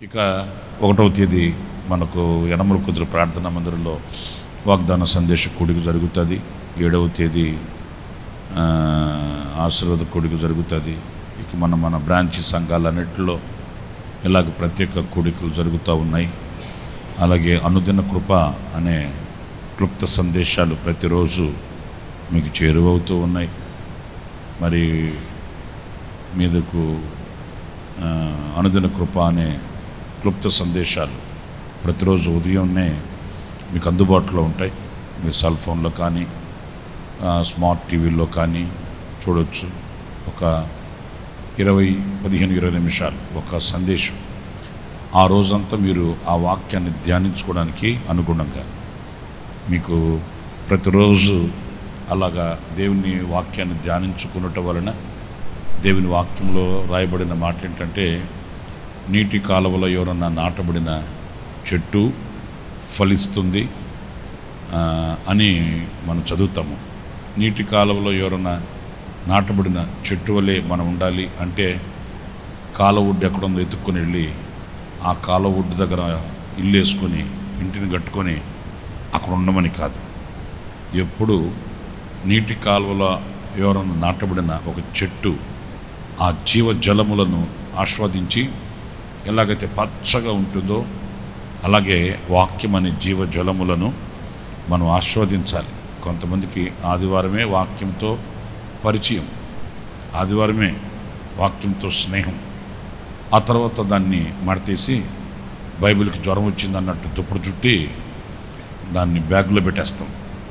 ఇక ఒకటవ తేదీ మనకు యనమల కుదురు ప్రార్థనా మందిరంలో వాగ్దాన సందేశ కూడిక జరుగుతుంది ఏడవ తేదీ ఆ, ఆశీర్వాద కూడిక జరుగుతుంది ఇక మన మన బ్రాంచ్ సంఘాలన్నింటిలో ఇలాగ ప్రత్యేక కూడికలు జరుగుతూ ఉన్నాయి అలాగే అనుదిన కృప అనే క్లుప్త సందేశాలు ప్రతిరోజు మీకు చేరువవుతూ ఉన్నాయి మరి మీదకు ఆ, అనుదిన కృప అనే క్లుప్త సందేశాలు ప్రతిరోజు ఉదయంనే మీకు అందుబాటులో ఉంటాయి మీ సెల్ ఫోన్లో కానీ ఆ, స్మార్ట్ టీవీలో కానీ చూడొచ్చు ఒక ఇరవై పదిహేను ఇరవై నిమిషాలు ఒక సందేశం ఆ రోజంతా మీరు ఆ వాక్యాన్ని ధ్యానించుకోవడానికి అనుగుణంగా మీకు ప్రతిరోజు అలాగా దేవుని వాక్యాన్ని ధ్యానించుకున్నట వలన దేవుని వాక్యంలో రాయబడిన మాట ఏంటంటే నీటి కాలువలో ఎవరన్నా నాటబడిన చెట్టు ఫలిస్తుంది ఆ, అని మనం చదువుతాము నీటి కాలువలో ఎవరన్నా నాటబడిన చెట్టు వలె మనం ఉండాలి అంటే కాలువ ఒడ్డు ఎక్కడుందో ఎత్తుక్కొని వెళ్ళి ఆ కాలువ ఒడ్డు దగ్గర ఇల్లు వేసుకొని ఇంటిని కట్టుకొని అక్కడ ఉండమని కాదు ఎప్పుడు నీటి కాలువలో ఎవరన్నా నాటబడిన ఒక చెట్టు ఆ జీవ జలములను ఆస్వాదించి ఎలాగైతే పచ్చగా ఉంటుందో అలాగే వాక్యం అనే జీవ జలములను మనం ఆస్వాదించాలి కొంతమందికి ఆదివారమే వాక్యంతో పరిచయం ఆదివారమే వాక్యంతో స్నేహం ఆ తర్వాత దాన్ని మడతీసి బైబిల్కి జ్వరం వచ్చింది అన్నట్టు దుప్పుడు చుట్టి దాన్ని బ్యాగ్లో పెట్టేస్తాం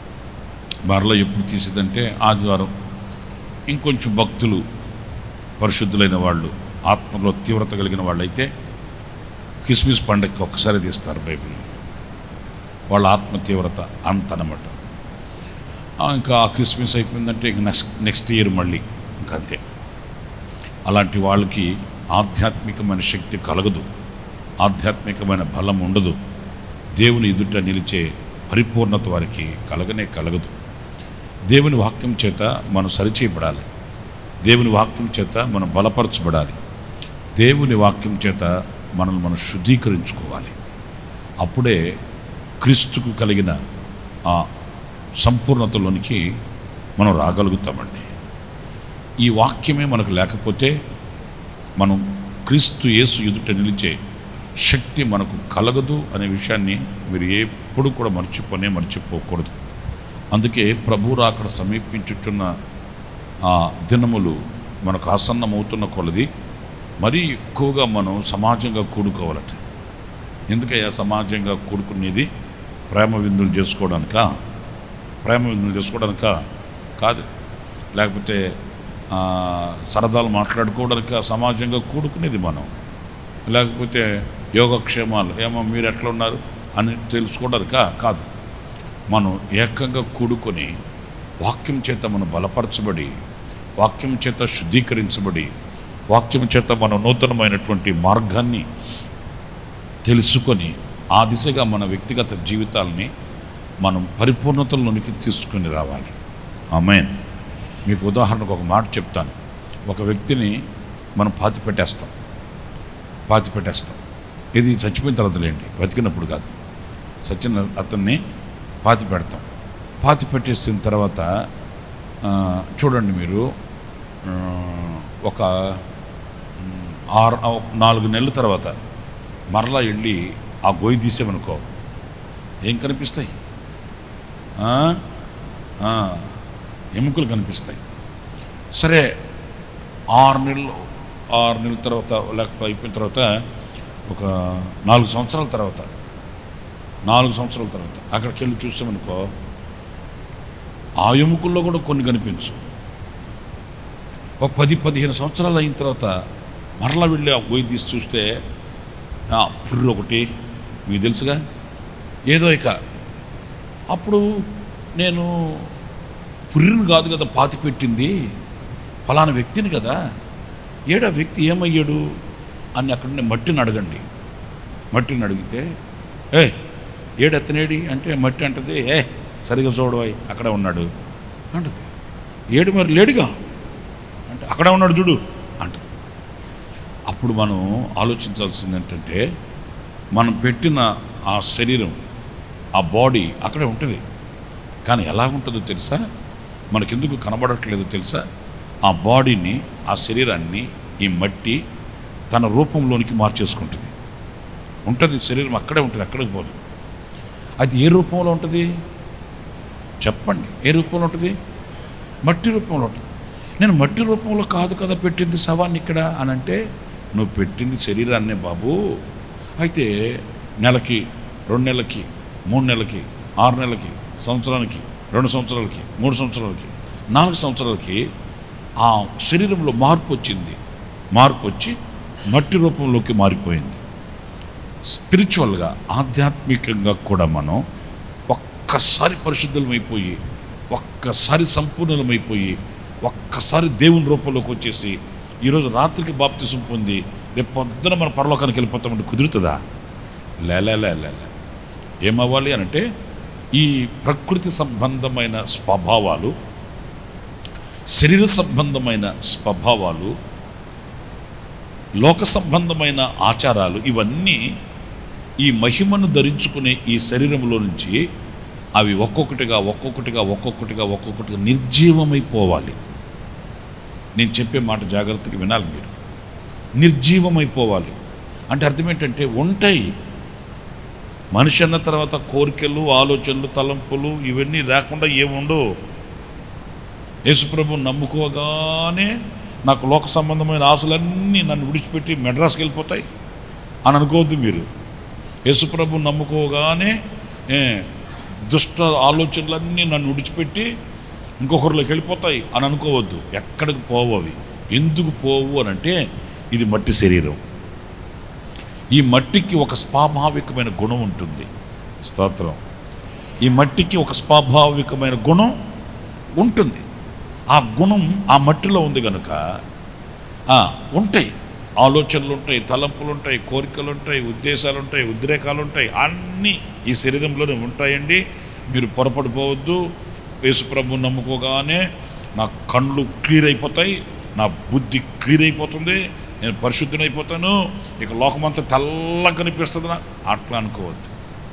మరలా ఎప్పుడు తీసేదంటే ఆదివారం ఇంకొంచెం భక్తులు పరిశుద్ధులైన వాళ్ళు ఆత్మలో తీవ్రత కలిగిన వాళ్ళు అయితే క్రిస్మస్ పండగకి ఒక్కసారి తీస్తారు బైబిల్ వాళ్ళ ఆత్మ తీవ్రత అంతనమాట ఆ, ఇంకా ఆ క్రిస్మస్ అయిపోయిందంటే ఇంక నెక్స్ట్ నెక్స్ట్ ఇయర్ మళ్ళీ ఇంకా అంతే అలాంటి వాళ్ళకి ఆధ్యాత్మికమైన శక్తి కలగదు ఆధ్యాత్మికమైన బలం ఉండదు దేవుని ఎదుట నిలిచే పరిపూర్ణత వారికి కలగనే కలగదు దేవుని వాక్యం చేత మనం సరిచేయబడాలి దేవుని వాక్యం చేత మనం బలపరచబడాలి దేవుని వాక్యం చేత మనల్ని మనం శుద్ధీకరించుకోవాలి అప్పుడే క్రీస్తుకు కలిగిన ఆ సంపూర్ణతలోనికి మనం రాగలుగుతామండి ఈ వాక్యమే మనకు లేకపోతే మనం క్రీస్తు యేసు ఎదుట నిలిచే శక్తి మనకు కలగదు అనే విషయాన్ని మీరు ఎప్పుడు కూడా మర్చిపోనే మర్చిపోకూడదు అందుకే ప్రభు రాకడ సమీపించుచున్న ఆ దినములు మనకు ఆసన్నమవుతున్న కొలది మరీ ఎక్కువగా మనం సమాజంగా కూడుకోవాలట ఎందుకయ్యా సమాజంగా కూడుకునేది ప్రేమ విందులు చేసుకోవడానికా ప్రేమ విందులు చేసుకోవడానికా కాదు లేకపోతే ఆ, సరదాలు మాట్లాడుకోవడానికా సమాజంగా కూడుకునేది మనం లేకపోతే యోగక్షేమాలు ఏమో మీరు ఎట్లా ఉన్నారు అని తెలుసుకోవడానికా కాదు మనం ఏకంగా కూడుకొని వాక్యం చేత మనం బలపరచబడి వాక్యం చేత శుద్ధీకరించబడి వాక్యం చేత మనం నూతనమైనటువంటి మార్గాన్ని తెలుసుకొని ఆ దిశగా మన వ్యక్తిగత జీవితాలని మనం పరిపూర్ణతలోనికి తీసుకుని రావాలి ఆమెన్ మీకు ఉదాహరణకు ఒక మాట చెప్తాను ఒక వ్యక్తిని మనం పాతి పెట్టేస్తాం పాతి పెట్టేస్తాం ఇది చచ్చిపోయిన తర్వాత లేండి బతికినప్పుడు కాదు సచిన అతన్ని పాతి పెడతాం పాతి పెట్టేసిన తర్వాత ఆ, చూడండి మీరు ఆ, ఒక మ్, ఆరు ఆ, నాలుగు నెలల తర్వాత మరలా వెళ్ళి ఆ గొయ్యి తీసామనుకో ఏం కనిపిస్తాయి ఆ? ఆ, ఎముకలు కనిపిస్తాయి సరే ఆరు నెలలు ఆరు నెలల తర్వాత లేకపోతే అయిపోయిన తర్వాత ఒక నాలుగు సంవత్సరాల తర్వాత నాలుగు సంవత్సరాల తర్వాత అక్కడికి వెళ్ళి చూసామనుకో ఆ ఎముకల్లో కూడా కొన్ని కనిపించు ఒక పది పదిహేను సంవత్సరాలు అయిన తర్వాత మరలా వెళ్ళి ఆ గొయ్యి తీసి చూస్తే ఆ పుర్రు ఒకటి మీకు తెలుసుగా ఏదో ఇక అప్పుడు నేను పుర్రిని కాదు కదా పాతి పెట్టింది ఫలానా వ్యక్తిని కదా ఏడా వ్యక్తి ఏమయ్యాడు అని అక్కడ మట్టిని అడగండి మట్టిని అడిగితే ఏ ఏడెత్తనేడి అంటే మట్టి అంటది ఏ సరిగా చూడవాయి అక్కడే ఉన్నాడు అంటది ఏడు మరి లేడుగా అంటే అక్కడే ఉన్నాడు చూడు అంటది అప్పుడు మనం ఆలోచించాల్సింది ఏంటంటే మనం పెట్టిన ఆ శరీరం ఆ బాడీ అక్కడే ఉంటుంది కానీ ఎలా ఉంటుందో తెలుసా మనకెందుకు కనబడట్లేదో తెలుసా ఆ బాడీని ఆ శరీరాన్ని ఈ మట్టి తన రూపంలోనికి మార్చేసుకుంటుంది ఉంటుంది శరీరం అక్కడే ఉంటుంది అక్కడికి పోదు అది ఏ రూపంలో ఉంటుంది చెప్పండి ఏ రూపంలో ఉంటుంది మట్టి రూపంలో ఉంటుంది నేను మట్టి రూపంలో కాదు కదా పెట్టింది శవాన్ని ఇక్కడ అని అంటే నువ్వు పెట్టింది శరీరాన్నే బాబు అయితే నెలకి రెండు నెలలకి మూడు నెలలకి ఆరు నెలలకి సంవత్సరానికి రెండు సంవత్సరాలకి మూడు సంవత్సరాలకి నాలుగు సంవత్సరాలకి ఆ శరీరంలో మార్పు వచ్చింది మార్పు వచ్చి మట్టి రూపంలోకి మారిపోయింది స్పిరిచువల్గా ఆధ్యాత్మికంగా కూడా మనం ఒక్కసారి పరిశుద్ధులమైపోయి ఒక్కసారి సంపూర్ణమైపోయి ఒక్కసారి దేవుని రూపంలోకి వచ్చేసి ఈరోజు రాత్రికి బాప్తిసం పొంది రేపు పొద్దున మన పరలోకానికి వెళ్ళిపోతామంటే కుదురుతుందా లేలే లే లే లే. ఏమవ్వాలి అని అంటే ఈ ప్రకృతి సంబంధమైన స్వభావాలు శరీర సంబంధమైన స్వభావాలు లోక సంబంధమైన ఆచారాలు ఇవన్నీ ఈ మహిమను ధరించుకునే ఈ శరీరంలో నుంచి అవి ఒక్కొక్కటిగా ఒక్కొక్కటిగా ఒక్కొక్కటిగా ఒక్కొక్కటిగా నిర్జీవమైపోవాలి నేను చెప్పే మాట జాగ్రత్తగా వినాలి మీరు నిర్జీవమైపోవాలి అంటే అర్థం ఏంటంటే ఉంటాయి మనిషి అన్న తర్వాత కోరికలు ఆలోచనలు తలంపులు ఇవన్నీ లేకుండా ఏముండవు యేసుప్రభు నమ్ముకోగానే నాకు లోక సంబంధమైన ఆశలన్నీ నన్ను విడిచిపెట్టి మెడ్రాస్కి వెళ్ళిపోతాయి అని అనుకోవద్దు మీరు యేసుప్రభు నమ్ముకోగానే ఏ, దుష్ట ఆలోచనలన్నీ నన్ను విడిచిపెట్టి ఇంకొకరిలోకి వెళ్ళిపోతాయి అని అనుకోవద్దు ఎక్కడికి పోవు అవి ఎందుకు పోవు అని అంటే ఇది మట్టి శరీరం ఈ మట్టికి ఒక స్వాభావికమైన గుణం ఉంటుంది స్తోత్రం ఈ మట్టికి ఒక స్వాభావికమైన గుణం ఉంటుంది ఆ గుణం ఆ మట్టిలో ఉంది కనుక ఆ, ఉంటాయి ఆలోచనలు ఉంటాయి తలంపులు ఉంటాయి కోరికలు ఉంటాయి ఉద్దేశాలు ఉంటాయి ఉద్రేకాలు ఉంటాయి అన్నీ ఈ శరీరంలోనే ఉంటాయండి మీరు పొరపడిపోవద్దు యేసుప్రభు నమ్ముకోగానే నా కళ్ళు క్లియర్ అయిపోతాయి నా బుద్ధి క్లియర్ అయిపోతుంది నేను పరిశుద్ధునైపోతాను ఇక లోకమంతా తెల్లగా కనిపిస్తుంది నా అట్లా అనుకోవద్దు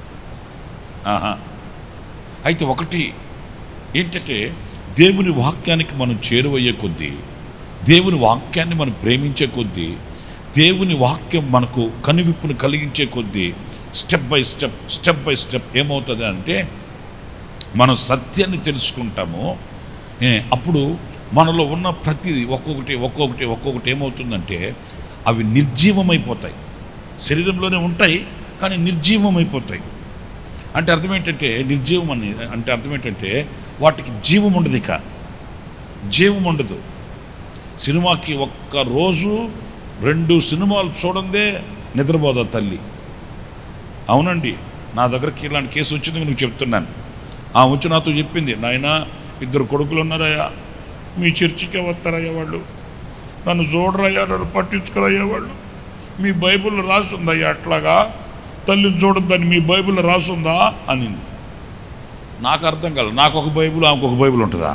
ఆహా అయితే ఒకటి ఏంటంటే దేవుని వాక్యానికి మనం చేరువయ్యే కొద్దీ దేవుని వాక్యాన్ని మనం ప్రేమించే కొద్దీ దేవుని వాక్యం మనకు కనువిప్పును కలిగించే కొద్దీ step by step step by step ఏమవుతుంది అంటే మనం సత్యాన్ని తెలుసుకుంటాము ఏ, అప్పుడు మనలో ఉన్న ప్రతిదీ ఒక్కొక్కటి ఒక్కొక్కటి ఒక్కొక్కటి ఏమవుతుందంటే అవి నిర్జీవమైపోతాయి శరీరంలోనే ఉంటాయి కానీ నిర్జీవమైపోతాయి అంటే అర్థం ఏంటంటే నిర్జీవం అని అంటే అర్థం ఏంటంటే వాటికి జీవం ఉండదు ఇక జీవం ఉండదు సినిమాకి ఒక్క రోజు రెండు సినిమాలు చూడందే నిద్రపోదా తల్లి అవునండి నా దగ్గరికి ఇలాంటి కేసు వచ్చింది నువ్వు చెప్తున్నాను ఆ వచ్చి నాతో చెప్పింది నాయన ఇద్దరు కొడుకులు ఉన్నారయ్యా మీ చర్చికే వస్తారయ్యా వాళ్ళు నన్ను చూడరయ్యా నన్ను పట్టించుకోరయ్యా వాళ్ళు మీ బైబిల్లో రాసి ఉందయ్యా అట్లాగా తల్లిని చూడొద్దని మీ బైబిల్లో రాసి ఉందా అనింది నాకు అర్థం కాలేదు నాకు ఒక బైబిల్ ఆమెకు ఒక బైబిల్ ఉంటుందా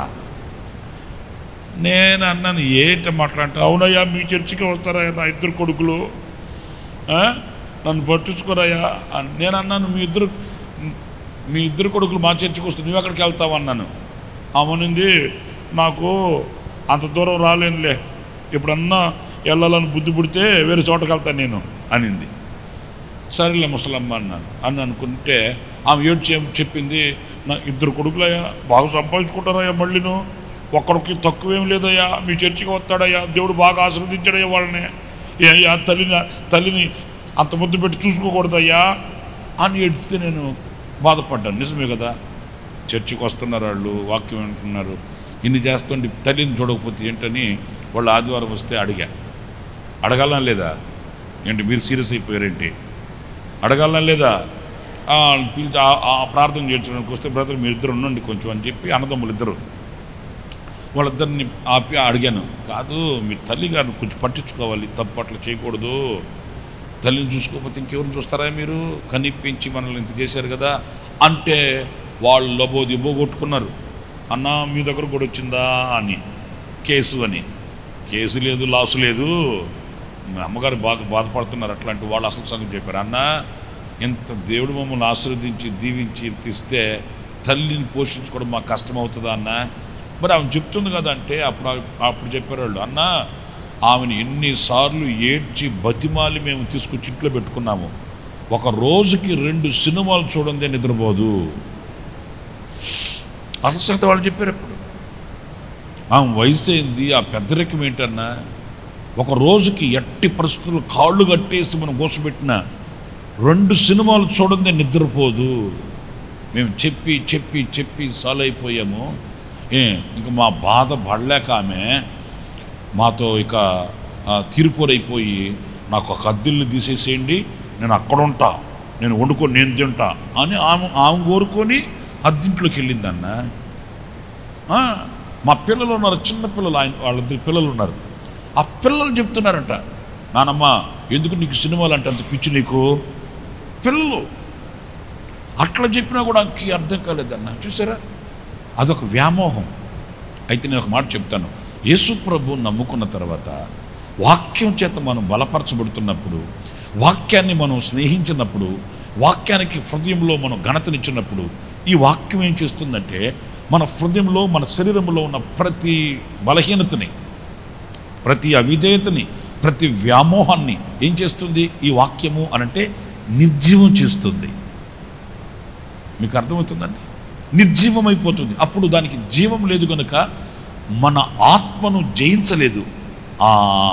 నేను అన్నాను ఏంటి మాట్లాడంటే అవునయ్యా మీ చర్చికి వస్తారయ్యా నా ఇద్దరు కొడుకులు ఆ? నన్ను పట్టించుకోరయ్యా అని నేను అన్నాను మీ ఇద్దరు మీ ఇద్దరు కొడుకులు మా చర్చికి వస్తే నువ్వు ఎక్కడికి వెళ్తావు అన్నాను అమ్మనింది నాకు అంత దూరం రాలేనులే ఎప్పుడన్నా వెళ్ళాలని బుద్ధి పుడితే వేరే చోటకి వెళ్తాను నేను అనింది సరేలే ముసలమ్మ అన్నాను అని అనుకుంటే ఆమె ఏడు చె- చెప్పింది నా ఇద్దరు కొడుకులయ్యా బాగా సంపాదించుకుంటారయ్యా మళ్ళీను ఒక్కడికి తక్కువేం లేదయ్యా మీ చర్చికి వస్తాడయ్యా దేవుడు బాగా ఆశీర్వదించాడయ్యా వాళ్ళని ఏ అయ్యా తల్లిని తల్లిని అంత ముద్దు పెట్టి చూసుకోకూడదయ్యా అని ఏడిస్తే నేను బాధపడ్డాను నిజమే కదా చర్చికి వస్తున్నారు వాళ్ళు వాక్యం వింటున్నారు ఇన్ని చేస్తుంటే తల్లిని చూడకపోతే ఏంటని వాళ్ళు ఆదివారం వస్తే అడిగా అడగాలని లేదా ఏంటి మీరు సీరియస్ అయిపోయారేంటి అడగాలని లేదా ఆ, పిలిచి ఆ- ఆ ప్రార్థన చేర్చడానికి వస్తే బ్రదర్ మీరు ఇద్దరు ఉండండి కొంచెం అని చెప్పి అన్నదమ్ములు ఇద్దరు వాళ్ళిద్దరిని ఆపి అడిగాను కాదు మీ తల్లి గారిని కొంచెం పట్టించుకోవాలి తప్పు అట్లా చేయకూడదు తల్లిని చూసుకోకపోతే ఇంకెవరిని చూస్తారా మీరు కనిపించి మనల్ని ఇంత చేశారు కదా అంటే వాళ్ళు లబో దిబో కొట్టుకున్నారు అన్న మీ దగ్గర కూడా వచ్చిందా అని కేసు అని కేసు లేదు లాసు లేదు మా అమ్మగారు బాగా బాధపడుతున్నారు అట్లాంటి వాళ్ళు అసలు సంగతి చెప్పారు అన్న ఇంత దేవుడు మమ్మల్ని ఆశీర్వదించి దీవించి ఇంత ఇస్తే తల్లిని పోషించుకోవడం మాకు కష్టం అవుతుందా అన్న మరి ఆమె చెప్తుంది కదా అంటే అప్పుడు ఆమె- అప్పుడు చెప్పారు వాళ్ళు అన్న ఆమెను ఎన్నిసార్లు ఏడ్చి బతిమాలి మేము తీసుకొచ్చి ఇంట్లో పెట్టుకున్నాము ఒక రోజుకి రెండు సినిమాలు చూడండి నిద్రపోదు అసలు సంగతి వాళ్ళు చెప్పారు అప్పుడు ఆమె వయసు ఏంది ఆ పెద్దరికం ఏంటన్నా ఒక రోజుకి ఎట్టి పరిస్థితులు కాళ్ళు కట్టేసి మనం కూసబెట్టిన రెండు సినిమాలు చూడండి నిద్రపోదు మేము చెప్పి చెప్పి చెప్పి సాల్వ్ అయిపోయాము ఏ ఇంక మా బాధ పడలేక ఆమె మాతో ఇక ఆ, తీర్పోరైపోయి నాకు ఒక అద్దెల్ని తీసేసేయండి నేను అక్కడ ఉంటా నేను వండుకొని నేను తింటా అని ఆమె ఆమె కోరుకొని అద్దింట్లోకి వెళ్ళిందన్న ఆ, మా పిల్లలు ఉన్నారు చిన్న పిల్లలు ఆయన వాళ్ళిద్దరు పిల్లలు ఉన్నారు ఆ పిల్లలు చెప్తున్నారంట నానమ్మ ఎందుకు నీకు సినిమాలు అంటే అంత పిచ్చి నీకు పిల్లలు అట్లా చెప్పినా కూడా నాకు అర్థం కాలేదన్న చూసారా అదొక వ్యామోహం అయితే నేను ఒక మాట చెప్తాను యేసు ప్రభు నమ్ముకున్న తర్వాత వాక్యం చేత మనం బలపరచబడుతున్నప్పుడు వాక్యాన్ని మనం స్నేహించినప్పుడు వాక్యానికి హృదయంలో మనం ఘనతనిచ్చినప్పుడు ఈ వాక్యం ఏం చేస్తుందంటే మన హృదయంలో మన శరీరంలో ఉన్న ప్రతి బలహీనతని ప్రతి అవిధేయతని ప్రతి వ్యామోహాన్ని ఏం చేస్తుంది ఈ వాక్యము అనంటే నిర్జీవం చేస్తుంది మీకు అర్థమవుతుందండి నిర్జీవమైపోతుంది అప్పుడు దానికి జీవం లేదు కనుక మన ఆత్మను జయించలేదు ఆ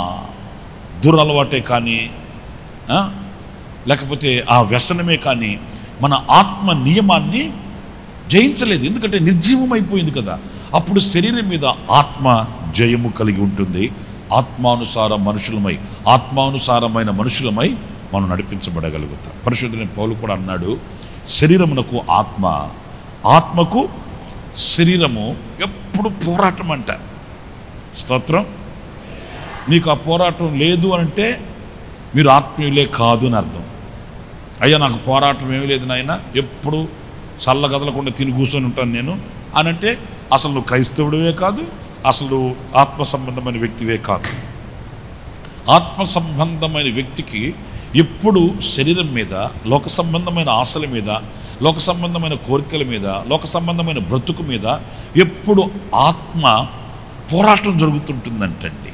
దురలవాటే కానీ ఆ, లేకపోతే ఆ వ్యసనమే కానీ మన ఆత్మ నియమాన్ని జయించలేదు ఎందుకంటే నిర్జీవమైపోయింది కదా అప్పుడు శరీరం మీద ఆత్మ జయము కలిగి ఉంటుంది ఆత్మానుసార మనుషులమై ఆత్మానుసారమైన మనుషులమై మనం నడిపించబడగలుగుతాం పరిశుద్ధుని పౌలు కూడా అన్నాడు శరీరమునకు ఆత్మ ఆత్మకు శరీరము ఎప్పుడు పోరాటం అంట స్తోత్రం మీకు ఆ పోరాటం లేదు అంటే మీరు ఆత్మీయులే కాదు అని అర్థం అయ్యా నాకు పోరాటం ఏమీ లేదు నాయన ఎప్పుడు చల్ల కదలకుండా తిని కూర్చొని ఉంటాను నేను అని అంటే అసలు నువ్వు క్రైస్తవుడివే కాదు అసలు నువ్వు ఆత్మ సంబంధమైన వ్యక్తివే కాదు ఆత్మ సంబంధమైన వ్యక్తికి ఎప్పుడు శరీరం మీద లోక సంబంధమైన ఆశల మీద లోక సంబంధమైన కోరికల మీద లోక సంబంధమైన బ్రతుకు మీద ఎప్పుడు ఆత్మ పోరాటం జరుగుతుంటుందంటండి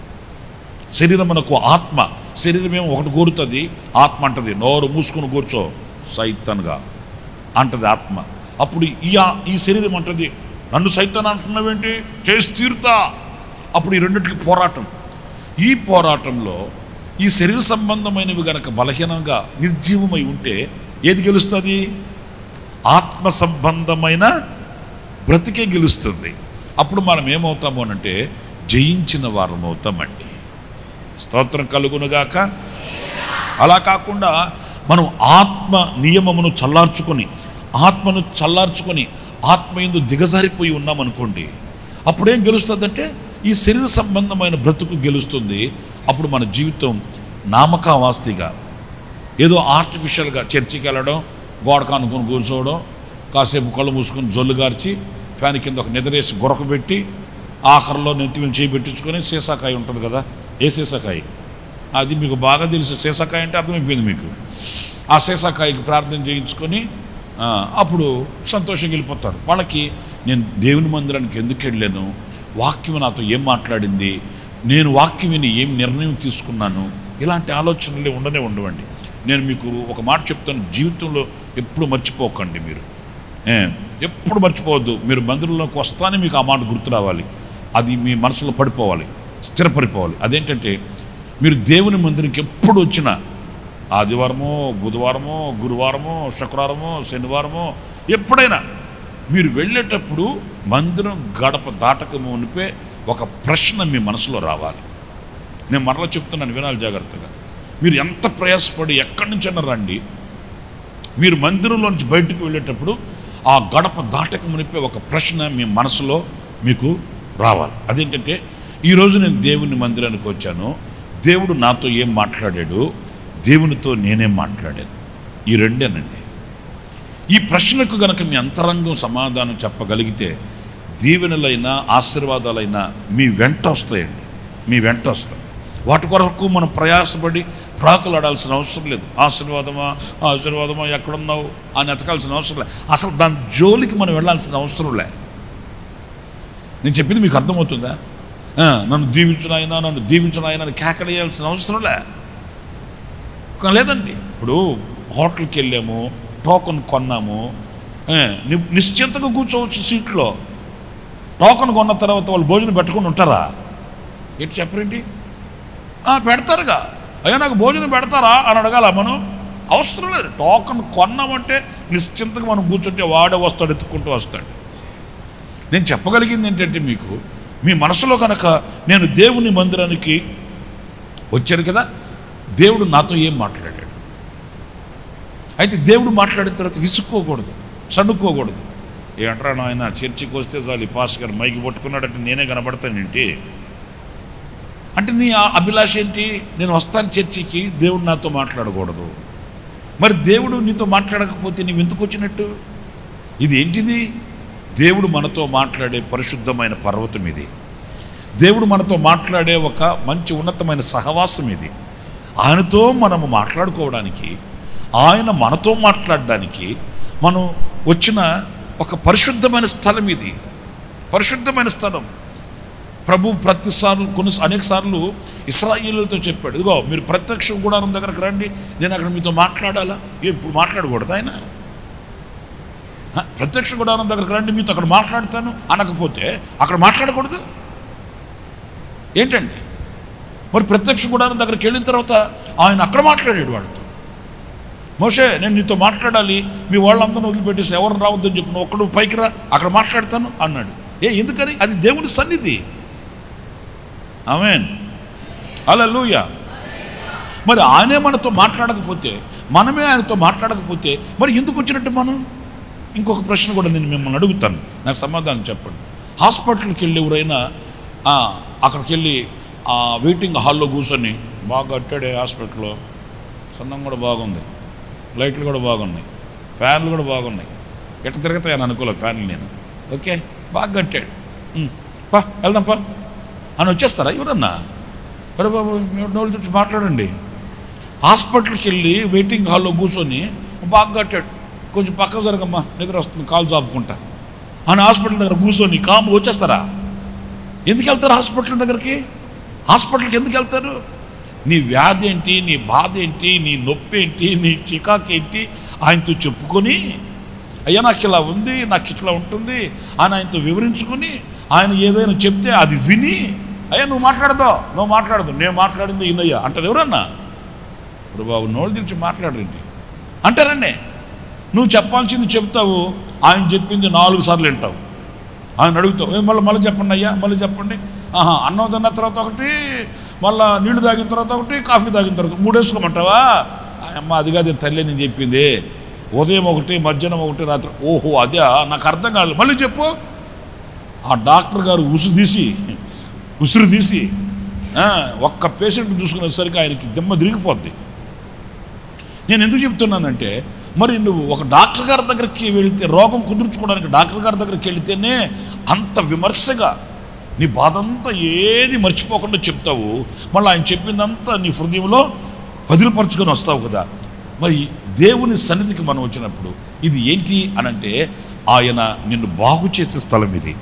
శరీరమునకు ఆత్మ శరీరం ఏమో ఒకటి కోరుతుంది ఆత్మ అంటది నోరు మూసుకుని కూర్చో సైతన్గా అంటది ఆత్మ అప్పుడు ఈ ఆ- ఈ శరీరం అంటది నన్ను సైతాన్ అంటున్నావేంటి చేసి తీరుతా అప్పుడు ఈ రెండింటికి పోరాటం ఈ పోరాటంలో ఈ శరీర సంబంధమైనవి గనక బలహీనంగా నిర్జీవమై ఉంటే ఏది గెలుస్తుంది ఆత్మ సంబంధమైన బ్రతికే గెలుస్తుంది అప్పుడు మనం ఏమవుతాము అనంటే జయించిన వారం అవుతామండి స్తోత్రం కలుగునుగాక అలా కాకుండా మనం ఆత్మ నియమమును చల్లార్చుకొని ఆత్మను చల్లార్చుకొని ఆత్మ ఎందు దిగజారిపోయి ఉన్నామనుకోండి అప్పుడేం గెలుస్తుందంటే ఈ శరీర సంబంధమైన బ్రతుకు గెలుస్తుంది అప్పుడు మన జీవితం నామకావాస్తిగా ఏదో ఆర్టిఫిషియల్గా చర్చికి వెళ్ళడం గోడకు అనుకుని కూర్చోవడం కాసేపు కళ్ళు మూసుకొని జొల్లు గార్చి ఫ్యాన్ కింద ఒక నిద్రేసి గొరక పెట్టి ఆఖరిలో నెత్తి మీద చేయి పెట్టించుకొని సీసాకాయ ఉంటుంది కదా ఏ సీసాకాయ అది మీకు బాగా తెలుసు సీసాకాయ అంటే అర్థమైపోయింది మీకు ఆ సీసాకాయకి ప్రార్థన చేయించుకొని ఆ, అప్పుడు సంతోషంగా వెళ్ళిపోతారు వాళ్ళకి నేను దేవుని మందిరానికి ఎందుకు వెళ్ళాను వాక్యం నాతో ఏం మాట్లాడింది నేను వాక్యం విని ఏం నిర్ణయం తీసుకున్నాను ఇలాంటి ఆలోచనలే ఉండనే ఉండవండి నేను మీకు ఒక మాట చెప్తాను జీవితంలో ఎప్పుడు మర్చిపోకండి మీరు ఏ, ఎప్పుడు మర్చిపోవద్దు మీరు మందిరంలోకి వస్తానే మీకు ఆ మాట గుర్తు రావాలి అది మీ మనసులో పడిపోవాలి స్థిరపడిపోవాలి అదేంటంటే మీరు దేవుని మందిరికి ఎప్పుడు వచ్చినా ఆదివారమో బుధవారమో గురువారమో శుక్రవారమో శనివారమో ఎప్పుడైనా మీరు వెళ్ళేటప్పుడు మందిరం గడప దాటక మునిపే ఒక ప్రశ్న మీ మనసులో రావాలి నేను మరలా చెప్తున్నాను వినాలి జాగ్రత్తగా మీరు ఎంత ప్రయాసపడి ఎక్కడి నుంచైనా రండి మీరు మందిరంలో నుంచి బయటకు వెళ్ళేటప్పుడు ఆ గడప దాటక మునిపే ఒక ప్రశ్న మీ మనసులో మీకు రావాలి అదేంటంటే ఈరోజు నేను దేవుని మందిరానికి వచ్చాను దేవుడు నాతో ఏం మాట్లాడాడు దేవునితో నేనేం మాట్లాడాను ఈ రెండేనండి ఈ ప్రశ్నకు గనక మీ అంతరంగం సమాధానం చెప్పగలిగితే దీవెనలైనా ఆశీర్వాదాలైనా మీ వెంట వస్తాయండి మీ వెంట వస్తాయి వాటి కొరకు మనం ప్రయాసపడి ప్రాకులాడాల్సిన అవసరం లేదు ఆశీర్వాదమా ఆశీర్వాదమా ఎక్కడున్నావు అని ఎతకాల్సిన అవసరం లేదు అసలు దాని జోలికి మనం వెళ్ళాల్సిన అవసరం లే నేను చెప్పింది మీకు అర్థమవుతుందా ఆ, నన్ను దీవించిన ఆయన నన్ను దీవించిన ఆయన అని కేకలేయాల్సిన అవసరం లే కానీ లేదండి ఇప్పుడు హోటల్కి వెళ్ళాము టోకన్ కొన్నాము ఏ, ని- నిశ్చింతగా కూర్చోవచ్చు సీట్లో టోకన్ కొన్న తర్వాత వాళ్ళు భోజనం పెట్టుకుని ఉంటారా ఏంటి చెప్పరేంటి "ఆ, పెడతారుగా అయ్యా నాకు భోజనం పెడతారా అని అడగాల మనం అవసరం లేదు టోకన్ కొన్నామంటే నిశ్చింతగా మనం కూర్చుంటే వాడే వస్తాడు ఎత్తుక్కుంటూ వస్తాడు నేను చెప్పగలిగింది ఏంటంటే మీకు మీ మనసులో కనుక నేను దేవుని మందిరానికి వచ్చాను కదా దేవుడు నాతో ఏం మాట్లాడాడు అయితే దేవుడు మాట్లాడిన తర్వాత విసుక్కోకూడదు సన్నుక్కోకూడదు ఏంట్రా నాయన చర్చికి వస్తే చాలు ఈ పాస్ గారు మైకి పట్టుకున్నాడంటే నేనే కనబడతానేంటి అంటే నీ ఆ అభిలాష ఏంటి నేను వస్తాను చర్చికి దేవుడు నాతో మాట్లాడకూడదు మరి దేవుడు నీతో మాట్లాడకపోతే నీవు ఎందుకు వచ్చినట్టు ఇది ఏంటిది దేవుడు మనతో మాట్లాడే పరిశుద్ధమైన పర్వతం ఇది దేవుడు మనతో మాట్లాడే ఒక మంచి ఉన్నతమైన సహవాసం ఇది ఆయనతో మనము మాట్లాడుకోవడానికి ఆయన మనతో మాట్లాడడానికి మనం వచ్చిన ఒక పరిశుద్ధమైన స్థలం ఇది పరిశుద్ధమైన స్థలం ప్రభు ప్రతిసార్లు కొన్ని అనేక సార్లు ఇస్రాయిలతో చెప్పాడు ఇదిగో మీరు ప్రత్యక్ష గుడారం దగ్గరకు రండి నేను అక్కడ మీతో మాట్లాడాలా ఏ, ఇప్పుడు మాట్లాడకూడదు ఆయన హ, ప్రత్యక్ష గుడారం దగ్గరకు రండి మీతో అక్కడ మాట్లాడతాను అనకపోతే అక్కడ మాట్లాడకూడదు ఏంటండి మరి ప్రత్యక్ష గుడారం దగ్గరికి వెళ్ళిన తర్వాత ఆయన అక్కడ మాట్లాడాడు వాళ్ళతో మోషే నేను నీతో మాట్లాడాలి మీ వాళ్ళందరూ వదిలిపెట్టేసి ఎవరు రావద్దని చెప్పి నువ్వు ఒక్కడు పైకి రా అక్కడ మాట్లాడతాను అన్నాడు ఏ ఎందుకని అది దేవుని సన్నిధి ఆమెన్ అలలుయ మరి ఆయనే మనతో మాట్లాడకపోతే మనమే ఆయనతో మాట్లాడకపోతే మరి ఎందుకు వచ్చినట్టు మనం ఇంకొక ప్రశ్న కూడా నేను మిమ్మల్ని అడుగుతాను నాకు సమాధానం చెప్పండి హాస్పిటల్కి వెళ్ళి ఎవరైనా ఆ, అక్కడికి వెళ్ళి ఆ వెయిటింగ్ హాల్లో కూర్చొని బాగా కట్టాడే హాస్పిటల్లో సన్నం కూడా బాగుంది లైట్లు కూడా బాగున్నాయి ఫ్యాన్లు కూడా బాగున్నాయి ఎట్ట తిరుగుతాయని అనుకోలే ఫ్యాన్లు నేను ఓకే బాగా కట్టాడు ఉమ్, పా వెళ్దాం పా అని వచ్చేస్తారా ఎవరన్నా అరే బాబు నోళ్ళు తెచ్చి మాట్లాడండి హాస్పిటల్కి వెళ్ళి వెయిటింగ్ హాల్లో కూర్చొని బాగా కట్టాడు కొంచెం పక్క జరగమ్మా నిద్ర వస్తుంది కాలు చాపుకుంటా అని హాస్పిటల్ దగ్గర కూర్చొని కాము వచ్చేస్తారా ఎందుకు వెళ్తారు హాస్పిటల్ దగ్గరికి హాస్పిటల్కి ఎందుకు వెళ్తారు నీ వ్యాధి ఏంటి నీ బాధ ఏంటి నీ నొప్పి ఏంటి నీ చికాకు ఏంటి ఆయనతో చెప్పుకొని అయ్యా నాకు ఇలా ఉంది నాకు ఇట్లా ఉంటుంది అని ఆయనతో వివరించుకొని ఆయన ఏదైనా చెప్తే అది విని అయ్యా నువ్వు మాట్లాడదావు నువ్వు మాట్లాడదు నేను మాట్లాడింది ఈయనయ్యా అంటారు ఎవరన్నా ఇప్పుడు బాబు నోళ్ళు తెరిచి మాట్లాడండి అంటారండి నువ్వు చెప్పాల్సింది చెప్తావు ఆయన చెప్పింది నాలుగు సార్లు వింటావు ఆయన అడుగుతావు "ఏ, మళ్ళీ మళ్ళీ చెప్పండి అయ్యా మళ్ళీ చెప్పండి ఆహా అన్నం తిన్న తర్వాత ఒకటి మళ్ళా నీళ్లు తాగిన తర్వాత ఒకటి కాఫీ తాగిన తర్వాత మూడేసుకోమంటావా "ఆ, అమ్మ అది కాదు తల్లి నేను చెప్పింది ఉదయం ఒకటి మధ్యాహ్నం ఒకటి రాత్రి ఓహో అదే నాకు అర్థం కాలేదు మళ్ళీ చెప్పు ఆ డాక్టర్ గారు ఉసురు తీసి ఉసురు తీసి ఆ, ఒక్క పేషెంట్ చూసుకునేసరికి ఆయనకి దిమ్మ తిరిగిపోద్ది నేను ఎందుకు చెప్తున్నానంటే మరి నువ్వు ఒక డాక్టర్ గారి దగ్గరికి వెళితే రోగం కుదుర్చుకోవడానికి డాక్టర్ గారి దగ్గరికి వెళితేనే అంత విమర్శగా నీ బాధ అంతా ఏది మర్చిపోకుండా చెప్తావు మళ్ళీ ఆయన చెప్పిందంతా నీ హృదయంలో పదిలపరుచుకొని వస్తావు కదా మరి దేవుని సన్నిధికి మనం వచ్చినప్పుడు ఇది ఏంటి అనంటే ఆయన నిన్ను బాగు చేసే స్థలం ఇది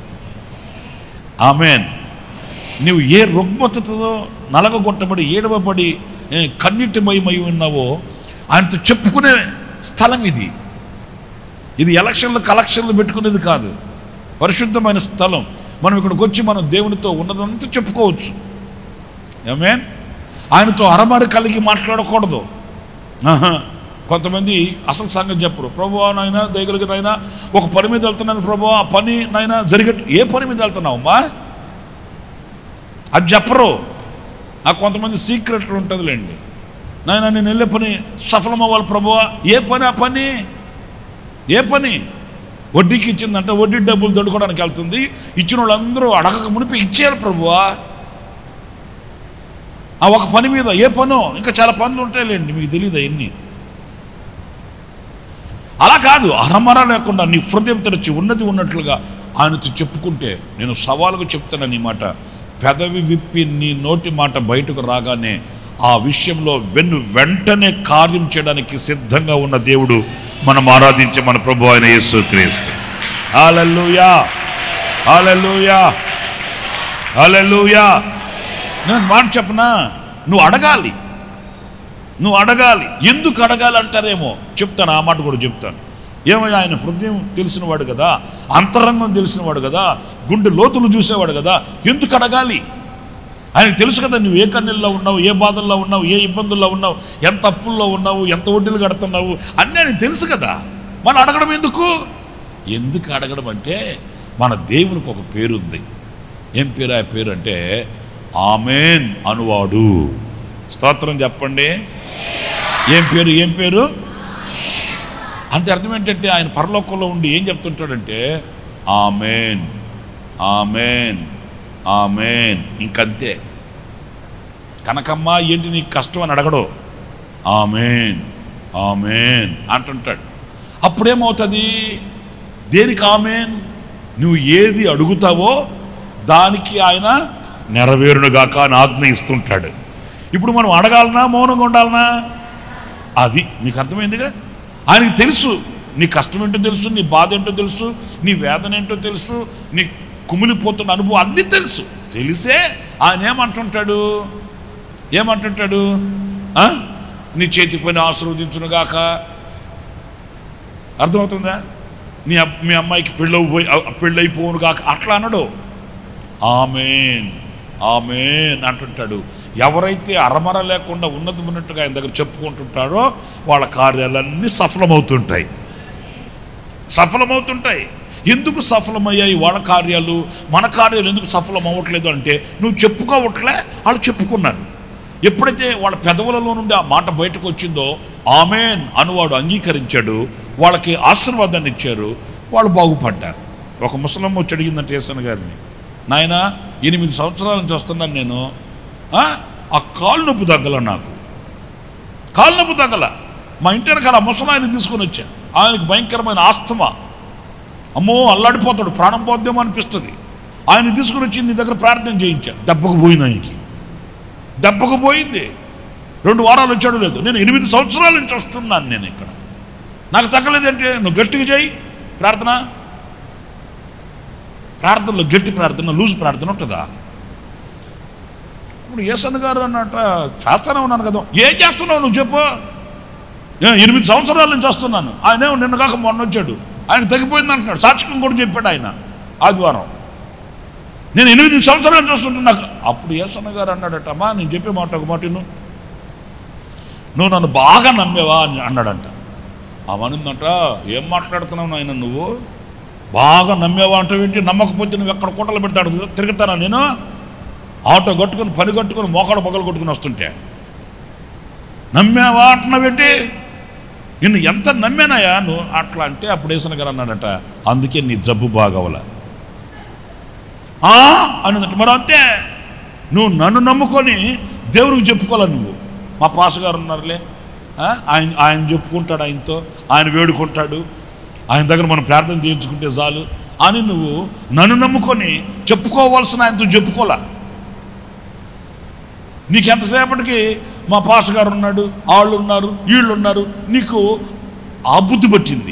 ఆమెన్ నువ్వు ఏ రుగ్మతతో నలగగొట్టబడి ఏడవబడి ఏ, కన్నీటిమయమై ఉన్నావో ఆయనతో చెప్పుకునే స్థలం ఇది ఇది ఎలక్షన్లు కలెక్షన్లు పెట్టుకునేది కాదు పరిశుద్ధమైన స్థలం మనం ఇక్కడికి వచ్చి మనం దేవునితో ఉన్నదంతా చెప్పుకోవచ్చు ఏమేన్ ఆయనతో అరమరి కలిగి మాట్లాడకూడదు ఆహా. కొంతమంది అసలు సంగతి చెప్పరు ప్రభు నాయన దయగలిగిన నాయన ఒక పని మీద వెళ్తున్నాను ప్రభు ఆ పని నాయన జరిగట్టు ఏ పని మీద వెళ్తున్నావు అమ్మా అది చెప్పరు ఆ కొంతమంది సీక్రెట్లు ఉంటుందిలేండి నాయన నేను వెళ్ళే పని సఫలం అవ్వాలి ప్రభువా ఏ పని ఆ పని ఏ పని వడ్డీకి ఇచ్చిందంటే వడ్డీ డబ్బులు దొడుకోవడానికి వెళ్తుంది ఇచ్చిన వాళ్ళందరూ అడగక మునిపి ఇచ్చేయాలి ప్రభువా ఆ ఒక పని మీద ఏ పనో ఇంకా చాలా పనులు ఉంటాయిలేండి మీకు తెలియదు ఎన్ని అలా కాదు అరమర లేకుండా నీ హృదయం తెరచి ఉన్నది ఉన్నట్లుగా ఆయనతో చెప్పుకుంటే నేను సవాలుగా చెప్తాను నీ మాట పెదవి విప్పి నీ నోటి మాట బయటకు రాగానే ఆ విషయంలో వెన్ను వెంటనే కార్యం చేయడానికి సిద్ధంగా ఉన్న దేవుడు మనం ఆరాధించే మన ప్రభు అయిన యేసు క్రీస్తు హల్లెలూయా హల్లెలూయా హల్లెలూయా నేను మాట చెప్పనా నువ్వు అడగాలి నువ్వు అడగాలి ఎందుకు అడగాలి అంటారేమో చెప్తాను ఆ మాట కూడా చెప్తాను ఏమయ్యా ఆయన హృదయం తెలిసినవాడు కదా అంతరంగం తెలిసినవాడు కదా గుండె లోతులు చూసేవాడు కదా ఎందుకు అడగాలి ఆయనకు తెలుసు కదా నువ్వు ఏ కన్నెల్లో ఉన్నావు ఏ బాధల్లో ఉన్నావు ఏ ఇబ్బందుల్లో ఉన్నావు ఎంత అప్పుల్లో ఉన్నావు ఎంత వడ్డీలు కడుతున్నావు అన్నీ ఆయనకు తెలుసు కదా మనం అడగడం ఎందుకు ఎందుకు అడగడం అంటే మన దేవునికి ఒక పేరు ఉంది ఏం పేరు ఆ పేరు అంటే ఆమెన్ అనువాడు స్తోత్రం చెప్పండి ఏం పేరు ఏం పేరు అంటే అర్థం ఏంటంటే ఆయన పరలోకంలో ఉండి ఏం చెప్తుంటాడంటే ఆమెన్ ఆమెన్ ఆమెన్ ఇంకంతే కనకమ్మ ఏంటి నీకు కష్టం అని అడగడు ఆమెన్ ఆమెన్ అంటుంటాడు అప్పుడేమవుతుంది దేనికి ఆమెన్ నువ్వు ఏది అడుగుతావో దానికి ఆయన నెరవేరునుగాక అని ఆజ్ఞ ఇస్తుంటాడు ఇప్పుడు మనం అడగాలనా మౌనంగా ఉండాలనా అది మీకు అర్థమైందిగా ఆయనకి తెలుసు నీ కష్టం ఏంటో తెలుసు నీ బాధ ఏంటో తెలుసు నీ వేదన ఏంటో తెలుసు నీ కుమిలిపోతున్న అనుభవం అన్నీ తెలుసు తెలిసే ఆయన ఏమంటుంటాడు ఏమంటుంటాడు ఆ? నీ చేతి పని ఆశీర్వదించునుగాక అర్థమవుతుందా నీ అబ్- మీ అమ్మాయికి పెళ్ళైపోయి పెళ్ళైపోవును కాక అట్లా అనడు ఆమెన్ ఆమెన్ అంటుంటాడు ఎవరైతే అరమర లేకుండా ఉన్నది ఉన్నట్టుగా ఆయన దగ్గర చెప్పుకుంటుంటారో వాళ్ళ కార్యాలన్నీ సఫలమవుతుంటాయి సఫలమవుతుంటాయి ఎందుకు సఫలమయ్యాయి వాళ్ళ కార్యాలు మన కార్యాలు ఎందుకు సఫలం అవ్వట్లేదు అంటే నువ్వు చెప్పుకోవట్లే వాళ్ళు చెప్పుకున్నారు ఎప్పుడైతే వాళ్ళ పెదవులలో నుండి ఆ మాట బయటకు వచ్చిందో ఆమెన్ అనువాడు అంగీకరించాడు వాళ్ళకి ఆశీర్వాదాన్ని ఇచ్చారు వాళ్ళు బాగుపడ్డారు ఒక ముసలమ్మ వచ్చి అడిగిందంటే ఏసన్ గారిని నాయన ఎనిమిది సంవత్సరాల నుంచి వస్తున్నాను నేను ఆ, ఆ కాలు నొప్పి తగ్గల నాకు కాలు నొప్పి తగ్గల మా ఇంటి వెనకాల ఆ ముసలాయన తీసుకొని వచ్చా ఆయనకు భయంకరమైన ఆస్తమా అమ్మో అల్లాడిపోతాడు ప్రాణం పోద్దేమో అనిపిస్తుంది ఆయన తీసుకుని వచ్చి నీ దగ్గర ప్రార్థన చేయించా దెబ్బకు పోయింది ఆయనకి దెబ్బకు పోయింది రెండు వారాలు వచ్చాడు లేదు నేను ఎనిమిది సంవత్సరాల నుంచి వస్తున్నాను నేను ఇక్కడ నాకు తగ్గలేదంటే నువ్వు గట్టిగా చేయి ప్రార్థన ప్రార్థనలో గట్టి ప్రార్థన లూజ్ ప్రార్థన ఉంటుందా ఇప్పుడు ఏసన్ గారు అన్నట్ట చేస్తానే ఉన్నాను కదా ఏం చేస్తున్నావు నువ్వు చెప్పు ఏ, ఎనిమిది సంవత్సరాల నుంచి వస్తున్నాను ఆయనేమో నిన్న కాక మొన్న వచ్చాడు ఆయన తగ్గిపోయింది అంటున్నాడు సాక్షికం కూడా చెప్పాడు ఆయన ఆదివారం నేను ఎనిమిది సంవత్సరాలు చూస్తుంటే నాకు అప్పుడు ఏసన్న గారు అన్నాడట అమ్మా నేను చెప్పే మాట ఒక మాట విను. నువ్వు నన్ను బాగా నమ్మేవా అని అన్నాడంట అవనిందంట ఏం మాట్లాడుతున్నావు నాయన నువ్వు బాగా నమ్మేవా అంటే ఏంటి నమ్మకపోతే నువ్వు ఎక్కడ కూటలు పెడతాడు తిరుగుతానా నేను ఆటో కట్టుకొని పని కట్టుకొని మోకాడు పొగలు కొట్టుకుని వస్తుంటే నమ్మావా అంటున్నావేంటి నిన్ను ఎంత నమ్మానాయా నువ్వు అట్లా అంటే అప్పుడు వేసిన గారు అన్నాడట అందుకే నీ జబ్బు బాగవల అన్నదట మరి అంతే నువ్వు నన్ను నమ్ముకొని దేవుడికి చెప్పుకోవాలి నువ్వు మా పాసగారు ఉన్నారులే ఆ? ఆయన ఆయన చెప్పుకుంటాడు ఆయనతో ఆయన వేడుకుంటాడు ఆయన దగ్గర మనం ప్రార్థన చేయించుకుంటే చాలు అని నువ్వు నన్ను నమ్ముకొని చెప్పుకోవాల్సిన ఆయనతో చెప్పుకోలే నీకు ఎంతసేపటికి మా పాస్టర్ గారు ఉన్నాడు వాళ్ళు ఉన్నారు వీళ్ళు ఉన్నారు నీకు ఆ బుద్ధి పట్టింది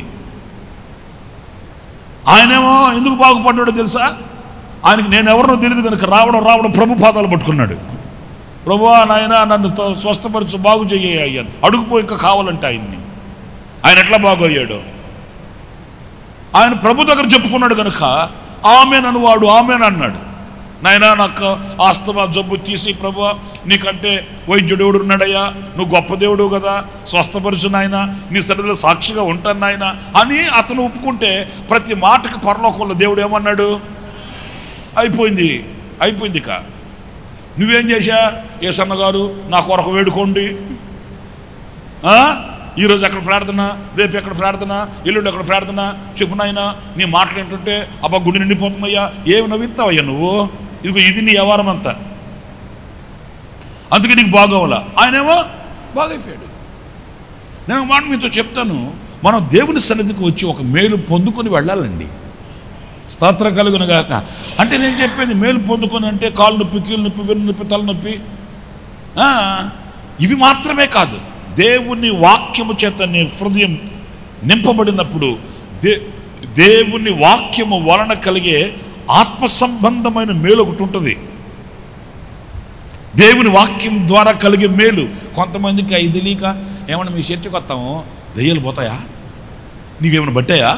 ఆయనేమో ఎందుకు బాగుపడ్డాడో తెలుసా ఆయనకి నేను ఎవరినో తెలియదు కనుక రావడం రావడం ప్రభు పాదాలు పట్టుకున్నాడు ప్రభు నాయన నన్ను తో- స్వస్థపరచు బాగు చేయ అయ్యాను అడుగుపో ఇంకా కావాలంటే ఆయన్ని ఆయన ఎట్లా బాగు అయ్యాడు ఆయన ప్రభు దగ్గర చెప్పుకున్నాడు కనుక ఆమెనను వాడు ఆమెన్ అన్నాడు నాయనా నాకు ఆస్తమా జబ్బు తీసి ప్రభు నీకంటే వైద్యుడు ఎవడు ఉన్నాడయ్యా నువ్వు గొప్ప దేవుడు కదా స్వస్థపరుచు నాయన నీ సరిలో సాక్షిగా ఉంటాను నాయన అని అతను ఒప్పుకుంటే ప్రతి మాటకి పరలోకంలో దేవుడు ఏమన్నాడు అయిపోయింది అయిపోయింది ఇక నువ్వేం చేశా ఏ సన్నగారు నా కొరకు వేడుకోండి ఆ? ఈరోజు ఎక్కడ ప్రార్థన రేపు ఎక్కడ ప్రార్థన ఎల్లుండి ఎక్కడ ప్రార్థన చెప్పు నాయనా నీ మాటలు ఏంటంటే అబ్బా గుడి నిండిపోతుందయ్యా ఏమి నవ్విస్తావయ్యా నువ్వు ఇదిగో ఇది నీ వ్యవహారం అంతా అందుకే నీకు బాగోవాలా ఆయనేమో బాగైపోయాడు నేను ఒక మాట మీతో చెప్తాను మనం దేవుని సన్నిధికి వచ్చి ఒక మేలు పొందుకొని వెళ్ళాలండి స్తోత్రం కలుగును గాక అంటే నేను చెప్పేది మేలు పొందుకొని అంటే కాలు నొప్పి కీలు నొప్పి వెన్ను నొప్పి తలనొప్పి ఆ, ఇవి మాత్రమే కాదు దేవుని వాక్యము చేత నీ హృదయం నింపబడినప్పుడు దే దేవుని వాక్యము వలన కలిగే ఆత్మ సంబంధమైన మేలు ఒకటి ఉంటుంది దేవుని వాక్యం ద్వారా కలిగే మేలు కొంతమందికి అవి తెలియక ఏమన్నా మీ చర్చకు వస్తాము దయ్యాలు పోతాయా నీకేమైనా బట్టాయా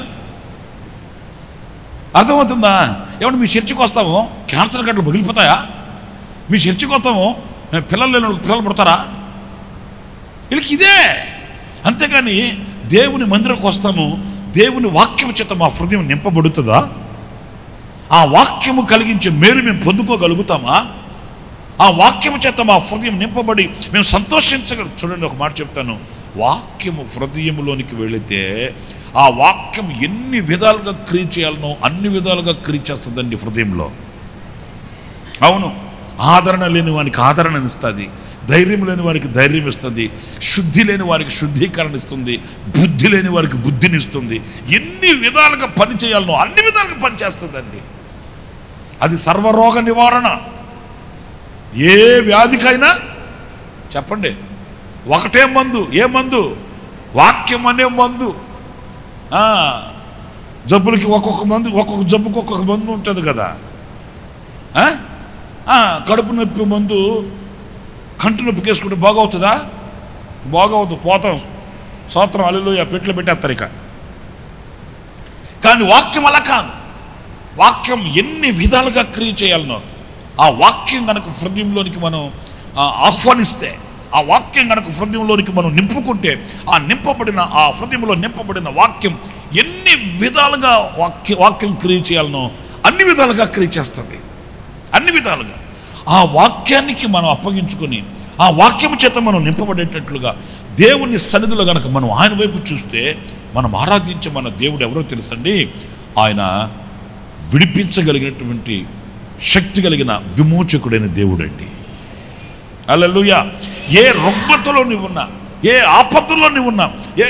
అర్థమవుతుందా ఏమన్నా మీ చర్చకు వస్తాము క్యాన్సర్ గడ్డలు పగిలిపోతాయా మీ చర్చకు వస్తాము ఏ, పిల్లలు లేని వాళ్ళకి పిల్లలు పుడతారా వీళ్ళకి ఇదే అంతేగాని దేవుని మందిరంకి వస్తాము దేవుని వాక్యం చేత మా హృదయం నింపబడుతుందా ఆ వాక్యము కలిగించే మేలు మేము పొందుకోగలుగుతామా ఆ వాక్యము చేత మా హృదయం నింపబడి మేము సంతోషించగల చూడండి ఒక మాట చెప్తాను వాక్యము హృదయములోనికి వెళితే ఆ వాక్యం ఎన్ని విధాలుగా క్రియ చేయాలనో అన్ని విధాలుగా క్రియ చేస్తుందండి హృదయంలో అవును ఆదరణ లేని వానికి ఆదరణ ఇస్తుంది ధైర్యం లేని వారికి ధైర్యం ఇస్తుంది శుద్ధి లేని వారికి శుద్ధీకరణ ఇస్తుంది బుద్ధి లేని వారికి బుద్ధిని ఇస్తుంది ఎన్ని విధాలుగా పని చేయాలనో అన్ని విధాలుగా పని చేస్తుందండి అది సర్వరోగ నివారణ ఏ వ్యాధికైనా చెప్పండి ఒకటే మందు ఏ మందు వాక్యం అనే మందు ఆ, జబ్బులకి ఒక్కొక్క మందు ఒక్కొక్క జబ్బుకి ఒక్కొక్క మందు ఉంటుంది కదా ఆ? ఆ, కడుపు నొప్పి మందు కంటి నొప్పికి వేసుకుంటే బాగవుతుందా బాగవుతుంది పోతాం సోత్రం అల్లులు పెట్లు పెట్టేస్తారు ఇక కానీ వాక్యం అలా కాదు వాక్యం ఎన్ని విధాలుగా క్రియ చేయాలనో ఆ వాక్యం కనుక హృదయంలోనికి మనం ఆ, ఆహ్వానిస్తే ఆ వాక్యం కనుక హృదయంలోనికి మనం నింపుకుంటే ఆ నింపబడిన ఆ హృదయంలో నింపబడిన వాక్యం ఎన్ని విధాలుగా వాక్య వాక్యం క్రియ చేయాలనో అన్ని విధాలుగా క్రియ చేస్తుంది అన్ని విధాలుగా ఆ వాక్యానికి మనం అప్పగించుకొని ఆ వాక్యము చేత మనం నింపబడేటట్లుగా దేవుని సన్నిధిలో గనక మనం ఆయన వైపు చూస్తే మనం ఆరాధించే మన దేవుడు ఎవరో తెలుసండి ఆయన విడిపించగలిగినటువంటి శక్తి కలిగిన విమోచకుడైన దేవుడండి అల్లెలుయ ఏ రుగ్మతలో నీవున్నా ఏ ఆపదలో నీవున్నా ఏ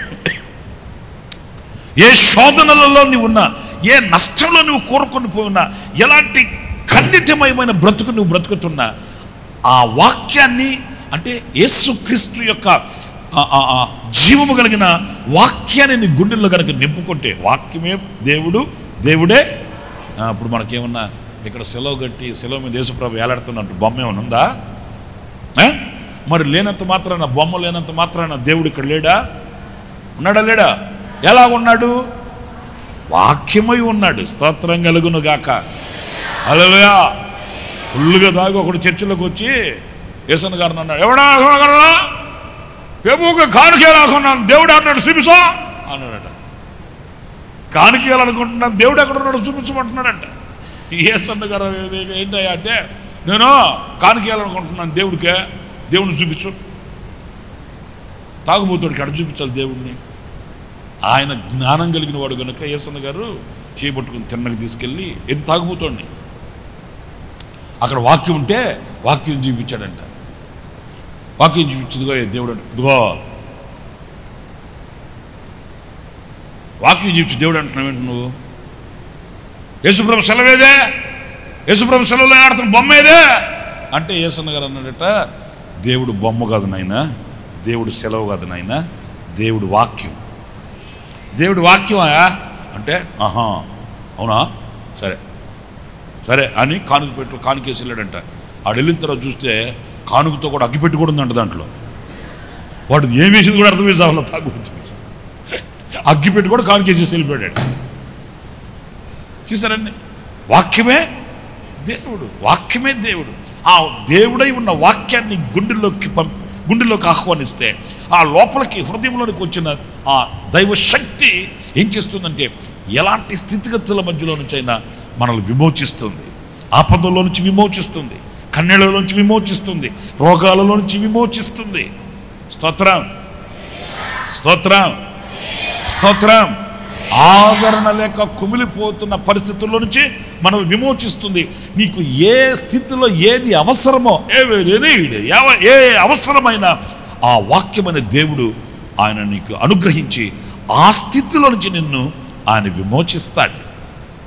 ఏ శోధనలలో నీవున్నా ఏ నష్టంలో నువ్వు కోరుకొని పోయినా ఎలాంటి ఖండితమయమైన బ్రతుకు నువ్వు బ్రతుకుతున్నా ఆ వాక్యాన్ని అంటే యేసుక్రీస్తు యొక్క ఆ- ఆ- ఆ జీవము కలిగిన వాక్యాన్ని నీ గుండెల్లో కనుక నింపుకుంటే వాక్యమే దేవుడు దేవుడే ఆ, ఇప్పుడు మనకేమన్నా ఇక్కడ సెలవు కట్టి సెలవు మీద యేసుప్రభు వేలాడుతున్నట్టు బొమ్మ ఏమైనా ఉందా ఆ? మరి లేనంత మాత్రాన బొమ్మ లేనంత మాత్రాన దేవుడు ఇక్కడ లేడా ఉన్నాడా లేడా ఎలా ఉన్నాడు వాక్యమై ఉన్నాడు స్తోత్రం కలుగును గాక అలలుయా ఫుల్గా దాగి ఒకడు చర్చిలోకి వచ్చి యేసన్ గారిని అన్నాడు ఎవడా ఎవడా పెబుకు కానుకే రాకున్నాను దేవుడు అన్నాడు చూపిసా అన్నాడట కానుకేయాలనుకుంటున్నాను దేవుడు ఎక్కడ ఉన్నాడు చూపించమంటున్నాడంట యేసన్న గారు ఏంటయ్యా అంటే నేను కానుకేయాలనుకుంటున్నాను దేవుడికే దేవుడిని చూపించు తాగుబోతుడికి అడ చూపించాలి దేవుడిని ఆయన జ్ఞానం కలిగిన వాడు కనుక యేసన్న గారు చేయబట్టుకుని తిన్నకి తీసుకెళ్ళి ఎది తాగుబోతోడిని అక్కడ వాక్యం ఉంటే వాక్యం చూపించాడంట వాక్యం చూపించిందిగో ఏ దేవుడు అంట, ఇదిగో వాక్యం చూపించి దేవుడు అంటున్నావేంటి నువ్వు యేసుప్రభు సెలవేదే యేసుప్రభు సెలవులో ఆడుతున్న బొమ్మ ఏదే అంటే యేసన్న గారు అన్నాడట దేవుడు బొమ్మ కాదు నాయన దేవుడు సెలవు కాదు నాయన దేవుడు వాక్యం దేవుడు వాక్యమా అంటే ఆహా అవునా సరే సరే అని కానుక పెట్టు కానుకేసి వెళ్ళాడంట ఆడు వెళ్ళిన తర్వాత చూస్తే కానుకతో కూడా అగ్గిపెట్టి కూడా ఉందంట దాంట్లో వాడు ఏం వేసింది కూడా అర్థం చేసావాల తాగుబోతు అగ్గిపెట్టి కూడా కానుకేసేసి వెళ్ళిపోయాడు చూసారండి వాక్యమే దేవుడు వాక్యమే దేవుడు ఆ దేవుడై ఉన్న వాక్యాన్ని గుండెల్లోకి పంప గుండెల్లోకి ఆహ్వానిస్తే ఆ లోపలికి హృదయంలోనికి వచ్చిన ఆ దైవ శక్తి ఏం చేస్తుందంటే ఎలాంటి స్థితిగతుల మధ్యలో నుంచి అయినా మనల్ని విమోచిస్తుంది ఆపదల్లో నుంచి విమోచిస్తుంది కన్నెలలో నుంచి విమోచిస్తుంది రోగాలలో నుంచి విమోచిస్తుంది స్తోత్రం స్తోత్రం స్తోత్రం ఆదరణ లేక కుమిలిపోతున్న పరిస్థితుల్లో నుంచి మనం విమోచిస్తుంది నీకు ఏ స్థితిలో ఏది అవసరమో ఏ ఏ- ఎవ- ఏ అవసరమైన ఆ వాక్యమైన దేవుడు ఆయన నీకు అనుగ్రహించి ఆ స్థితిలో నుంచి నిన్ను ఆయన విమోచిస్తాడు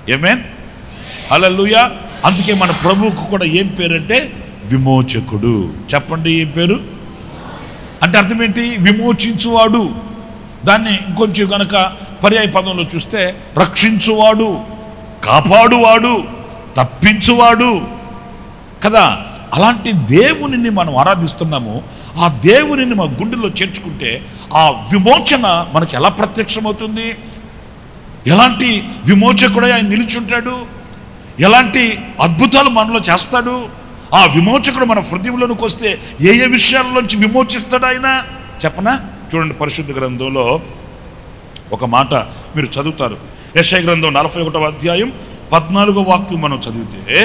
ఏమేన్ హల్లెలూయా అందుకే మన ప్రభువుకు కూడా ఏం పేరంటే విమోచకుడు చెప్పండి ఏం పేరు అంటే అర్థం ఏంటి విమోచించువాడు దాన్ని ఇంకొంచెం కనుక పర్యాయ పదంలో చూస్తే రక్షించువాడు కాపాడువాడు తప్పించువాడు కదా అలాంటి దేవునిని మనం ఆరాధిస్తున్నాము ఆ దేవునిని మా గుండెల్లో చేర్చుకుంటే ఆ విమోచన మనకి ఎలా ప్రత్యక్షమవుతుంది ఎలాంటి విమోచకుడై ఆయన నిలిచుంటాడు ఎలాంటి అద్భుతాలు మనలో చేస్తాడు ఆ విమోచకుడు మన హృదయంలోనికి వస్తే ఏ ఏ విషయాల్లోంచి విమోచిస్తాడు ఆయన చెప్పనా చూడండి పరిశుద్ధ గ్రంథంలో ఒక మాట మీరు చదువుతారు యశయ గ్రంథం నలభై ఒకటవ అధ్యాయం పద్నాలుగో వాక్యం మనం చదివితే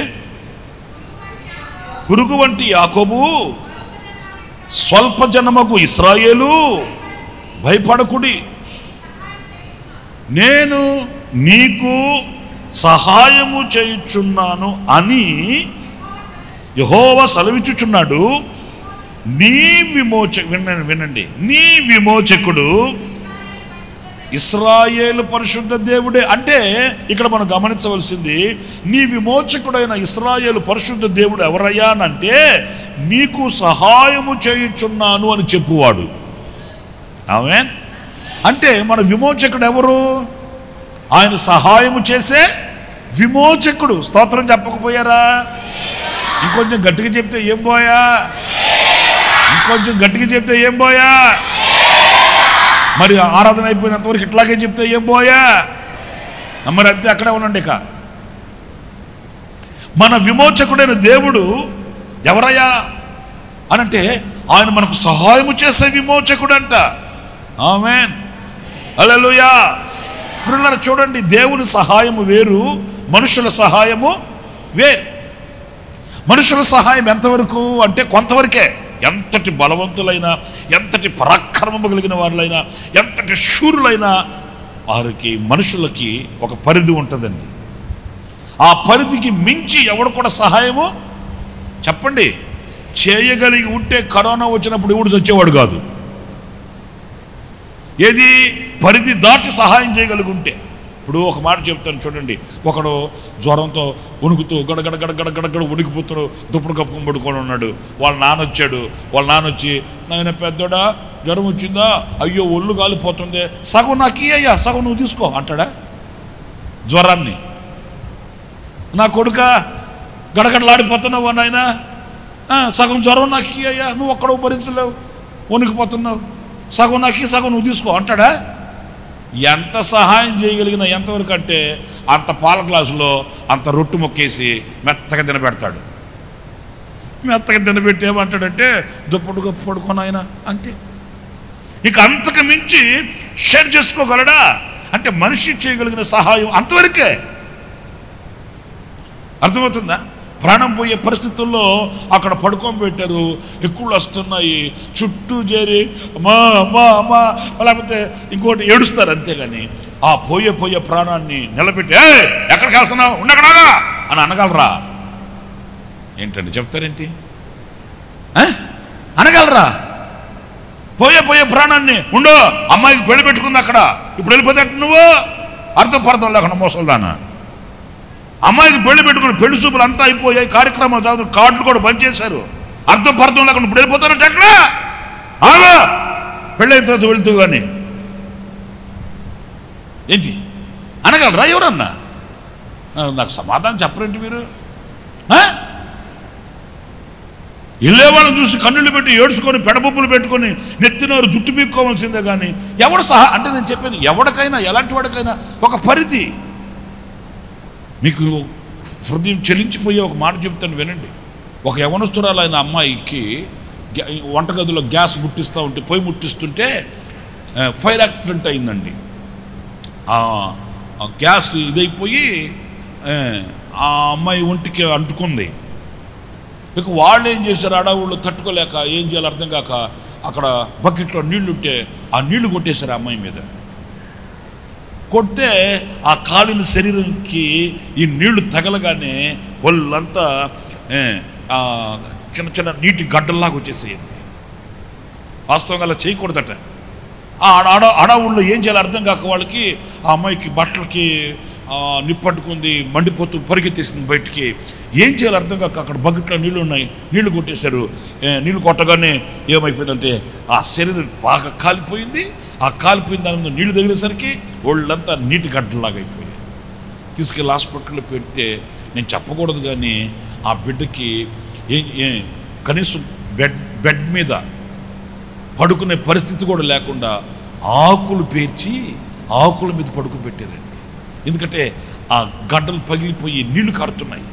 పురుగు వంటి యాకోబు స్వల్ప జనమకు ఇస్రాయేలు భయపడకుడి నేను నీకు సహాయము చేయుచున్నాను అని యహోవ సెలవిచ్చుచున్నాడు నీ విమోచ వినండి వినండి నీ విమోచకుడు ఇస్రాయేలు పరిశుద్ధ దేవుడే అంటే ఇక్కడ మనం గమనించవలసింది నీ విమోచకుడైన ఇస్రాయేలు పరిశుద్ధ దేవుడు ఎవరయ్యా అంటే నీకు సహాయము చేయుచున్నాను అని చెప్పువాడు ఆమె అంటే మన విమోచకుడు ఎవరు ఆయన సహాయము చేసే విమోచకుడు స్తోత్రం చెప్పకపోయారా ఇంకొంచెం గట్టిగా చెప్తే ఏం పోయా ఇంకొంచెం గట్టిగా చెప్తే ఏం పోయా మరి ఆరాధన అయిపోయినంత వరకు ఇట్లాగే చెప్తే ఏం పోయా మరి అంతే అక్కడే ఉండండి ఇక మన విమోచకుడైన దేవుడు ఎవరయ్యా అనంటే ఆయన మనకు సహాయము చేసే విమోచకుడు అంట ఆమెన్ అలలుయా పిల్లలు చూడండి దేవుని సహాయము వేరు మనుషుల సహాయము వేరు మనుషుల సహాయం ఎంతవరకు అంటే కొంతవరకే ఎంతటి బలవంతులైనా ఎంతటి పరాక్రమము కలిగిన వారులైనా ఎంతటి శూరులైనా వారికి మనుషులకి ఒక పరిధి ఉంటుందండి ఆ పరిధికి మించి ఎవడు కూడా సహాయము చెప్పండి చేయగలిగి ఉంటే కరోనా వచ్చినప్పుడు ఎవడు చచ్చేవాడు కాదు ఏది పరిధి దాటి సహాయం చేయగలిగి ఉంటే ఇప్పుడు ఒక మాట చెప్తాను చూడండి ఒకడు జ్వరంతో వణుకుతూ గడగడ గడగడ గడగడ వణికిపోతాడు దుప్పుడు కప్పుకొని పడుకొని ఉన్నాడు వాళ్ళ నాన్న వచ్చాడు వాళ్ళ నాన్న వచ్చి నాయన పెద్దోడా జ్వరం వచ్చిందా అయ్యో ఒళ్ళు కాలిపోతుంది సగం నాకు అయ్యా సగం నువ్వు తీసుకో అంటాడా జ్వరాన్ని నా కొడుక గడగడలాడిపోతున్నావు నాయన ఆ, సగం జ్వరం నాకు అయ్యా నువ్వు ఒక్కడో భరించలేవు వణికిపోతున్నావు సగం నాకు సగం నువ్వు తీసుకో అంటాడా ఎంత సహాయం చేయగలిగిన ఎంతవరకు అంటే అంత పాల గ్లాసులో అంత రొట్టు మొక్కేసి మెత్తగా తినబెడతాడు మెత్తగా తినబెట్టి ఏమంటాడంటే దుప్పటి గొప్ప పడుకొని ఆయన అంతే ఇక అంతకు మించి షేర్ చేసుకోగలడా అంటే మనిషి చేయగలిగిన సహాయం అంతవరకే అర్థమవుతుందా ప్రాణం పోయే పరిస్థితుల్లో అక్కడ పడుకొని పెట్టారు ఎక్కువలు వస్తున్నాయి చుట్టూ చేరి అమ్మా అమ్మా అమ్మా లేకపోతే ఇంకోటి ఏడుస్తారు అంతేగాని ఆ పోయే పోయే ప్రాణాన్ని నిలబెట్టి "ఏయ్, ఎక్కడికి వెళ్తున్నావు ఉండకడాగా అని అనగలరా ఏంటండి చెప్తారేంటి ఆ? అనగలరా పోయే పోయే ప్రాణాన్ని ఉండు అమ్మాయికి పెళ్లి పెట్టుకుంది అక్కడ ఇప్పుడు వెళ్ళిపోతే ఎట్ట నువ్వు అర్థం పర్థం లేకుండా మోసల్దానా అమ్మాయికి పెళ్లి పెట్టుకుని పెళ్లి చూపులు అంతా అయిపోయాయి కార్యక్రమాలు చదువు కార్డులు కూడా బంద్ చేశారు అర్థం పర్థం లేకుండా ఇప్పుడు వెళ్ళిపోతానంటే ఎట్లా ఆగా పెళ్ళైన తర్వాత వెళ్తూ కానీ ఏంటి అనగలరా ఎవరన్నా ఆ, నాకు సమాధానం చెప్పరేంటి మీరు ఆ? వెళ్ళేవాళ్ళని చూసి కన్నులు పెట్టి ఏడ్చుకొని పెడబొబ్బులు పెట్టుకొని నెత్తినారు జుట్టు పీక్కోవాల్సిందే కానీ ఎవడు సహా అంటే నేను చెప్పేది ఎవడికైనా ఎలాంటి వాడికైనా ఒక పరిధి మీకు హృదయం చెలించిపోయే ఒక మాట చెప్తాను వినండి ఒక యవనస్తురాలైన అమ్మాయికి గ్యా- వంటగదిలో గ్యాస్ ముట్టిస్తూ ఉంటే పొయ్యి ముట్టిస్తుంటే ఆ, ఫైర్ యాక్సిడెంట్ అయిందండి ఆ ఆ గ్యాస్ ఇదైపోయి ఆ, ఆ అమ్మాయి ఒంటికి అంటుకుంది ఇక వాళ్ళు ఏం చేశారు అడవుళ్ళు తట్టుకోలేక ఏం చేయాలో అర్థం కాక అక్కడ బకెట్లో నీళ్లు ఉంటే ఆ నీళ్లు కొట్టేశారు ఆ అమ్మాయి మీద కొడితే ఆ కాలిన శరీరంకి ఈ నీళ్లు తగలగానే వాళ్ళంతా ఏ, ఆ, చిన్న చిన్న నీటి గడ్డల్లాగా వచ్చేసేయండి వాస్తవంగా అలా చేయకూడదట ఆ అడ అడ అడవుల్లో ఏం చేయాలో అర్థం కాక వాళ్ళకి ఆ అమ్మాయికి బట్టలకి ఆ, నిప్పట్టుకుంది మండిపోతూ పరిగెత్తేసింది బయటికి ఏం చేయాలి అర్థం కాక అక్కడ బకెట్లో నీళ్లు ఉన్నాయి నీళ్లు కొట్టేశారు ఏ, నీళ్లు కొట్టగానే ఏమైపోయిందంటే ఆ శరీరం బాగా కాలిపోయింది ఆ కాలిపోయిన దాని మీద నీళ్లు తగిలేసరికి ఒళ్ళంతా నీటి గడ్డలాగా అయిపోయాయి తీసుకెళ్ళి హాస్పిటల్లో పెడితే నేను చెప్పకూడదు కానీ ఆ బిడ్డకి ఏ ఏ- కనీసం బెడ్ బెడ్ మీద పడుకునే పరిస్థితి కూడా లేకుండా ఆకులు పేర్చి ఆకుల మీద పడుకోబెట్టారండి ఎందుకంటే ఆ గడ్డలు పగిలిపోయి నీళ్లు కారుతున్నాయి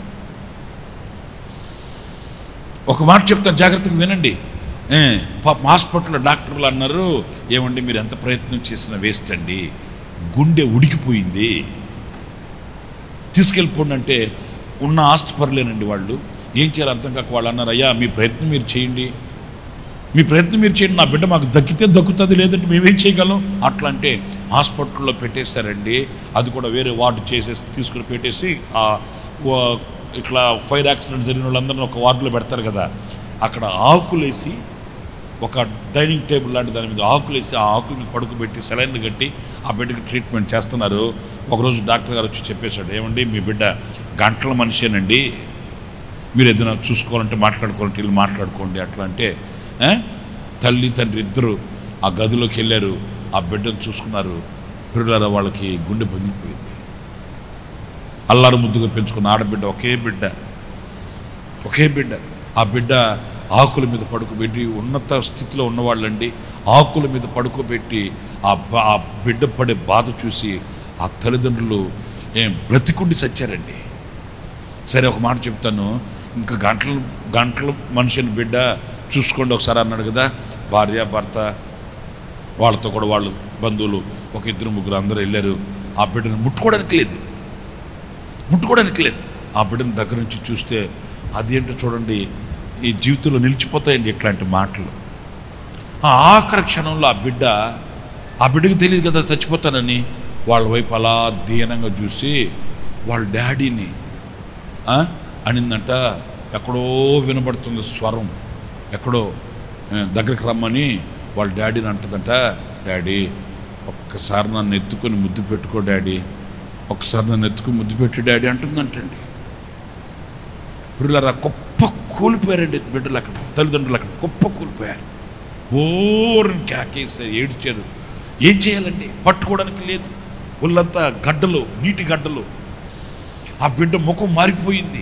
ఒక మాట చెప్తాను జాగ్రత్తగా వినండి ఏ, పాపం హాస్పిటల్లో డాక్టర్లు అన్నారు ఏమండి మీరు ఎంత ప్రయత్నం చేసినా వేస్ట్ అండి గుండె ఉడికిపోయింది తీసుకెళ్ళిపోండి అంటే ఉన్న ఆస్తి పర్లేనండి వాళ్ళు ఏం చేయాలి అర్థం కాక వాళ్ళు అన్నారు అయ్యా మీ ప్రయత్నం మీరు చేయండి మీ ప్రయత్నం మీరు చేయండి నా బిడ్డ మాకు దక్కితే దక్కుతుంది లేదంటే మేమేం చేయగలం అట్లా అంటే హాస్పిటల్లో పెట్టేశారండి అది కూడా వేరే వార్డు చేసేసి తీసుకుని పెట్టేసి ఆ వా- ఇట్లా ఫైర్ యాక్సిడెంట్ జరిగిన వాళ్ళందరినీ ఒక వార్డులో పెడతారు కదా అక్కడ ఆకులేసి ఒక డైనింగ్ టేబుల్ లాంటి దాని మీద ఆకులు వేసి ఆ ఆకుల మీద పడుకోబెట్టి సెలైన్లు కట్టి ఆ బిడ్డకి ట్రీట్మెంట్ చేస్తున్నారు ఒకరోజు డాక్టర్ గారు వచ్చి చెప్పేశాడు ఏమండి మీ బిడ్డ గంటల మనిషేనండి మీరు ఏదైనా చూసుకోవాలంటే మాట్లాడుకోవాలంటే వీళ్ళు మాట్లాడుకోండి అట్లా అంటే ఏ? తల్లి తండ్రి ఇద్దరు ఆ గదిలోకి వెళ్ళారు ఆ బిడ్డను చూసుకున్నారు పిల్లల వాళ్ళకి గుండె పగిలిపోయింది అల్లారు ముద్దుగా పెంచుకున్న ఆడబిడ్డ ఒకే బిడ్డ ఒకే బిడ్డ ఆ బిడ్డ ఆకుల మీద పడుకోబెట్టి ఉన్నత స్థితిలో ఉన్నవాళ్ళండి ఆకుల మీద పడుకోబెట్టి ఆ బా- ఆ బిడ్డ పడే బాధ చూసి ఆ తల్లిదండ్రులు ఏం బ్రతికుండి సచ్చారండి సరే ఒక మాట చెప్తాను ఇంకా గంటలు గంటలు మనిషిని బిడ్డ చూసుకోండి ఒకసారి అన్నాడు కదా భార్య భర్త వాళ్ళతో కూడా వాళ్ళు బంధువులు ఒక ఇద్దరు ముగ్గురు అందరూ వెళ్ళారు ఆ బిడ్డను ముట్టుకోవడానికి లేదు ముట్టుకోవడానికి లేదు ఆ బిడ్డను దగ్గర నుంచి చూస్తే అదేంటో చూడండి ఈ జీవితంలో నిలిచిపోతాయండి ఇట్లాంటి మాటలు ఆ ఆఖరి క్షణంలో ఆ బిడ్డ ఆ బిడ్డకి తెలియదు కదా చచ్చిపోతానని వాళ్ళ వైపు అలా దీనంగా చూసి వాళ్ళ డాడీని ఆ, అనిందంట ఎక్కడో వినబడుతుంది స్వరం ఎక్కడో ఆ, దగ్గరికి రమ్మని వాళ్ళ డాడీని అంటదంట డాడీ ఒక్కసారి నన్ను ఎత్తుకొని ముద్దు పెట్టుకో డాడీ ఒక్కసారి నన్ను ఎత్తుకుని ముద్దు పెట్టు డాడీ అంటుందంటండి పిల్లల గొప్ప కూలిపోయారండి బిడ్డలు అక్కడ తల్లిదండ్రులు అక్కడ గొప్ప కూలిపోయారు ఓరని కేకేసారు ఏడ్చారు ఏం చేయాలండి పట్టుకోవడానికి లేదు ఒళ్ళంతా గడ్డలు నీటి గడ్డలు ఆ బిడ్డ ముఖం మారిపోయింది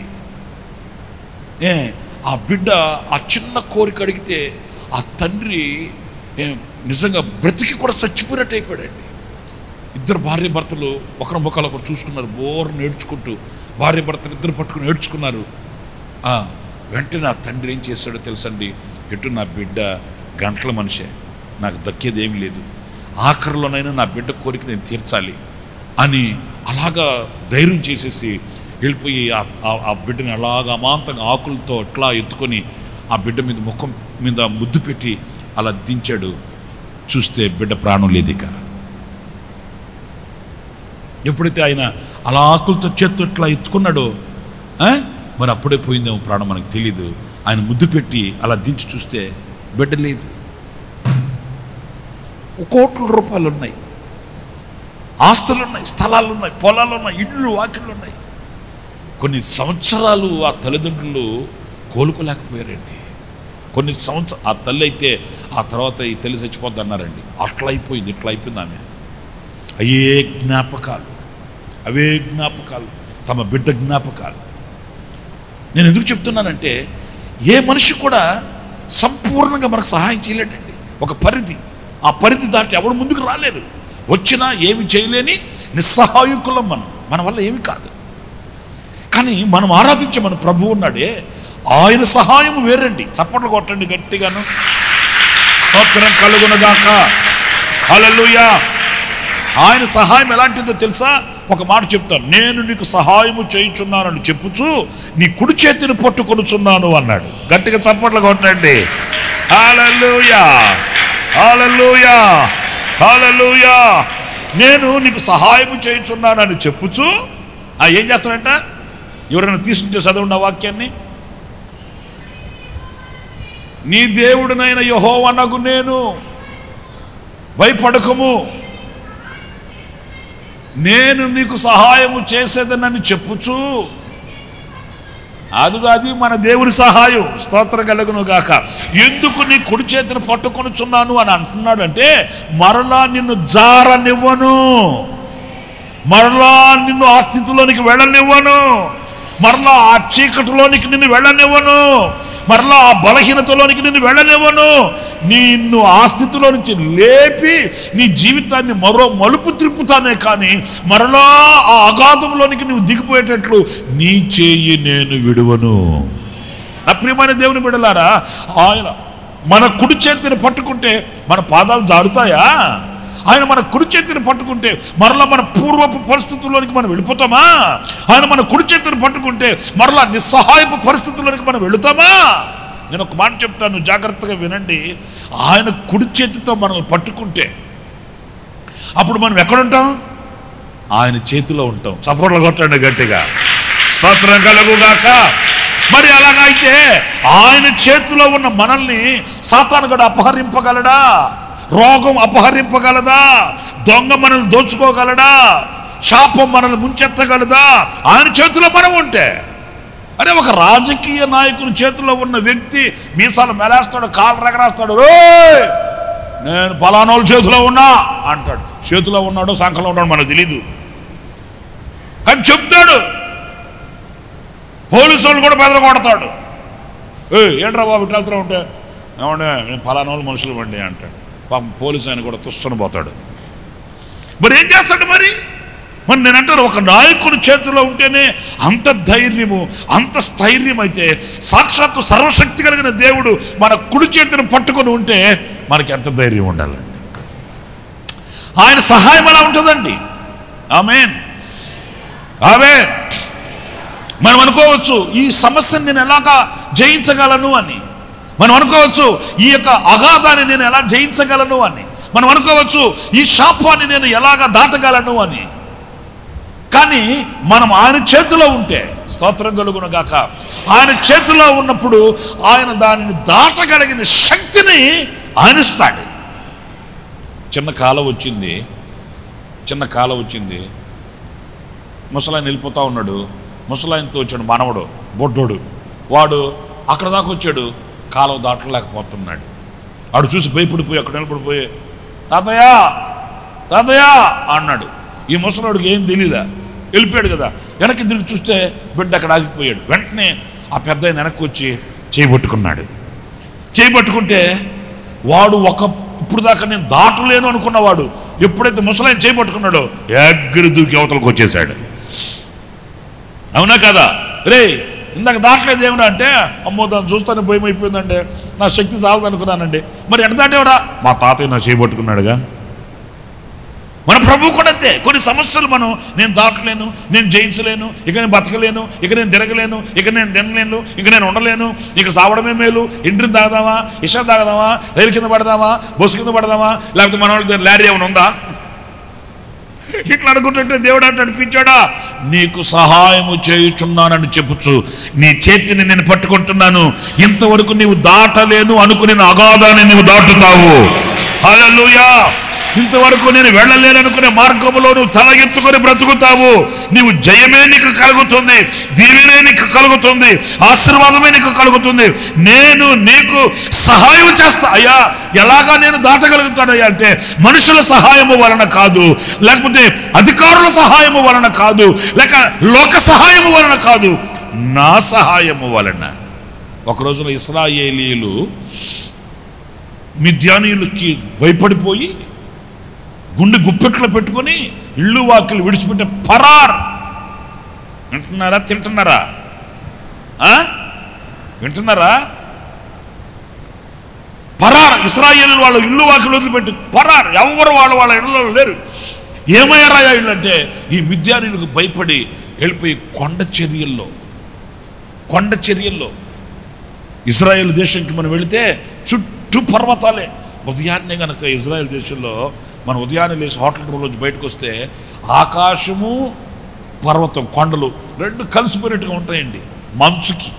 ఏ ఆ బిడ్డ ఆ చిన్న కోరిక అడిగితే ఆ తండ్రి ఏ, నిజంగా బ్రతికి కూడా చచ్చిపోయినట్టు అయిపోయాడండి ఇద్దరు భార్య భర్తలు ఒకరి ముఖాలు ఒకరు చూసుకున్నారు బోర్ నేర్చుకుంటూ భార్య భర్తలు ఇద్దరు పట్టుకుని నేర్చుకున్నారు ఆ, వెంటనే ఆ తండ్రి ఏం చేశాడో తెలుసండి ఎటు నా బిడ్డ గంటల మనిషే నాకు దక్కేది ఏమీ లేదు ఆఖరిలోనైనా నా బిడ్డ కోరిక నేను తీర్చాలి అని అలాగా ధైర్యం చేసేసి వెళ్ళిపోయి ఆ- ఆ- ఆ బిడ్డని అలాగా అమాంతంగా ఆకులతో అట్లా ఎత్తుకొని ఆ బిడ్డ మీద ముఖం మీద ముద్దు పెట్టి అలా దించాడు చూస్తే బిడ్డ ప్రాణం లేదు ఇక ఎప్పుడైతే ఆయన అలా ఆకులతో చేత్తో ఇట్లా ఎత్తుకున్నాడో ఆ? మరి అప్పుడే పోయిందేమో ప్రాణం మనకు తెలీదు ఆయన ముద్దు పెట్టి అలా దించి చూస్తే బిడ్డ లేదు కోట్ల రూపాయలు ఉన్నాయి ఆస్తులు ఉన్నాయి స్థలాలు ఉన్నాయి పొలాలు ఉన్నాయి ఇళ్ళు వాకిళ్ళు ఉన్నాయి కొన్ని సంవత్సరాలు ఆ తల్లిదండ్రులు కోలుకోలేకపోయారండి కొన్ని సంవత్సరం ఆ తల్లి అయితే ఆ తర్వాత ఈ తల్లి చచ్చిపోద్ది అన్నారండి అట్లా అయిపోయింది ఇట్లా అయిపోయింది ఆమె అయ్యే జ్ఞాపకాలు అవే జ్ఞాపకాలు తమ బిడ్డ జ్ఞాపకాలు నేను ఎందుకు చెప్తున్నానంటే ఏ మనిషి కూడా సంపూర్ణంగా మనకు సహాయం చేయలేడండి ఒక పరిధి ఆ పరిధి దాటి ఎవడు ముందుకు రాలేరు వచ్చినా ఏమి చేయలేని నిస్సహాయకులం మనం మన వల్ల ఏమి కాదు కానీ మనం ఆరాధించే మన ప్రభు ఉన్నాడే ఆయన సహాయం వేరండి చప్పట్లు కొట్టండి గట్టిగాను స్తోత్రం కలుగునగాక హల్లెలూయా ఆయన సహాయం ఎలాంటిదో తెలుసా ఒక మాట చెప్తాను నేను నీకు సహాయము చేయించున్నానని చెప్పుచు నీ కుడి చేతిని పట్టుకొనుచున్నాను అన్నాడు గట్టిగా చప్పట్లు కొట్టండి హల్లెలూయా హల్లెలూయా హల్లెలూయా నేను నీకు సహాయము చేయించున్నానని చెప్పుచు ఆ ఏం చేస్తాడంట ఎవరైనా తీసుకుంటే చదవండి ఆ వాక్యాన్ని నీ దేవుడినైన యహోవనగు నేను భయపడకము నేను నీకు సహాయము చేసేదనని చెప్పుచు అదిగో అది మన దేవుని సహాయం స్తోత్రం కలుగును గాక ఎందుకు నీ కుడి చేతిని పట్టుకొనుచున్నాను అని అంటున్నాడంటే మరలా నిన్ను జారనివ్వను మరలా నిన్ను ఆ స్థితిలోనికి వెళ్ళనివ్వను మరలా ఆ చీకటిలోనికి నిన్ను వెళ్ళనివ్వను మరలా ఆ బలహీనతలోనికి నిన్ను వెళ్ళనివ్వను నిన్ను ఆ స్థితిలో నుంచి లేపి నీ జీవితాన్ని మరో మలుపు తిప్పుతానే కానీ మరలా ఆ అగాధంలోనికి నువ్వు దిగిపోయేటట్లు నీ చేయి నేను విడువను నా ప్రియమైన దేవుని బిడలారా ఆయన మన కుడి చేతిని పట్టుకుంటే మన పాదాలు జారుతాయా ఆయన మన కుడి చేతిని పట్టుకుంటే మరలా మన పూర్వపు పరిస్థితుల్లోనికి మనం వెళ్ళిపోతామా ఆయన మన కుడి చేతిని పట్టుకుంటే మరలా నిస్సహాయపు పరిస్థితుల్లోనికి మనం వెళుతామా నేను ఒక మాట చెప్తాను జాగ్రత్తగా వినండి ఆయన కుడి చేతితో మనల్ని పట్టుకుంటే అప్పుడు మనం ఎక్కడుంటాం ఆయన చేతిలో ఉంటాం చప్పట్లు కొట్టండి గట్టిగా స్తోత్రం కలుగుగాక మరి అలాగైతే ఆయన చేతిలో ఉన్న మనల్ని సాతాను గడు అపహరింపగలడా రోగం అపహరింపగలదా దొంగ మనల్ని దోచుకోగలడా శాపం మనల్ని ముంచెత్తగలదా ఆయన చేతిలో మనం ఉంటే అరే ఒక రాజకీయ నాయకుని చేతిలో ఉన్న వ్యక్తి మీసాలు మెలేస్తాడు కాళ్ళు రగరేస్తాడు రోయ్ నేను పలానోళ్ళ చేతిలో ఉన్నా అంటాడు చేతిలో ఉన్నాడో సంఖలో ఉన్నాడో మనకు తెలీదు కానీ చెప్తాడు పోలీసు వాళ్ళు కూడా బెదర కొడతాడు ఏ ఏంట్రా బాబు ఇట్లా వెళ్తూ ఉంటే ఏమంటే మేము పలానా వాళ్ళు మనుషులు అండి అంటాడు పాపం పోలీసు ఆయన కూడా తుస్సని పోతాడు మరి ఏం చేస్తాడు మరి మరి నేను అంటాను ఒక నాయకుడి చేతిలో ఉంటేనే అంత ధైర్యము అంత స్థైర్యం అయితే సాక్షాత్తు సర్వశక్తి కలిగిన దేవుడు మన కుడి చేతిని పట్టుకొని ఉంటే మనకి ఎంత ధైర్యం ఉండాలండి ఆయన సహాయం ఎలా ఉంటుందండి ఆమెన్ ఆమెన్ మనం అనుకోవచ్చు ఈ సమస్యను నేను ఎలాగా జయించగలను అని మనం అనుకోవచ్చు ఈ యొక్క అగాధాన్ని నేను ఎలా జయించగలను అని మనం అనుకోవచ్చు ఈ శాపాన్ని నేను ఎలాగా దాటగలను అని కానీ మనం ఆయన చేతిలో ఉంటే స్తోత్రం కలుగును గాక ఆయన చేతిలో ఉన్నప్పుడు ఆయన దానిని దాటగలిగిన శక్తిని ఆయన ఇస్తాడు చిన్న కాలం వచ్చింది చిన్న కాలం వచ్చింది ముసలాయన వెళ్ళిపోతా ఉన్నాడు ముసలాయనతో వచ్చాడు మనవడు బొడ్డోడు వాడు అక్కడ దాకా వచ్చాడు కాలువ దాటలేకపోతున్నాడు ఆడు చూసి భయపడిపోయి అక్కడ నిలబడిపోయి తాతయ్య తాతయ్య అన్నాడు ఈ ముసలాడికి ఏం తెలియదా వెళ్ళిపోయాడు కదా వెనక్కి తిరిగి చూస్తే బిడ్డ అక్కడ ఆగిపోయాడు వెంటనే ఆ పెద్ద ఆయన వెనక్కి వచ్చి చేయబట్టుకున్నాడు చేయబట్టుకుంటే వాడు ఒక ఇప్పుడు దాకా నేను దాటలేను అనుకున్నవాడు ఎప్పుడైతే ముసలాయన చేయబట్టుకున్నాడో ఎగ్గరి దూకి అవతలకు వచ్చేసాడు అవునా కదా రే ఇందాక దాటలేదు ఏమన్నా అంటే అమ్మో దాన్ని చూస్తానే భయం అయిపోయిందంటే నా శక్తి చాలదు అనుకున్నానండి మరి ఎట దాటేవరా మా తాతయ్య నా చేయబట్టుకున్నాడుగా మన ప్రభు కూడా అంతే కొన్ని సమస్యలు మనం నేను దాటలేను నేను జయించలేను ఇక నేను బతకలేను ఇక నేను తిరగలేను ఇక నేను తినలేను ఇక నేను ఉండలేను ఇక సావడమే మేలు ఇంటిని తాగదామా ఇషం తాగదామా రైలు కింద పడదామా బస్సు కింద పడదామా లేకపోతే మన వాళ్ళ లారీ ఏమైనా ఉందా ఇట్లా అనుకుంటుంటే దేవుడు అంటే అనిపించాడా నీకు సహాయము చేయుచున్నానని చెప్పుచు నీ చేతిని నేను పట్టుకుంటున్నాను ఇంతవరకు నీవు దాటలేను అనుకుని నా అగాధాన్ని నీవు దాటుతావు హల్లెలూయా ఇంతవరకు నేను వెళ్ళలేను అనుకునే మార్గంలో నువ్వు తల ఎత్తుకొని బ్రతుకుతావు నీవు జయమే నీకు కలుగుతుంది దీవెనే నీకు కలుగుతుంది ఆశీర్వాదమే నీకు కలుగుతుంది నేను నీకు సహాయం చేస్తా అయ్యా ఎలాగా నేను దాటగలుగుతానయ్యా అంటే మనుషుల సహాయము వలన కాదు లేకపోతే అధికారుల సహాయము వలన కాదు లేక లోక సహాయము వలన కాదు నా సహాయము వలన ఒక రోజున ఇస్రాయేలీలు మిద్యానీయులకి భయపడిపోయి గుండె గుప్పెట్లో పెట్టుకొని ఇల్లు వాకిలు విడిచిపెట్టే పరార్ వింటున్నారా తింటున్నారా ఆ? వింటున్నారా పరార్ ఇస్రాయేల్ వాళ్ళ ఇల్లు వాకిలు వదిలిపెట్టి పరార్ ఎవరు వాళ్ళ వాళ్ళ ఇళ్ళలో లేరు ఏమయ్యారా ఇల్లు అంటే ఈ విద్యార్థులకు భయపడి వెళ్ళిపోయి కొండ చర్యల్లో కొండ చర్యల్లో ఇజ్రాయెల్ దేశంకి మనం వెళితే చుట్టూ పర్వతాలే ఉదయాన్నే కనుక ఇజ్రాయెల్ దేశంలో మన ఉదయాన్నే లేచి హోటల్ రూమ్లోంచి బయటకు వస్తే ఆకాశము పర్వతం కొండలు రెండు కలిసిపోయినట్టుగా ఉంటాయండి మంచుకి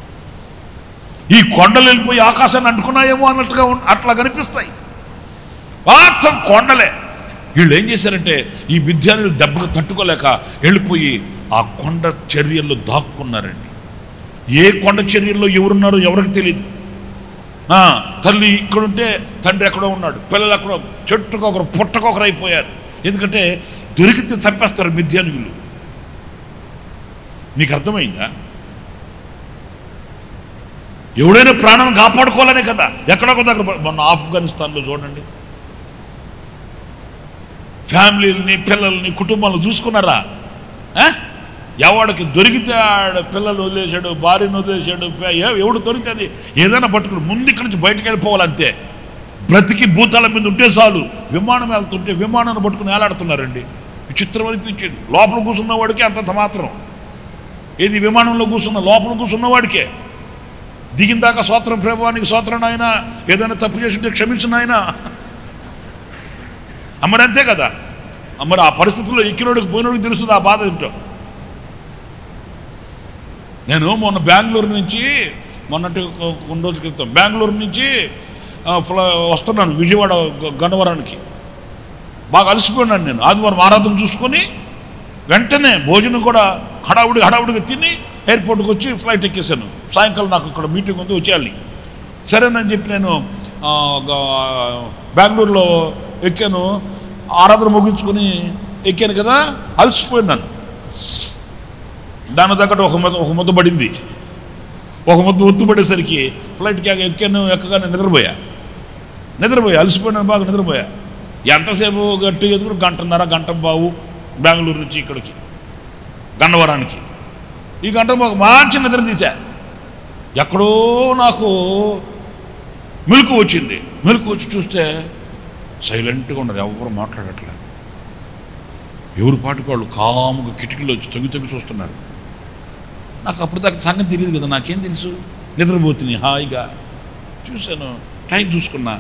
ఈ కొండలు వెళ్ళిపోయి ఆకాశాన్ని అంటుకున్నాయేమో అన్నట్టుగా ఉన్- అట్లా కనిపిస్తాయి మొత్తం కొండలే వీళ్ళు ఏం చేశారంటే ఈ విద్యార్థులు దెబ్బకు తట్టుకోలేక వెళ్ళిపోయి ఆ కొండ చర్యల్లో దాక్కున్నారండి ఏ కొండ చర్యల్లో ఎవరున్నారో ఎవరికి తెలియదు ఆ, తల్లి ఇక్కడుంటే తండ్రి ఎక్కడో ఉన్నాడు పిల్లలు ఎక్కడో చెట్టుకొకరు పుట్టకొకరు అయిపోయారు ఎందుకంటే దొరికితే చంపేస్తారు మిథ్యానుగులు నీకు అర్థమైందా ఎవడైనా ప్రాణం కాపాడుకోవాలనే కదా ఎక్కడొక దగ్గర ప- మొన్న ఆఫ్ఘనిస్తాన్లో చూడండి ఫ్యామిలీలని పిల్లల్ని కుటుంబాలను చూసుకున్నారా ఆ? ఎవడికి దొరికితే ఆడ పిల్లలు వదిలేశాడు భార్యను వదిలేశాడు పే- ఏ- ఎవడు దొరికితే అది ఏదైనా పట్టుకుని ముందు ఇక్కడి నుంచి బయటకు వెళ్ళిపోవాలి అంతే బ్రతికి భూతాల మీద ఉంటే చాలు విమానం వెళ్తుంటే విమానాన్ని పట్టుకుని వేలాడుతున్నారండి విచిత్రం అనిపించింది లోపల కూర్చున్న వాడికి అంతంత మాత్రం ఏది విమానంలో కూర్చున్న లోపల కూర్చున్న వాడికే దిగిన దాకా స్వాత్రం ప్రభావానికి స్వాత్రం ఆయన ఏదైనా తప్పు చేసింటే క్షమించిన ఆయన మరి అంతే కదా మరి ఆ పరిస్థితుల్లో ఎక్కినోడికి పోయినోడికి తెలుస్తుంది ఆ బాధ ఏంటో నేను మొన్న బెంగళూరు నుంచి మొన్నటి ఒక కొన్ని రోజుల క్రితం బెంగళూరు నుంచి ఆ, ఫ్ల వస్తున్నాను విజయవాడ గ- గన్నవరానికి బాగా అలసిపోయినాను నేను ఆదివారం ఆరాధన చూసుకొని వెంటనే భోజనం కూడా హడావుడి హడావుడిగా తిని ఎయిర్పోర్ట్కి వచ్చి ఫ్లైట్ ఎక్కేసాను సాయంకాలం నాకు ఇక్కడ మీటింగ్ ఉంది వచ్చేయాలి సరేనని చెప్పి నేను ఆ, గ- బెంగళూరులో ఎక్కాను ఆరాధన ముగించుకొని ఎక్కాను కదా అలసిపోయినాను దాని తగ్గట్టు ఒక ముద్ద ఒక ముద్ద పడింది ఒక ముద్ద ఒత్తు పడేసరికి ఫ్లైట్కి ఎక్కాను ఎక్కగానే నిద్రపోయా నిద్రపోయా అలసిపోయినాను బాగా నిద్రపోయా ఎంతసేపు గట్టిగా ఎదుగు గంటన్నర గంట బావు బెంగళూరు నుంచి ఇక్కడికి గన్నవరానికి ఈ గంట ఒక మంచి నిద్ర తీసా ఎక్కడో నాకు మెలకు వచ్చింది మెలకు వచ్చి చూస్తే సైలెంట్గా ఉన్నారు ఎవరు మాట్లాడట్లే ఎవరు పాటికి వాళ్ళు కాముగా కిటికీలో వచ్చి తొంగి తొంగి చూస్తున్నారు నాకు అప్పుడు దాకా సంగతి తెలియదు కదా నాకేం తెలుసు నిద్రపోతుంది హాయిగా చూశాను టైం చూసుకున్నా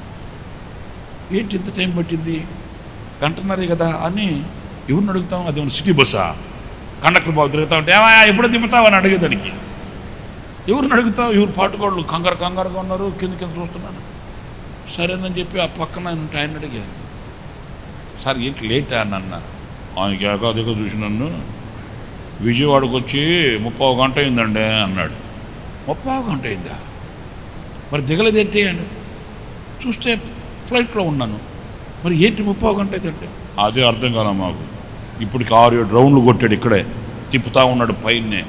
ఏంటి ఇంత టైం పట్టింది గంటన్నరే కదా అని ఎవరిని అడుగుతాం అది సిటీ బస్సా కండక్టర్ బాబు తిరుగుతా ఉంటే ఏమయ్యా ఎప్పుడు దింపుతావు అని అడిగేదానికి ఎవరిని అడుగుతావు ఎవరు పాటుకోళ్ళు కంగారు కంగారుగా ఉన్నారు కింద కింద చూస్తున్నాను సరేనని చెప్పి ఆ పక్కన ఆయన ఉంటే ఆయన అడిగా సార్ ఏంటి లేట్ అని అన్న ఆయనకి ఏకాదిగా చూసి నన్ను విజయవాడకు వచ్చి ముప్పావు గంట అయిందండి అన్నాడు ముప్పావు గంట అయిందా మరి దిగలేదేంటి అని చూస్తే ఫ్లైట్లో ఉన్నాను మరి ఏంటి ముప్పావు గంట అయితే అదే అర్థం కాల మాకు ఇప్పటికి ఆరు ఏడు రౌండ్లు కొట్టాడు ఇక్కడే తిప్పుతా ఉన్నాడు పైనే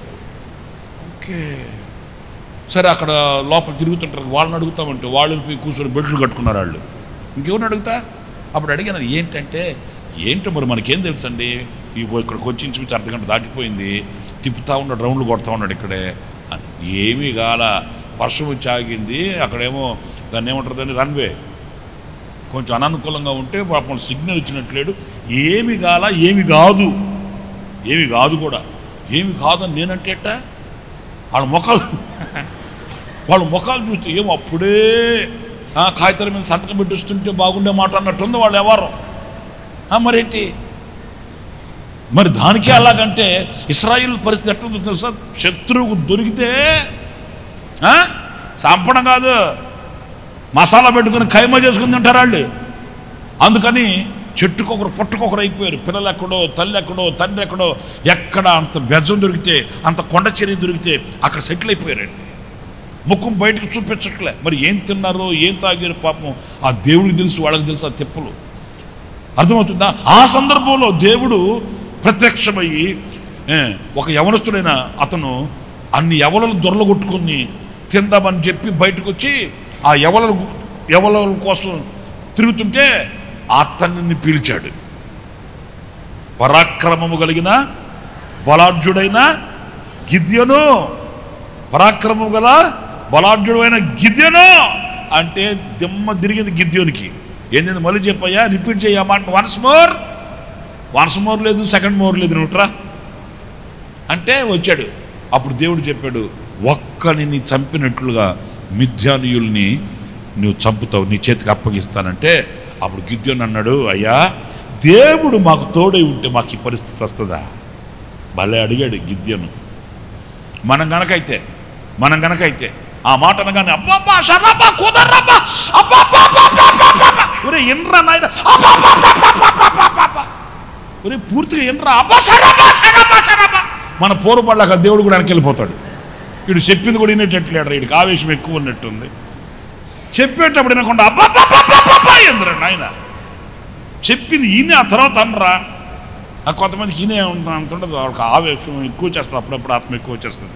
ఓకే సరే అక్కడ లోపల తిరుగుతుంటారు వాళ్ళని అడుగుతామంటే వాళ్ళు పోయి కూర్చొని బెడ్లు కట్టుకున్నారు వాళ్ళు ఇంకెవరిని అడుగుతా అప్పుడు అడిగాను ఏంటంటే ఏంటో మరి మనకేం తెలుసండి ఈ ఇక్కడికి వచ్చి ఇంచుమించు అర్ధ గంట దాటిపోయింది తిప్పుతా ఉన్నాడు రౌండ్లు కొడతా ఉన్నాడు ఇక్కడే అని ఏమీ కాల వర్షం వచ్చి ఆగింది అక్కడేమో దాన్ని ఏమంటారు దాన్ని రన్వే కొంచెం అననుకూలంగా ఉంటే పాపం సిగ్నల్ ఇచ్చినట్లేడు ఏమి కాల ఏమి కాదు ఏమి కాదు కూడా ఏమి కాదని నేనంటే ఎట్టా వాళ్ళ ముఖాలు వాళ్ళ ముఖాలు చూస్తే ఏమో అప్పుడే ఆ, కాగితాల మీద సంతకం పెట్టిస్తుంటే బాగుండే మాట అన్నట్టుంది వాళ్ళు ఎవరు ఆ, మరేంటి మరి దానికే అలాగంటే ఇస్రాయిల్ పరిస్థితి ఎట్లుందో తెలుసా శత్రువుకు దొరికితే ఆ, చంపడం కాదు మసాలా పెట్టుకుని ఖైమా చేసుకుని తింటారు వాళ్ళు అందుకని చెట్టుకొకరు పుట్టుకొకరు అయిపోయారు పిల్లలు ఎక్కడో తల్లి ఎక్కడో తండ్రి ఎక్కడో ఎక్కడ అంత బెజ్జం దొరికితే అంత కొండ చర్య దొరికితే అక్కడ సెటిల్ అయిపోయారండి ముఖం బయటకు చూపించట్లే మరి ఏం తిన్నారో ఏం తాగారో పాపం ఆ దేవుడికి తెలుసు వాళ్ళకి తెలుసు ఆ తిప్పలు అర్థమవుతుందా ఆ సందర్భంలో దేవుడు ప్రత్యక్షమయ్యి ఏ, ఒక యవనస్తుడైన అతను అన్ని యవలలు దొరలగొట్టుకుని తిందామని చెప్పి బయటకు వచ్చి ఆ యవలల యవలల కోసం తిరుగుతుంటే అతన్ని పిలిచాడు పరాక్రమము కలిగిన బలాఢ్యుడైన గిద్యను పరాక్రమం గల బలాఢ్యుడైన గిద్యను అంటే దిమ్మ తిరిగింది గిద్యోనికి ఏంటంటే మళ్ళీ చెప్పయ్యా రిపీట్ చేయ మాట వన్స్ మోర్ వన్స్ మోర్ లేదు సెకండ్ మోర్ లేదు నువ్వుట్రా అంటే వచ్చాడు అప్పుడు దేవుడు చెప్పాడు ఒక్కని చంపినట్లుగా మిథ్యానీయుల్ని నువ్వు చంపుతావు నీ చేతికి అప్పగిస్తానంటే అప్పుడు గిద్యోని అన్నాడు అయ్యా దేవుడు మాకు తోడై ఉంటే మాకు ఈ పరిస్థితి వస్తుందా భలే అడిగాడు గిద్యను మనం గనకైతే మనం గనకైతే ఆ మాట అనగానే అబ్బాబ్బా షర్రబ్బా కుదర్రబ్బా అబ్బబ్బా ఒరే ఎన్రా నాయన ఒరే పూర్తిగా ఎన్రా అబ్బా సరబ్బా సరబ్బా సరబ్బా మన పూర్వపళ్ళక దేవుడు కూడా వెనక్కి వెళ్ళిపోతాడు వీడు చెప్పింది కూడా వినేటట్లేడు వీడికి ఆవేశం ఎక్కువ ఉన్నట్టుంది చెప్పేటప్పుడు వినకుండా అబ్బా ఎందురా నాయన చెప్పింది ఈయన ఆ తర్వాత అనరా ఆ కొంతమందికి ఈయనే ఉంటుంది అంటుండదు వాళ్ళకి ఆవేశం ఎక్కువ చేస్తుంది అప్పుడప్పుడు ఆత్మ ఎక్కువ వచ్చేస్తుంది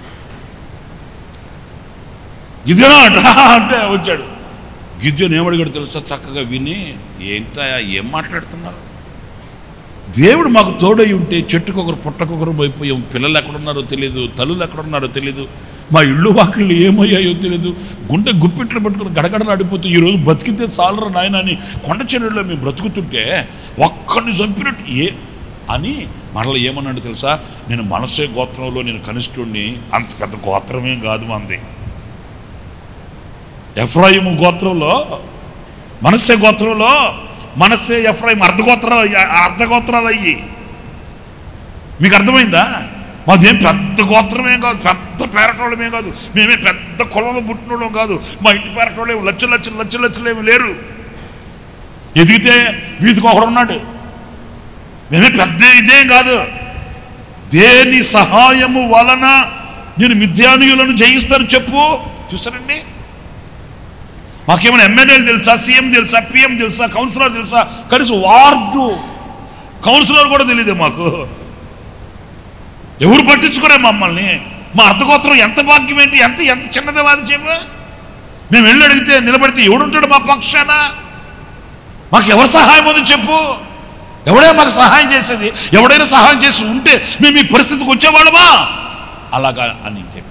గిద్యోనా అంటే వచ్చాడు గిద్యోని ఏమడిగాడు తెలుసా చక్కగా విని ఏంటా ఏం మాట్లాడుతున్నారు దేవుడు మాకు తోడై ఉంటే చెట్టుకొకరు పుట్టకొకరు అయిపోయాం పిల్లలు ఎక్కడున్నారో తెలియదు తల్లులు ఎక్కడున్నారో తెలియదు మా ఇళ్ళు వాకిళ్ళు ఏమయ్యాయో తెలియదు గుండె గుప్పిట్లు పెట్టుకుని గడగడలు ఆడిపోతూ ఈరోజు బతికితే చాలరా నాయన అని కొండ చెరువులో మేము బ్రతుకుతుంటే ఒక్కడిని చంపినట్టు ఏ అని మరలా ఏమన్నాడు తెలుసా నేను మనసే గోత్రంలో నేను కనిష్ఠుడిని అంత పెద్ద గోత్రమేం కాదు మంది ఎఫ్రాయిము గోత్రంలో మనస్సే గోత్రంలో మనస్సే ఎఫ్రాయిం అర్ధగోత్రాలు అయ్యి- అర్ధగోత్రాలు అయ్యి మీకు అర్థమైందా మాదేం పెద్ద గోత్రమేం కాదు పెద్ద పేరటోళ్ళమేం కాదు మేమే పెద్ద కులంలో పుట్టినోళ్ళం కాదు మా ఇంటి పేరటోళ్ళు ఏమి లక్షలు లక్షలు లక్షలు లక్షలు ఏమి లేరు ఎదిగితే వీధికి ఒకడు ఉన్నాడు మేమే పెద్ద ఇదేం కాదు దేని సహాయము వలన నేను మిథ్యానుయులను జయిస్తాను చెప్పు చూస్తారండి మాకేమైనా ఎమ్మెల్యేలు తెలుసా సీఎం తెలుసా పిఎం తెలుసా కౌన్సిలర్ తెలుసా కనీసం వార్డు కౌన్సిలర్ కూడా తెలియదు మాకు ఎవరు పట్టించుకోరే మమ్మల్ని మా అర్ధగోత్రం ఎంత భాగ్యం ఏంటి ఎంత ఎంత చిన్నది వాది చెప్పు మేము వెళ్ళి అడిగితే నిలబడితే ఎవడుంటాడు మా పక్షాన మాకు ఎవరు సహాయం ఉంది చెప్పు ఎవడైనా మాకు సహాయం చేసేది ఎవడైనా సహాయం చేసి ఉంటే మేము ఈ పరిస్థితికి వచ్చేవాళ్ళమా అలాగా అని చెప్పి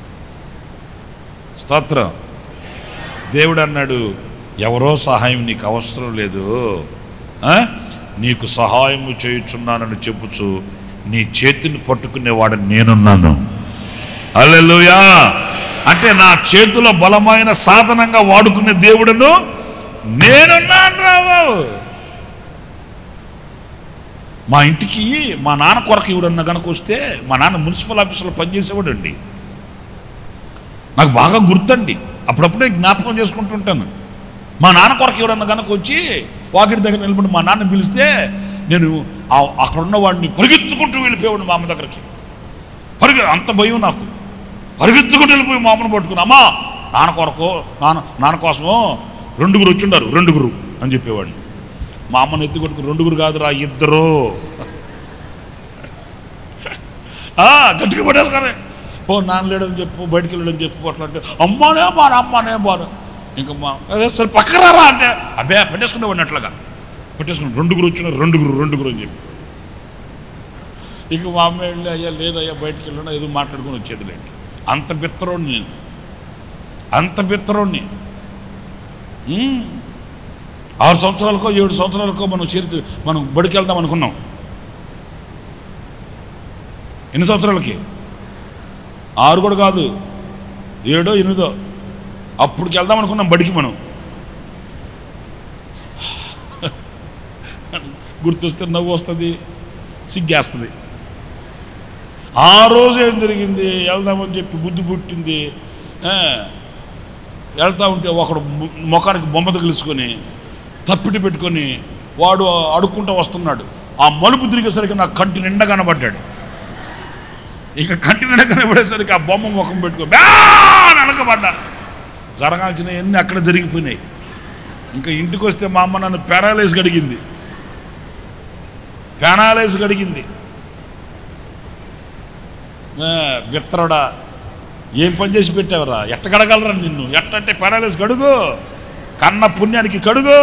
స్తోత్రం దేవుడు అన్నాడు ఎవరో సహాయం నీకు అవసరం లేదు ఆ? నీకు సహాయము చేయుచున్నానని చెప్పుచు నీ చేతిని పట్టుకునేవాడు నేనున్నాను అల్లెలుయా అంటే నా చేతిలో బలమైన సాధనంగా వాడుకునే దేవుడును నేనున్నాను రావు మా ఇంటికి మా నాన్న కొరకు ఎవడన్నా కనుక వస్తే మా నాన్న మున్సిపల్ ఆఫీసులో పనిచేసేవాడు అండి నాకు బాగా గుర్తండి అప్పుడప్పుడే జ్ఞాపకం చేసుకుంటుంటాను మా నాన్న కొరకు ఎవరన్నా కనుక వచ్చి వాకిటి దగ్గర నిలబడి మా నాన్న పిలిస్తే నేను ఆ- అక్కడ ఉన్న వాడిని పరిగెత్తుకుంటూ వెళ్ళిపోయాడు మా అమ్మ దగ్గరికి పరిగె అంత భయం నాకు పరిగెత్తుకుంటూ వెళ్ళిపోయి మా అమ్మను పట్టుకుని అమ్మా నాన్న కొరకు నాన్న నాన్న కోసము రెండుగురు వచ్చిండారు రెండుగురు అని చెప్పేవాడిని మా అమ్మను ఎత్తి కొట్టుకుని రెండుగురు కాదురా ఇద్దరు ఆ, గట్టిగా పట్టేసుకొని ఓ నాన్న లేడని చెప్పు బయటికి వెళ్ళడని చెప్పు అట్లా అంటే అమ్మానే బాను అమ్మానే బాను ఇంకా మా అదే సరే పక్కరారా అంటే అబ్బే పెట్టేసుకునేవాడిని అట్లాగా పెట్టేసుకుని రెండుగురు వచ్చిన రెండుగురు రెండుగురు అని చెప్పి ఇక మా అమ్మ వెళ్ళి అయ్యా లేదయ్యా బయటికి వెళ్ళినా ఏదో మాట్లాడుకొని వచ్చేది లేండి అంత బిత్తరోడిని నేను అంత బిత్తరోడిని ఉమ్. ఆరు సంవత్సరాలకో ఏడు సంవత్సరాలకో మనం చేరి మనం బడికి వెళ్దాం అనుకున్నాం ఎన్ని సంవత్సరాలకి ఆరు కూడా కాదు ఏడో ఎనిమిదో అప్పటికి వెళ్దాం అనుకున్నాం బడికి మనం గుర్తొస్తే నవ్వు వస్తుంది సిగ్గేస్తుంది ఆ రోజు ఏం జరిగింది వెళ్దామని చెప్పి బుద్ధి పుట్టింది ఆ, వెళ్తా ఉంటే ఒకడు ము- ముఖానికి బొమ్మ తగిలించుకొని తప్పిటి పెట్టుకొని వాడు అడుక్కుంటూ వస్తున్నాడు ఆ మలుపు తిరిగేసరికి నా కంటి నిండా కనబడ్డాడు ఇక కంటి నిండా కనబడేసరికి ఆ బొమ్మ ముఖం పెట్టుకో బ్యా అని అనకబడ్డా జరగాల్సిన అన్నీ అక్కడ జరిగిపోయినాయి ఇంకా ఇంటికి వస్తే మా అమ్మ నన్ను పెరాలేసి గడిగింది పెనాలేసి గడిగింది ఆ, బిత్తరుడా ఏం పని చేసి పెట్టావురా ఎట్ట గడగలరా నిన్ను ఎట్ట అంటే పెనాలేసి గడుగు కన్న పుణ్యానికి కడుగు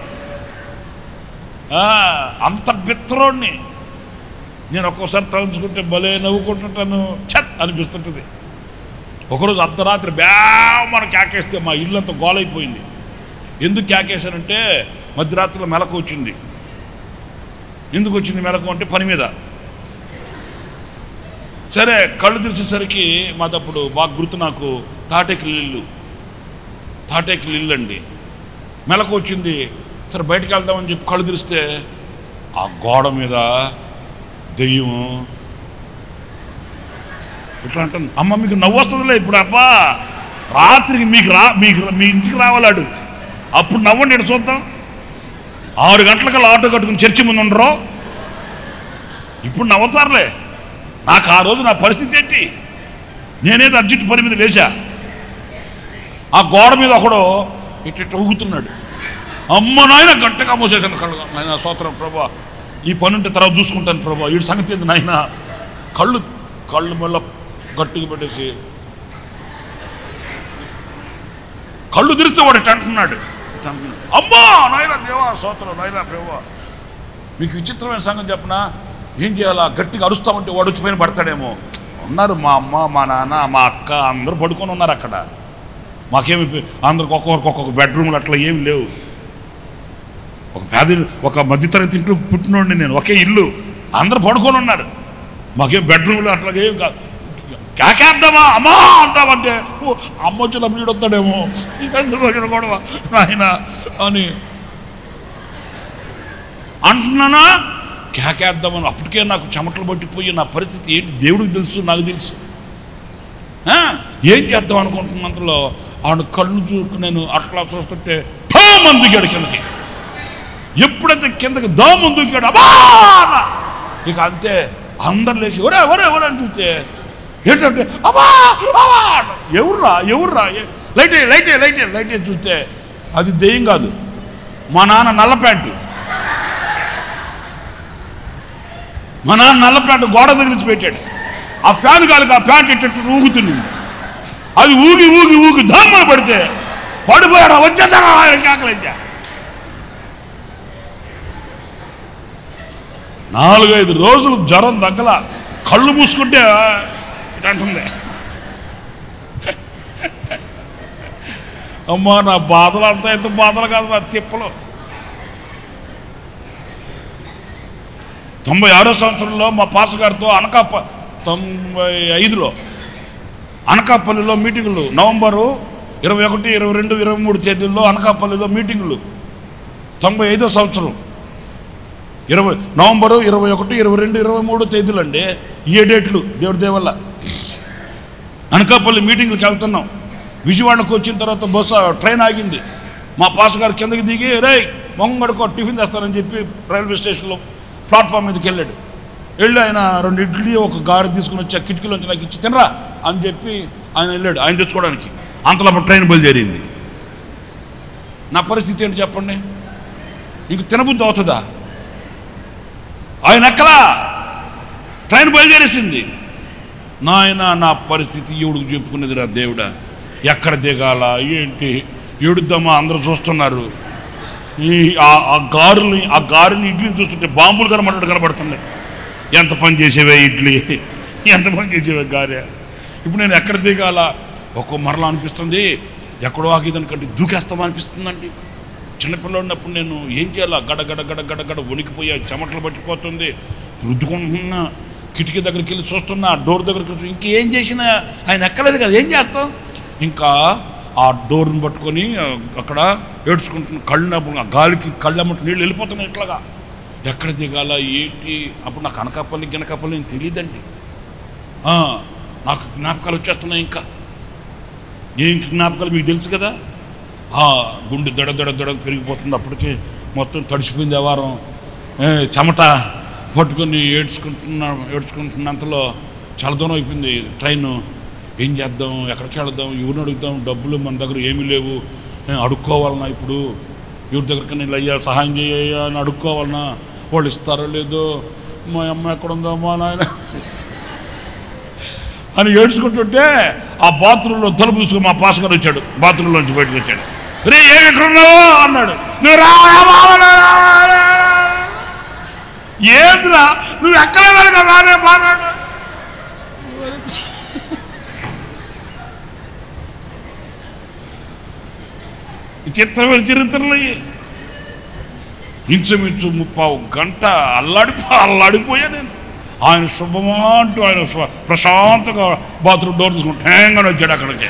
ఆ, అంత బిత్తరోడిని నేను ఒక్కోసారి తలుచుకుంటే భలే నవ్వుకుంటుంటాను ఛత్ అనిపిస్తుంటుంది ఒకరోజు అర్ధరాత్రి మన కేకేస్తే మా ఇల్లు అంతా గోలైపోయింది ఎందుకు కేకేశానంటే మధ్యరాత్రిలో మెలకు వచ్చింది ఎందుకు వచ్చింది మెలకు అంటే పని మీద సరే కళ్ళు తెరిచేసరికి మాదప్పుడు బాగా గుర్తు నాకు తాటేకి ఇల్లు తాటేకి ఇల్లు అండి మెలకు వచ్చింది సరే బయటికి వెళ్దామని చెప్పి కళ్ళు తెరిస్తే ఆ గోడ మీద దెయ్యం ఇట్లా అంటుంది అమ్మ మీకు నవ్వు వస్తుందిలే ఇప్పుడు అబ్బా రాత్రికి మీకు రా మీకు మీ ఇంటికి రావాలాడు అప్పుడు నవ్వండి ఇక్కడ చూద్దాం ఆరు గంటలకల్లా ఆటో కట్టుకుని చర్చి ముందు ఉండరు ఇప్పుడు నవ్వుతారులే నాకు ఆ రోజు నా పరిస్థితి ఏంటి నేనేదో అర్జెంట్ పని మీద లేచా ఆ గోడ మీద ఒకడు ఇట్ట ఇట్ట ఊగుతున్నాడు అమ్మ నాయన గట్టిగా మూసేసాను కళ్ళు నాయన సోత్రం ప్రభా ఈ పని ఉంటే తర్వాత చూసుకుంటాను ప్రభా వీడి సంగతి ఏంది నాయన కళ్ళు కళ్ళు మళ్ళీ గట్టిగా పెట్టేసి కళ్ళు తెరిస్తే వాడు ఇట్ట అంటున్నాడు ఇట్ట అంటున్నాడు అమ్మా నాయన దేవా సోత్రం నాయన ప్రభా మీకు విచిత్రమైన సంగతి చెప్పనా ఏం చేయాలా గట్టిగా అరుస్తామంటే వాడు వచ్చి పైన పడతాడేమో ఉన్నారు మా అమ్మ మా నాన్న మా అక్క అందరూ పడుకొని ఉన్నారు అక్కడ మాకేమి అందరికి ఒక్కొక్కరికి ఒక్కొక్క బెడ్రూమ్లు అట్లా ఏమి లేవు ఒక పేద ఒక మధ్యతరగతి ఇంట్లో పుట్టినోడిని నేను ఒకే ఇల్లు అందరూ పడుకొని ఉన్నారు మాకేం బెడ్రూమ్లు అట్లాగేం కాదు కాకేద్దామా అమ్మా అంటామంటే ఓ, అమ్మ వచ్చినప్పుడు వీడు వస్తాడేమో ఇదెందుకు వచ్చిన గొడవ నాయన అని అంటున్నానా కేకేద్దామని అప్పటికే నాకు చెమటలు పట్టిపోయి నా పరిస్థితి ఏంటి దేవుడికి తెలుసు నాకు తెలుసు ఆ, ఏం చేద్దాం అనుకుంటున్నంతలో ఆడు కళ్ళు చూకు నేను అట్లా చూస్తుంటే ఠామని దిగాడు కిందకి ఎప్పుడైతే కిందకి దామం దూకాడు అబ్బా అన్న. ఇక అంతే అందరు లేచి ఒరే ఒరే ఒరే అని చూస్తే ఏంటంటే అబ్బా అబ్బా అన్న. ఎవర్రా ఎవర్రా ఏ- లైట్ వేయి, లైట్ వేయి, లైట్ వేయి, లైట్ వేయి చూస్తే అది దెయ్యం కాదు మా నాన్న నల్ల ప్యాంటు మా నాన్న నల్ల ప్యాంటు గోడ తగిలించి పెట్టాడు ఆ ఫ్యాన్ గాలికి ఆ ప్యాంట్ ఇట్టు ఊగుతుంది అది ఊగి ఊగి ఊగి ధామలు పడితే పడిపోయాడు వచ్చేసాడు ఆయన కేకలించా నాలుగైదు రోజులు జ్వరం తగ్గల కళ్ళు మూసుకుంటే ఇటు అంటుంది అమ్మా నా బాధలు అంతా ఎంత బాధలు కాదు నా తిప్పలు తొంభై ఆరో సంవత్సరంలో మా పాస్ గారితో అనకాప తొంభై ఐదులో అనకాపల్లిలో మీటింగులు నవంబరు ఇరవై ఒకటి ఇరవై రెండు ఇరవై మూడు తేదీల్లో అనకాపల్లిలో మీటింగులు తొంభై ఐదో సంవత్సరం ఇరవై నవంబరు ఇరవై ఒకటి ఇరవై రెండు ఇరవై మూడు తేదీలు అండి ఏ డేట్లు దేవుడి దేవల్ల అనకాపల్లి మీటింగ్కి వెళ్తున్నాం విజయవాడకు వచ్చిన తర్వాత బస్సు ట్రైన్ ఆగింది మా పాస్ గారు కిందకి దిగి రేయ్ మొంగడుకో టిఫిన్ తెస్తానని చెప్పి రైల్వే స్టేషన్లో ప్లాట్ఫామ్ మీదకి వెళ్ళాడు వెళ్ళి ఆయన రెండు ఇడ్లీ ఒక గారి తీసుకుని వచ్చి ఆ కిటికీలోంచి నాకు ఇచ్చి తినరా అని చెప్పి ఆయన వెళ్ళాడు ఆయన తెచ్చుకోవడానికి అంతలో అప్పుడు ట్రైన్ బయలుదేరింది నా పరిస్థితి ఏంటి చెప్పండి ఇంక తినబుద్ధి అవుతుందా ఆయన ఎక్కలా ట్రైన్ బయలుదేరేసింది నాయన నా పరిస్థితి ఎవడికి చెప్పుకునేది రా దేవుడా ఎక్కడ దిగాల ఏంటి ఏడుద్దామా అందరూ చూస్తున్నారు ఈ ఆ- ఆ గారుని ఆ గారిని ఇడ్లీని చూస్తుంటే బాంబులు కనబడ్డట్టు కనబడుతున్నాయి ఎంత పని చేసేవే ఇడ్లీ ఎంత పని చేసేవే గారె ఇప్పుడు నేను ఎక్కడ దిగాల ఒక్కో మరలా అనిపిస్తుంది ఎక్కడో ఆగేదానికంటే దూకేస్తామా అనిపిస్తుందండి చిన్నపిల్ల ఉన్నప్పుడు నేను ఏం చేయాలా గడ గడ గడ గడ గడ వణికిపోయా చెమటలు పట్టిపోతుంది రుద్దుకుంటున్నా కిటికీ దగ్గరికి వెళ్ళి చూస్తున్నా డోర్ దగ్గరికి వచ్చి ఇంకేం చేసినా ఆయన ఎక్కలేదు కదా ఏం చేస్తాం ఇంకా ఆ డోర్ని పట్టుకొని ఆ, అక్కడ ఏడ్చుకుంటున్న కళ్ళు ఆ గాలికి కళ్ళమ్మటి నీళ్ళు వెళ్ళిపోతున్నాయి ఇట్లాగా ఎక్కడ దిగాల ఏంటి అప్పుడు నాకు అనకాపల్లి గినకాపల్లి ఏం తెలియదండి ఆ, నాకు జ్ఞాపకాలు వచ్చేస్తున్నాయి ఇంకా ఏం జ్ఞాపకాలు మీకు తెలుసు కదా ఆ, గుండె దడ దడ దడ పెరిగిపోతుంది అప్పటికే మొత్తం తడిసిపోయింది ఆ వారం ఏ, చెమట పట్టుకొని ఏడ్చుకుంటున్నా ఏడ్చుకుంటున్నంతలో చాలా దూరం అయిపోయింది ట్రైన్ ఏం చేద్దాం ఎక్కడికి వెళదాం ఎవరిని అడుగుదాం డబ్బులు మన దగ్గర ఏమీ లేవు ఏ, అడుక్కోవాలన్నా ఇప్పుడు ఎవరి దగ్గరికి నేను అయ్యా సహాయం చేయ్యా అని అడుక్కోవాలన్నా వాళ్ళు ఇస్తారో లేదో మా అమ్మ ఎక్కడ ఉందో మా నాయన అని ఏడ్చుకుంటుంటే ఆ బాత్రూంలో తలుపు చూసుకుని మా పాస్ గారు వచ్చాడు బాత్రూంలోంచి బయటకు వచ్చాడు రే ఏం ఎక్కడ ఉన్నావు అన్నాడు నువ్వు రా బావనా, రా, రా, రా. ఏంద్రా నువ్వు ఎక్కలేదని కదా అనే బాధ ఈ చిత్రమైన చరిత్రలు ఇవి. ఇంచుమించు ముప్పావు గంట అల్లాడిపో అల్లాడిపోయా నేను ఆయన శుభమా అంటూ ఆయన స్వ- ప్రశాంతంగా బాత్రూమ్ డోర్ తీసుకుని టేంగానే వచ్చాడు అక్కడికి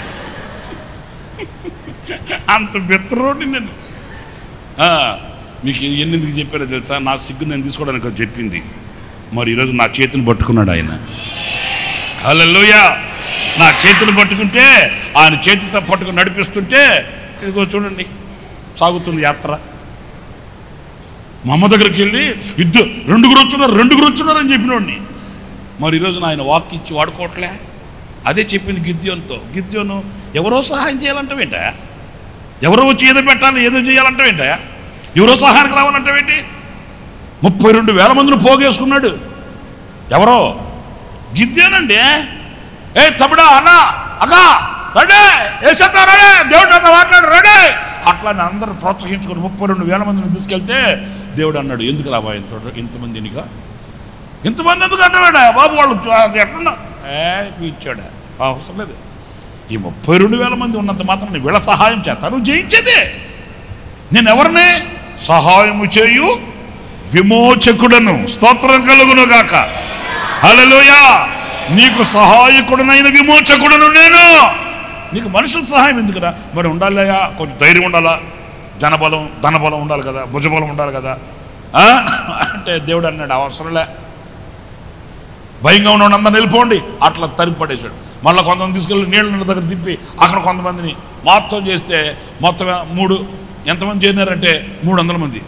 అంత బెత్తరోడి నేను ఆ, మీకు ఎన్నిందుకు చెప్పారో తెలుసా నా సిగ్గు నేను తీసుకోవడానికి అది చెప్పింది మరి ఈరోజు నా చేతిని పట్టుకున్నాడు ఆయన హల్లెలూయా నా చేతిని పట్టుకుంటే ఆయన చేతితో పట్టుకుని నడిపిస్తుంటే ఇదిగో చూడండి సాగుతుంది యాత్ర మా అమ్మ దగ్గరికి వెళ్ళి ఇద్దరు రెండుగురు వచ్చున్నారు రెండుగురు వచ్చున్నారు అని చెప్పినోడిని మరి ఈరోజు ఆయన వాక్ ఇచ్చి వాడుకోవట్లే అదే చెప్పింది గిద్యోన్తో గిద్యోను ఎవరో సహాయం చేయాలంటావేంట ఎవరో వచ్చి ఏదో పెట్టాలి ఏదో చేయాలంటావేంట ఎవరో సహాయానికి రావాలంటావేంటి ముప్పై రెండు వేల మందిని పోగేసుకున్నాడు ఎవరో గిద్యోనండి ఏ తమ్ముడా అన్న అక్క రెడీ వేసేద్దాం రెడీ దేవుడు నాతో మాట్లాడు రెడీ అట్లా అని అందరూ ప్రోత్సహించుకుని ముప్పై రెండు వేల మందిని తీసుకెళ్తే దేవుడు అన్నాడు ఎందుకు రాబా ఇంత ఇంతమంది ఎన్నిక ఇంతమంది ఎందుకు అంటావాడా బాబు వాళ్ళు ఎట్లున్నా ఏ ఇచ్చాడా అవసరం లేదు ఈ ముప్పై రెండు వేల మంది ఉన్నంత మాత్రం నేను వీళ్ళ సహాయం చేస్తాను జయించేదే నేను ఎవరిని సహాయము చేయు విమోచకుడను స్తోత్రం కలుగును గాక హల్లెలూయా నీకు సహాయకుడనైన విమోచకుడను నేను నీకు మనుషుల సహాయం ఎందుకురా మరి ఉండాలయా కొంచెం ధైర్యం ఉండాలా జనబలం ధనబలం ఉండాలి కదా భుజబలం ఉండాలి కదా ఆ? అంటే దేవుడు అన్నాడు అవసరంలే భయంగా ఉన్న అందరిని వెళ్ళిపోండి అట్లా తరిపి పడేశాడు మళ్ళీ కొంతమంది తీసుకెళ్ళి నీళ్ళ దగ్గర తిప్పి అక్కడ కొంతమందిని మొత్తం చేస్తే మొత్తం మూడు ఎంతమంది చేరినారంటే మూడు వందల మంది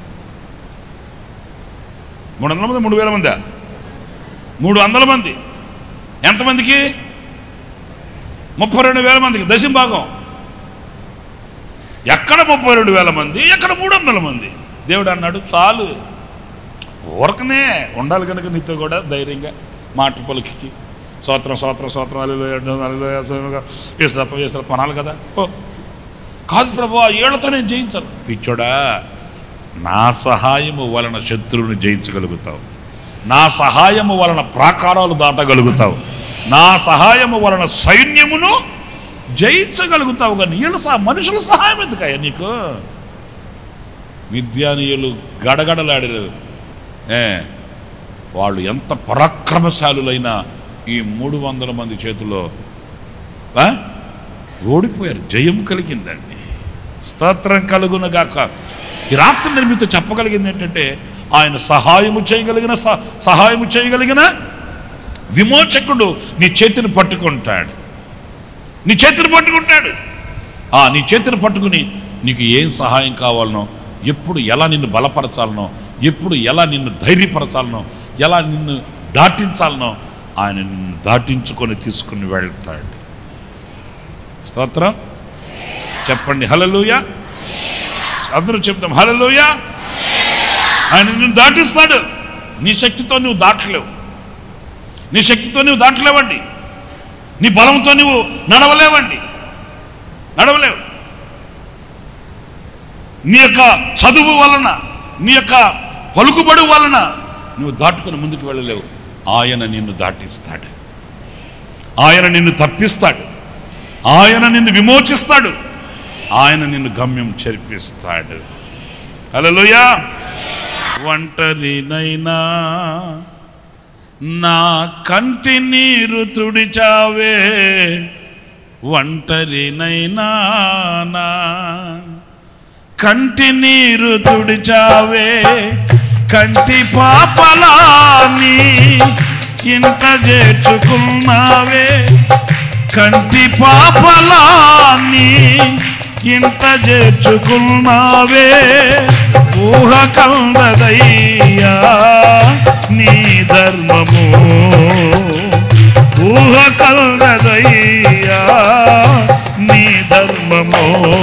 మూడు వందల మంది మూడు వేల మందా మూడు వందల మంది ఎంతమందికి ముప్పై రెండు వేల మందికి దశం భాగం ఎక్కడ ముప్పై రెండు వేల మంది ఎక్కడ మూడు వందల మంది దేవుడు అన్నాడు చాలు ఊరకనే ఉండాలి కనుక నీతో కూడా ధైర్యంగా మాట పలికి సోత్రం సోత్రం సోత్రం అల్లు ఏసరత్వం ఏసరత్వం అనాలి కదా ఓ కాదు ప్రభు ఏళ్లతో నేను జయించాలి పిచ్చోడా నా సహాయము వలన శత్రువుని జయించగలుగుతావు నా సహాయము వలన ప్రాకారాలు దాటగలుగుతావు నా సహాయము వలన సైన్యమును జయించగలుగుతావు కానీ వీళ్ళ సహా మనుషుల సహాయం ఎందుకయ్యా నీకు విద్యానీయులు గడగడలాడారు ఏ వాళ్ళు ఎంత పరాక్రమశాలులైనా ఈ మూడు వందల మంది చేతిలో ఆ? ఓడిపోయారు జయం కలిగిందండి స్తోత్రం కలుగునగాక ఈ రాత్రి నేను మీతో చెప్పగలిగింది ఏంటంటే ఆయన సహాయము చేయగలిగిన స- సహాయము చేయగలిగిన విమోచకుడు నీ చేతిని పట్టుకుంటాడు నీ చేతిని పట్టుకుంటాడు ఆ నీ చేతిని పట్టుకుని నీకు ఏం సహాయం కావాలనో ఎప్పుడు ఎలా నిన్ను బలపరచాలనో ఎప్పుడు ఎలా నిన్ను ధైర్యపరచాలనో ఎలా నిన్ను దాటించాలనో ఆయన నిన్ను దాటించుకొని తీసుకుని వెళ్తాడు స్తోత్రం చెప్పండి హలలుయ అందరూ చెప్తాం హలలుయ ఆయన నిన్ను దాటిస్తాడు నీ శక్తితో నువ్వు దాటలేవు నీ శక్తితో నువ్వు దాటలేవండి నీ బలంతో నువ్వు నడవలేవండి నడవలేవు నీ యొక్క చదువు వలన నీ యొక్క పలుకుబడి వలన నువ్వు దాటుకుని ముందుకు వెళ్ళలేవు ఆయన నిన్ను దాటిస్తాడు ఆయన నిన్ను తప్పిస్తాడు ఆయన నిన్ను విమోచిస్తాడు ఆయన నిన్ను గమ్యం చేర్పిస్తాడు హలోయా ఒంటరినైనా నా కంటి నీరు తుడిచావే ఒంటరినైనా నా కంటి నీరు తుడిచావే కంటి పాపలాని ఇంత చేర్చుకున్నావే కంటి పాపలాని ఇంత చేర్చుకున్నావే ఊహ కందదయ్యా నీ ధర్మము ఊహ కలదయ్యా నీ ధర్మము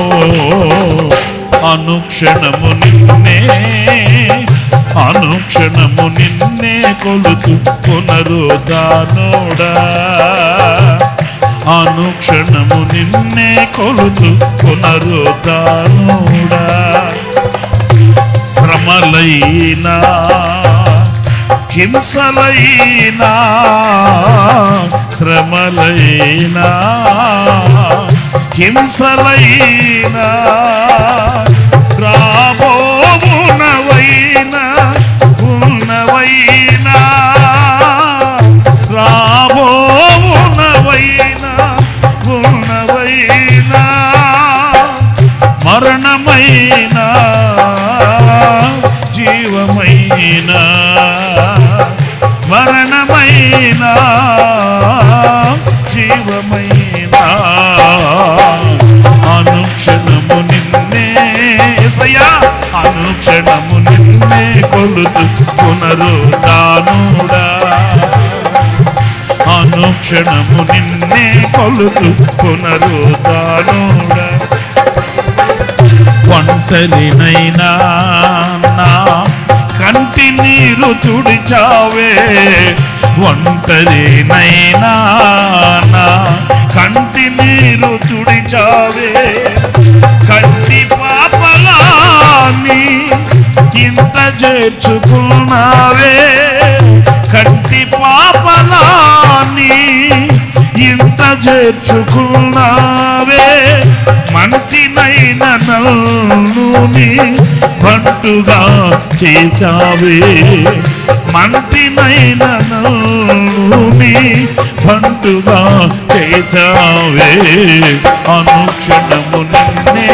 అనుక్షణము నిన్నే అనుక్షణము నిన్నే కొలుతు పునరుదానోడా అనుక్షణము నిన్నే కొలుతు పునరుదానోడా శ్రమలైనా హింసలైనా శ్రమలైనా హింసలైనా రాబోవునవైనా ఉన్నవైనా రాబోవునవైనా ఉన్నవైనా మరణమైన జీవమైన మరణమైన జీవమైన అనుక్షణము నిన్నే సయా అను అనుక్షణము నిన్నే కొలుతు పునరుద్ధానుడా అనుక్షణము నిన్నే కొలుతు పునరుద్ధానుడా ఒంటరినైనా నా కంటి నీరు తుడిచావే ఒంటరినైనా నా కంటి నీరు తుడిచావే కంటి పాపలాని ఇంత చేర్చుకున్నావే కంటి పాపలాని ఇంత చేర్చుకున్నావే మంచినైన నల్లుని బంటుగా చేశావే మంటినైన నల్లుని బంటుగా చేశావే అనుక్షణము నిన్నే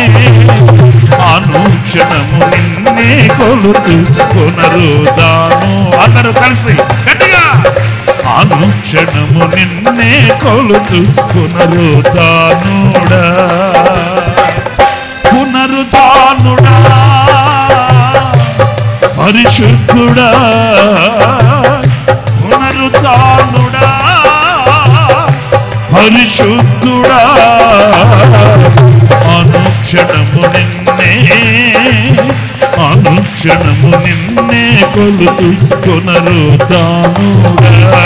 అనుక్షణము నిన్నే కొలుతు పునరుదాను అందరూ కలిసి గట్టిగా అనుక్షణము నిన్నే కొలుతు పునరుతానుడా పునరుతానుడా పరిశుద్ధుడా పునరుతానుడా పరిశుద్ధుడా అనుక్షణము నిన్నే అనుక్షణము నిన్నే కొలుతు పునరుతానుడా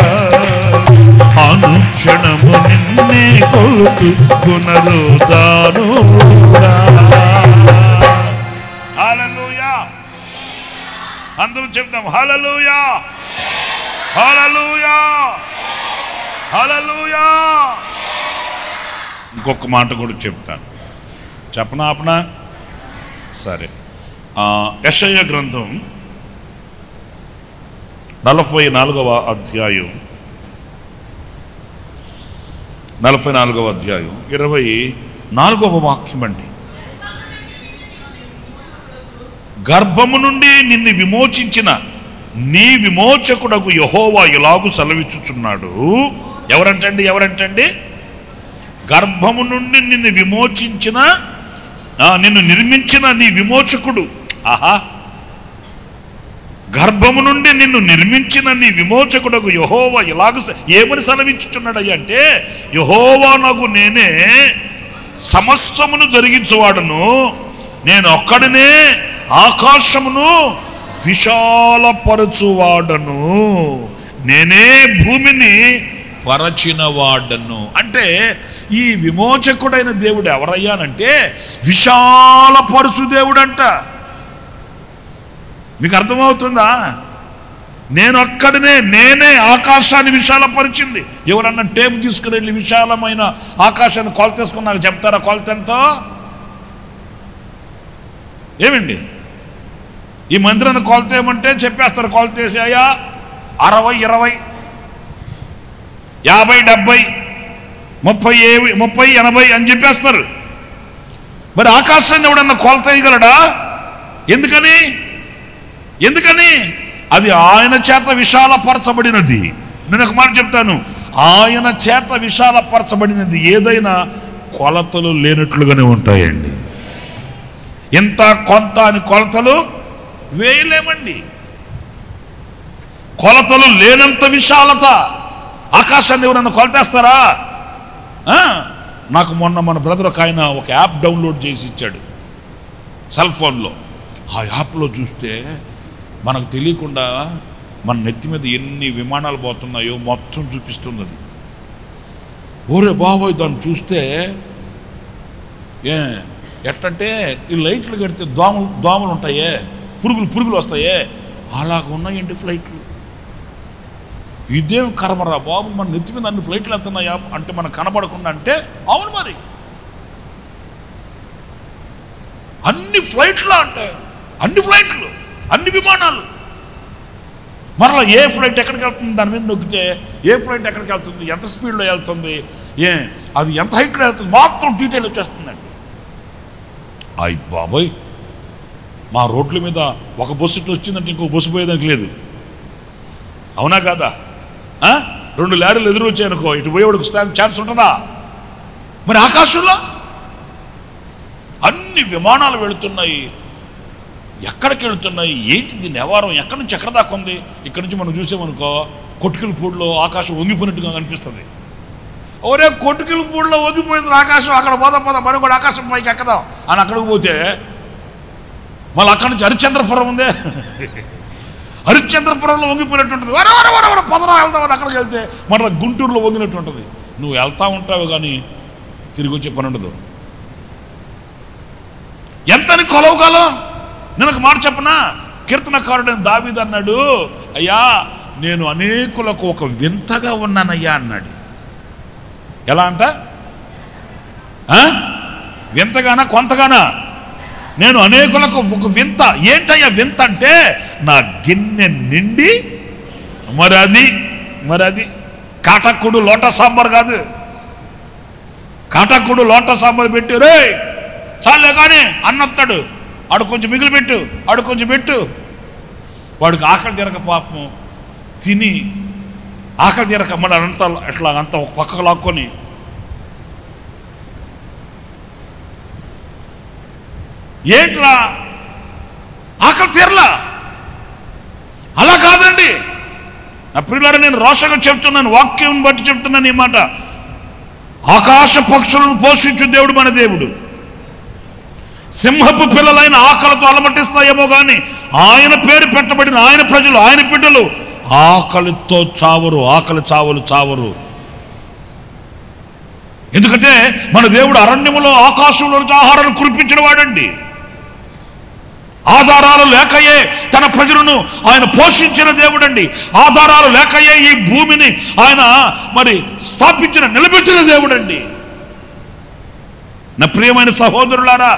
అనుక్షణము నిన్నే కొలుతు పునరుదానుడా హల్లెలూయా అందరూ చెప్తాం హల్లెలూయా హల్లెలూయా హల్లెలూయా ఇంకొక మాట కూడా చెప్తాను చెప్పనా ఆపనా సరే ఆ, యెషయా గ్రంథం నలభై నాలుగవ అధ్యాయం నలభై నాలుగవ అధ్యాయం ఇరవై నాలుగవ వాక్యం అండి గర్భము నుండి నిన్ను విమోచించిన నీ విమోచకుడకు యహోవా ఇలాగు సెలవిచ్చుచున్నాడు ఎవరంటండి ఎవరంటండి గర్భము నుండి నిన్ను విమోచించిన ఆ, నిన్ను నిర్మించిన నీ విమోచకుడు ఆహా గర్భము నుండి నిన్ను నిర్మించిన నీ విమోచకుడకు యహోవా ఇలాగ స- ఏమని సెలవిచ్చుచున్నాడయ్య అంటే యహోవా నాకు నేనే సమస్తమును జరిగించువాడను నేను ఒక్కడినే ఆకాశమును విశాలపరచువాడను నేనే భూమిని పరచినవాడను అంటే ఈ విమోచకుడైన దేవుడు ఎవరయ్యానంటే విశాలపరచు దేవుడంట మీకు అర్థమవుతుందా నేను ఒక్కడినే నేనే ఆకాశాన్ని విశాలపరిచింది ఎవరన్నా టేపు తీసుకుని వెళ్ళి విశాలమైన ఆకాశాన్ని కొలత తీసుకుని నాకు చెప్తారా కొలత ఎంతో ఏమండి ఈ మందిరాన్ని కొలత ఏమంటే చెప్పేస్తారు కొలత వేసి అయ్యా అరవై ఇరవై యాభై డెబ్బై ముప్పై ఏవి ముప్పై ఎనభై అని చెప్పేస్తారు మరి ఆకాశాన్ని ఎవడన్నా కొలత వేయగలడా ఎందుకని ఎందుకని అది ఆయన చేత విశాలపరచబడినది నేను ఒక మాట చెప్తాను ఆయన చేత విశాలపరచబడినది ఏదైనా కొలతలు లేనట్లుగానే ఉంటాయండి ఇంత కొంత అని కొలతలు వేయలేమండి కొలతలు లేనంత విశాలత ఆకాశాన్ని ఎవరన్నా కొలతేస్తారా ఆ? నాకు మొన్న మన బ్రదర్ ఒక ఆయన ఒక యాప్ డౌన్లోడ్ చేసి ఇచ్చాడు సెల్ ఫోన్లో ఆ యాప్లో చూస్తే మనకు తెలియకుండా మన నెత్తి మీద ఎన్ని విమానాలు పోతున్నాయో మొత్తం చూపిస్తున్నది ఓరే బాబోయ్ దాన్ని చూస్తే ఏ ఎట్టంటే ఈ లైట్లు కడితే దోమలు దోమలు ఉంటాయే పురుగులు పురుగులు వస్తాయే అలాగ ఉన్నాయండి ఫ్లైట్లు ఇదేం కర్మరా బాబు మన నెత్తి మీద అన్ని ఫ్లైట్లు వెళ్తున్నాయా అంటే మనకు కనపడకుండా అంటే అవును మరి అన్ని ఫ్లైట్లు అంటే అన్ని ఫ్లైట్లు అన్ని విమానాలు మరలా ఏ ఫ్లైట్ ఎక్కడికి వెళ్తుంది దాని మీద నొక్కితే ఏ ఫ్లైట్ ఎక్కడికి వెళ్తుంది ఎంత స్పీడ్లో వెళ్తుంది ఏ అది ఎంత హైట్లో వెళ్తుంది మొత్తం డీటెయిల్ వచ్చేస్తుందండి అయ్ బాబోయ్ మా రోడ్ల మీద ఒక బస్సు ఇట్లా వచ్చిందంటే ఇంకో బస్సు పోయేదానికి లేదు అవునా కాదా ఆ? రెండు లారీలు ఎదురు వచ్చాయనుకో ఇటు పోయేవాడికి స్థానం ఛాన్స్ ఉంటుందా మరి ఆకాశంలో అన్ని విమానాలు వెళుతున్నాయి ఎక్కడికి వెళ్తున్నాయి ఏంటి దీని వ్యవహారం ఎక్కడి నుంచి ఎక్కడ దాకా ఉంది ఇక్కడ నుంచి మనం చూసామనుకో కొట్టుకెళ్ళి పూడిలో ఆకాశం వంగిపోయినట్టుగా కనిపిస్తుంది ఒరే కొట్టుకెళ్ళి పూడిలో వంగిపోయింది ఆకాశం అక్కడ పోదాం పోదాం మనం కూడా ఆకాశం పైకి ఎక్కదాం అని అక్కడికి పోతే మళ్ళీ అక్కడి నుంచి హరిశ్చంద్రపురం ఉందే హరిశ్చంద్రపురంలో వంగిపోయినట్టు ఉంటుంది వర వర వర వర పదరా వెళ్తామని అక్కడికి వెళ్తే మరలా గుంటూరులో వంగినట్టు ఉంటుంది నువ్వు వెళ్తా ఉంటావు కానీ తిరిగి వచ్చే పని ఉండదు ఎంతని కొలవగలం నేను ఒక మాట చెప్పనా కీర్తనకారుడైన దావీద్ అన్నాడు అయ్యా నేను అనేకులకు ఒక వింతగా ఉన్నానయ్యా అన్నాడు ఎలా అంట ఆ? వింతగానా కొంతగానా నేను అనేకులకు ఒక వింత ఏంటయ్యా వింత అంటే నా గిన్నె నిండి మరి అది మరి అది కాటక్కుడు లోట సాంబార్ కాదు కాటక్కుడు లోట సాంబార్ పెట్టి రే చాలే కానీ అన్నొత్తాడు ఆడు కొంచెం మిగిలి పెట్టు ఆడు కొంచెం పెట్టు వాడికి ఆకలి తీరక పాపం తిని ఆకలి తీరక మళ్ళీ అంతా ఇట్లా అంతా ఒక పక్కకు లాక్కొని ఏంట్రా ఆకలి తీరలా అలా కాదండి నా ప్రియులారా నేను రోషంగా చెప్తున్నాను వాక్యం బట్టి చెప్తున్నాను ఈ మాట ఆకాశ పక్షులను పోషించు దేవుడు మన దేవుడు సింహపు పిల్లలైన ఆకలితో అలమటిస్తాయేమో కానీ ఆయన పేరు పెట్టబడిన ఆయన ప్రజలు ఆయన బిడ్డలు ఆకలితో చావరు ఆకలి చావలు చావరు ఎందుకంటే మన దేవుడు అరణ్యములో ఆకాశంలో నుంచి ఆహారాన్ని కురిపించిన వాడండి ఆధారాలు లేకయే తన ప్రజలను ఆయన పోషించిన దేవుడండి ఆధారాలు లేకయే ఈ భూమిని ఆయన మరి స్థాపించిన నిలబెట్టిన దేవుడండి నా ప్రియమైన సహోదరులారా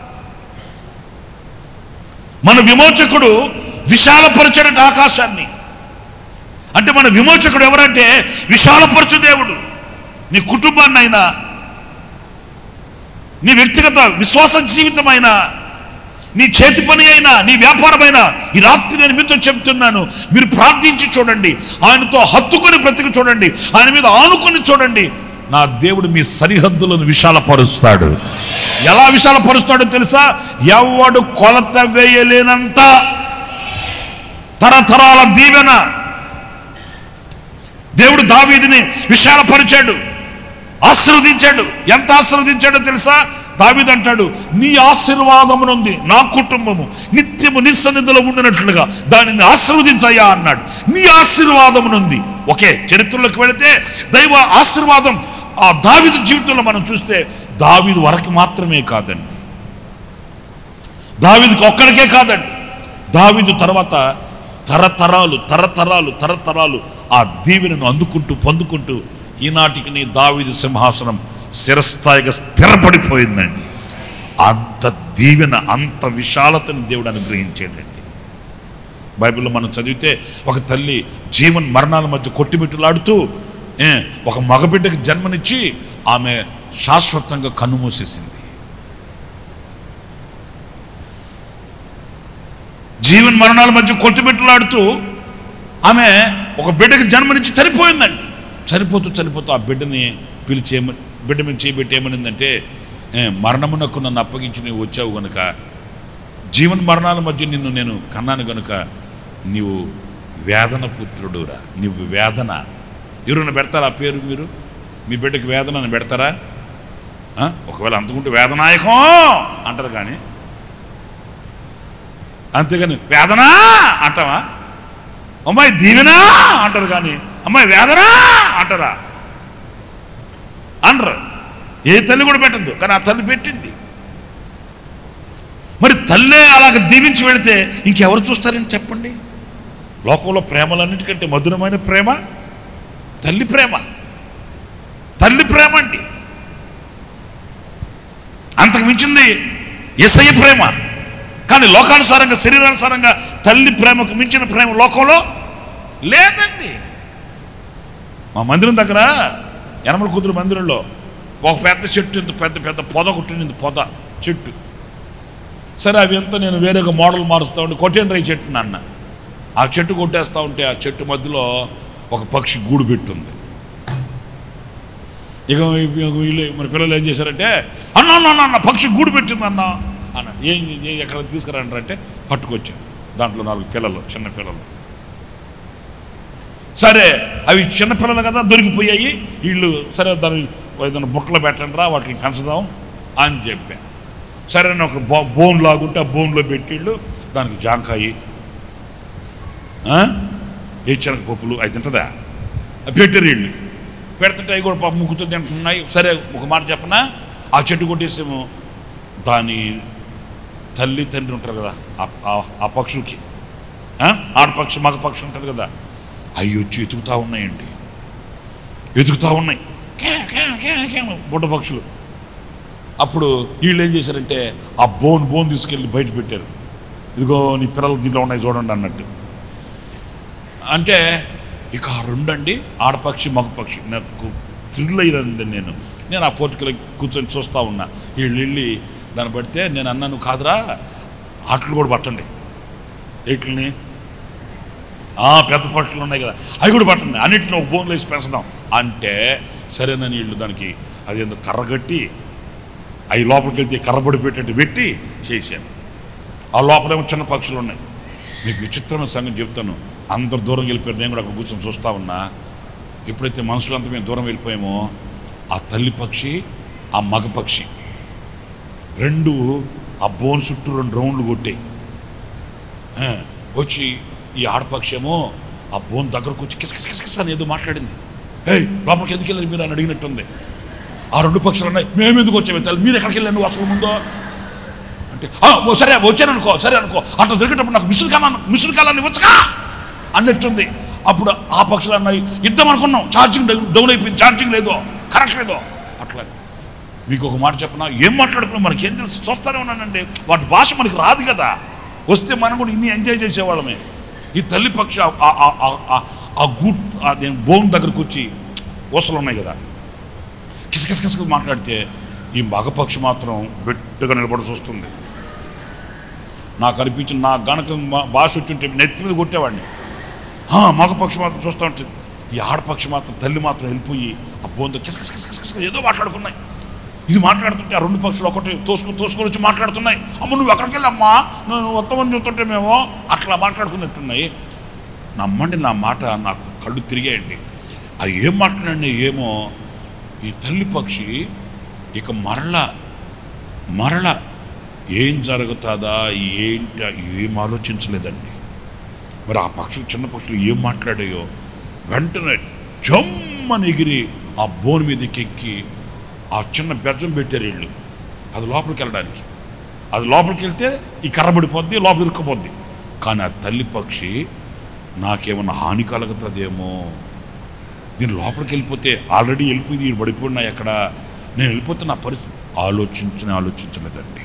మన విమోచకుడు విశాలపరచడట ఆకాశాన్ని అంటే మన విమోచకుడు ఎవరంటే విశాలపరచు దేవుడు నీ కుటుంబాన్నైనా నీ వ్యక్తిగత విశ్వాస జీవితమైనా నీ చేతి పని అయినా నీ వ్యాపారమైనా ఈ రాత్రి నేను మీతో చెప్తున్నాను మీరు ప్రార్థించి చూడండి ఆయనతో హత్తుకొని బ్రతికి చూడండి ఆయన మీద ఆనుకొని చూడండి నా దేవుడు మీ సరిహద్దులను విశాలపరుస్తాడు ఎలా విశాలపరుస్తాడో తెలుసా ఎవడు కొలత వేయలేనంత తరతరాల దీవెన దేవుడు దావీదిని విశాలపరిచాడు ఆశీర్వదించాడు ఎంత ఆశీర్వదించాడో తెలుసా దావీదు అంటాడు నీ ఆశీర్వాదమునుంది నా కుటుంబము నిత్యము నిస్సన్నిధిలో ఉండినట్లుగా దానిని ఆశీర్వదించయ్యా అన్నాడు నీ ఆశీర్వాదమునుంది ఒకే చరిత్రలోకి వెళితే దైవ ఆశీర్వాదం ఆ దావీదు జీవితంలో మనం చూస్తే దావీదు వరకు మాత్రమే కాదండి దావీదుకి ఒక్కడికే కాదండి దావీదు తర్వాత తరతరాలు తరతరాలు తరతరాలు ఆ దీవెనను అందుకుంటూ పొందుకుంటూ ఈనాటికి నీ దావీదు సింహాసనం శిరస్థాయిగా స్థిరపడిపోయిందండి అంత దీవెన అంత విశాలతని దేవుడు అనుగ్రహించాడండి బైబిల్లో మనం చదివితే ఒక తల్లి జీవన్ మరణాల మధ్య కొట్టిమిట్టులాడుతూ ఏ, ఒక మగబిడ్డకి జన్మనిచ్చి ఆమె శాశ్వతంగా కన్నుమూసేసింది జీవన్ మరణాల మధ్య కొట్టిమిట్టులాడుతూ ఆమె ఒక బిడ్డకి జన్మనిచ్చి చనిపోయిందండి చనిపోతూ చనిపోతూ ఆ బిడ్డని పిలిచి ఏమ బిడ్డ మీద చేయబెట్టి ఏమనిందంటే "ఏ, మరణమునకు నన్ను అప్పగించి నీవు వచ్చావు గనుక జీవన్ మరణాల మధ్య నిన్ను నేను కన్నాను గనుక నీవు వేదన పుత్రుడురా నువ్వు వేదన ఎవరైనా పెడతారా ఆ పేరు మీరు మీ బిడ్డకి వేదన అని పెడతారా ఆ? ఒకవేళ అందుకుంటే వేదనాయకం అంటారు కానీ అంతేగాని వేదనా అంటావా అమ్మాయి దీవెనా అంటారు కానీ అమ్మాయి వేదనా అంటారా అనరు ఏ తల్లి కూడా పెట్టద్దు కానీ ఆ తల్లి పెట్టింది మరి తల్లే అలాగ దీవించి వెళితే ఇంకెవరు చూస్తారని చెప్పండి లోకంలో ప్రేమలన్నిటికంటే మధురమైన ప్రేమ తల్లి ప్రేమ తల్లి ప్రేమ అండి అంతకు మించింది ఎస్ఐ ప్రేమ కానీ లోకానుసారంగా శరీరానుసారంగా తల్లి ప్రేమకు మించిన ప్రేమ లోకంలో లేదండి మా మందిరం దగ్గర యనమల కూతురు మందిరంలో ఒక పెద్ద చెట్టు ఇంత పెద్ద పెద్ద పొద కొట్టింది పొద చెట్టు సరే అవి ఎంత నేను వేరేగా మోడల్ మారుస్తూ ఉంటే కొట్టేండ్రై చెట్టు అన్న ఆ చెట్టు కొట్టేస్తూ ఉంటే ఆ చెట్టు మధ్యలో ఒక పక్షి గూడు పెట్టుంది ఇక ఇక వీళ్ళు మన పిల్లలు ఏం చేశారంటే అన్న అన్న అన్న, అన్న పక్షి గూడు పెట్టింది అన్న అన్న ఏం ఏం ఎక్కడ తీసుకురంటారంటే పట్టుకొచ్చాను దాంట్లో నాలుగు పిల్లలు చిన్న పిల్లలు సరే అవి చిన్న పిల్లలు కదా దొరికిపోయాయి వీళ్ళు సరే దాన్ని ఏదైనా బుట్టలో పెట్టండి రా వాటిని పెంచుదాం అని చెప్పాను సరే అని ఒక బో బోన్ లాగుంటే ఆ బోన్లో పెట్టిళ్ళు దానికి జాంకాయి ఏచనక పప్పులు అవి తింటుందా అవి పెట్టారు వీళ్ళు పెడుతుంటే అవి కూడా పాప ముక్కుతో తింటున్నాయి సరే ఒక మాట చెప్పనా ఆ చెట్టు కొట్టేసేమో దాని తల్లి తండ్రి ఉంటారు కదా ఆ- ఆ- ఆ పక్షులకి ఆ? ఆడపక్షి మగ పక్షి ఉంటుంది కదా అవి వచ్చి ఎతుకుతా ఉన్నాయండి ఎతుకుతా ఉన్నాయి కే, కే, కే, కే, బుడ్డ పక్షులు అప్పుడు వీళ్ళు ఏం చేశారంటే ఆ బోన్ బోన్ తీసుకెళ్ళి బయట పెట్టారు ఇదిగో నీ పిల్లలు దీంట్లో ఉన్నాయి చూడండి అన్నట్టు అంటే ఇక ఆ రెండండి ఆడపక్షి మగపక్షి నాకు థ్రిల్ అయ్యింది నేను నేను ఆ ఫోర్ట్కి కూర్చొని చూస్తూ ఉన్నా వీళ్ళు వెళ్ళి దాన్ని పడితే నేను అన్నాను కాదురా ఆటలు కూడా పట్టండి వీటిని ఆ, పెద్ద పక్షులు ఉన్నాయి కదా అవి కూడా పట్టండి అన్నింటిని ఒక బోన్లో వేసి పెంచుదాం అంటే సరేనని వీళ్ళు దానికి అదేందో కర్ర కట్టి అవి లోపలికి వెళ్తే కర్రబడి పెట్టేట్టు పెట్టి చేశాను ఆ లోపలేమో చిన్న పక్షులు ఉన్నాయి మీకు విచిత్రమైన సంగతి చెప్తాను అందరు దూరం వెళ్ళిపోయారు నేను కూడా అక్కడ కూర్చొని చూస్తా ఉన్నా ఎప్పుడైతే మనుషులంతా మేము దూరం వెళ్ళిపోయామో ఆ తల్లి పక్షి ఆ మగ పక్షి రెండు ఆ బోన్ చుట్టూ రెండు రౌండ్లు కొట్టాయి ఆ, వచ్చి ఈ ఆడపక్షి ఏమో ఆ బోన్ దగ్గరకు వచ్చి కిస కిస కిస కిస అని ఏదో మాట్లాడింది ఏయ్ లోపలికి ఎందుకు వెళ్ళారు మీరు అని అడిగినట్టుంది ఆ రెండు పక్షులు ఉన్నాయి మేము ఎందుకు వచ్చాము తల్లి మీరు ఎక్కడికి వెళ్ళాను అసలు ముందో అంటే "ఆ, ఓ సరే వచ్చాను అనుకో సరే అనుకో అట్లా జరిగేటప్పుడు నాకు మిషన్ కాలాన్ని మిషన్ కాలాన్ని వచ్చుగా అన్నట్టుంది అప్పుడు ఆ పక్షులు అన్నాయి ఇద్దాం అనుకున్నాం ఛార్జింగ్ డౌన్ డౌన్ అయిపోయింది ఛార్జింగ్ లేదో కరెక్ట్ లేదో అట్లా మీకు ఒక మాట చెప్పనా ఏం మాట్లాడుకున్నాం మనకి ఏం తెలుసు చూస్తూనే ఉన్నానండి వాటి భాష మనకి రాదు కదా వస్తే మనం కూడా ఇన్ని ఎంజాయ్ చేసేవాళ్ళమే ఈ తల్లి పక్షి ఆ- ఆ- ఆ- ఆ- ఆ- ఆ గూట్ అదే బోన్ దగ్గరకు వచ్చి ఊసలు ఉన్నాయి కదా కిసకిసకిసకి మాట్లాడితే ఈ మగపక్షి మాత్రం బెట్టుగా నిలబడి చూస్తుంది నాకు అనిపించిన నా గనక మా- భాష వచ్చి ఉంటే నెత్తి మీద కొట్టేవాడిని "హా, మగపక్షి మాత్రం చూస్తూ ఉంటుంది ఈ ఆడపక్షి మాత్రం తల్లి మాత్రం వెళ్ళిపోయి ఆ బోన్తో కిసకిసకిసకిస ఏదో మాట్లాడుకున్నాయి ఇది మాట్లాడుతుంటే ఆ రెండు పక్షులు ఒకటి తోసుకొని తోసుకొని వచ్చి మాట్లాడుతున్నాయి అమ్మ నువ్వు ఎక్కడికి వెళ్ళమ్మా నువ్వు వస్తామని చూస్తుంటే మేము అట్లా మాట్లాడుకున్నట్టున్నాయి నమ్మండి నా మాట నాకు కళ్ళు తిరిగాయండి అది ఏం మాట్లాడినా ఏమో ఈ తల్లి పక్షి ఇక మరల మరల ఏం జరుగుతుందా ఏంటి ఏం ఆలోచించలేదండి మరి ఆ పక్షులు చిన్న పక్షులు ఏం మాట్లాడాయో వెంటనే జమ్మని ఎగిరి ఆ బోన్ మీదకి ఎక్కి ఆ చిన్న బెజ్జం పెట్టారు వీళ్ళు అది లోపలికి వెళ్ళడానికి అది లోపలికి వెళ్తే ఈ కర్ర పడిపోద్ది లోపల ఇరుక్కుపోద్ది కానీ ఆ తల్లి పక్షి నాకేమన్నా హాని కలుగుతుందేమో దీని లోపలికి వెళ్ళిపోతే ఆల్రెడీ వెళ్ళిపోయింది వీడు పడిపోయినాయి అక్కడ నేను వెళ్ళిపోతే నా పరిస్థితి ఆలోచించని ఆలోచించలేదండి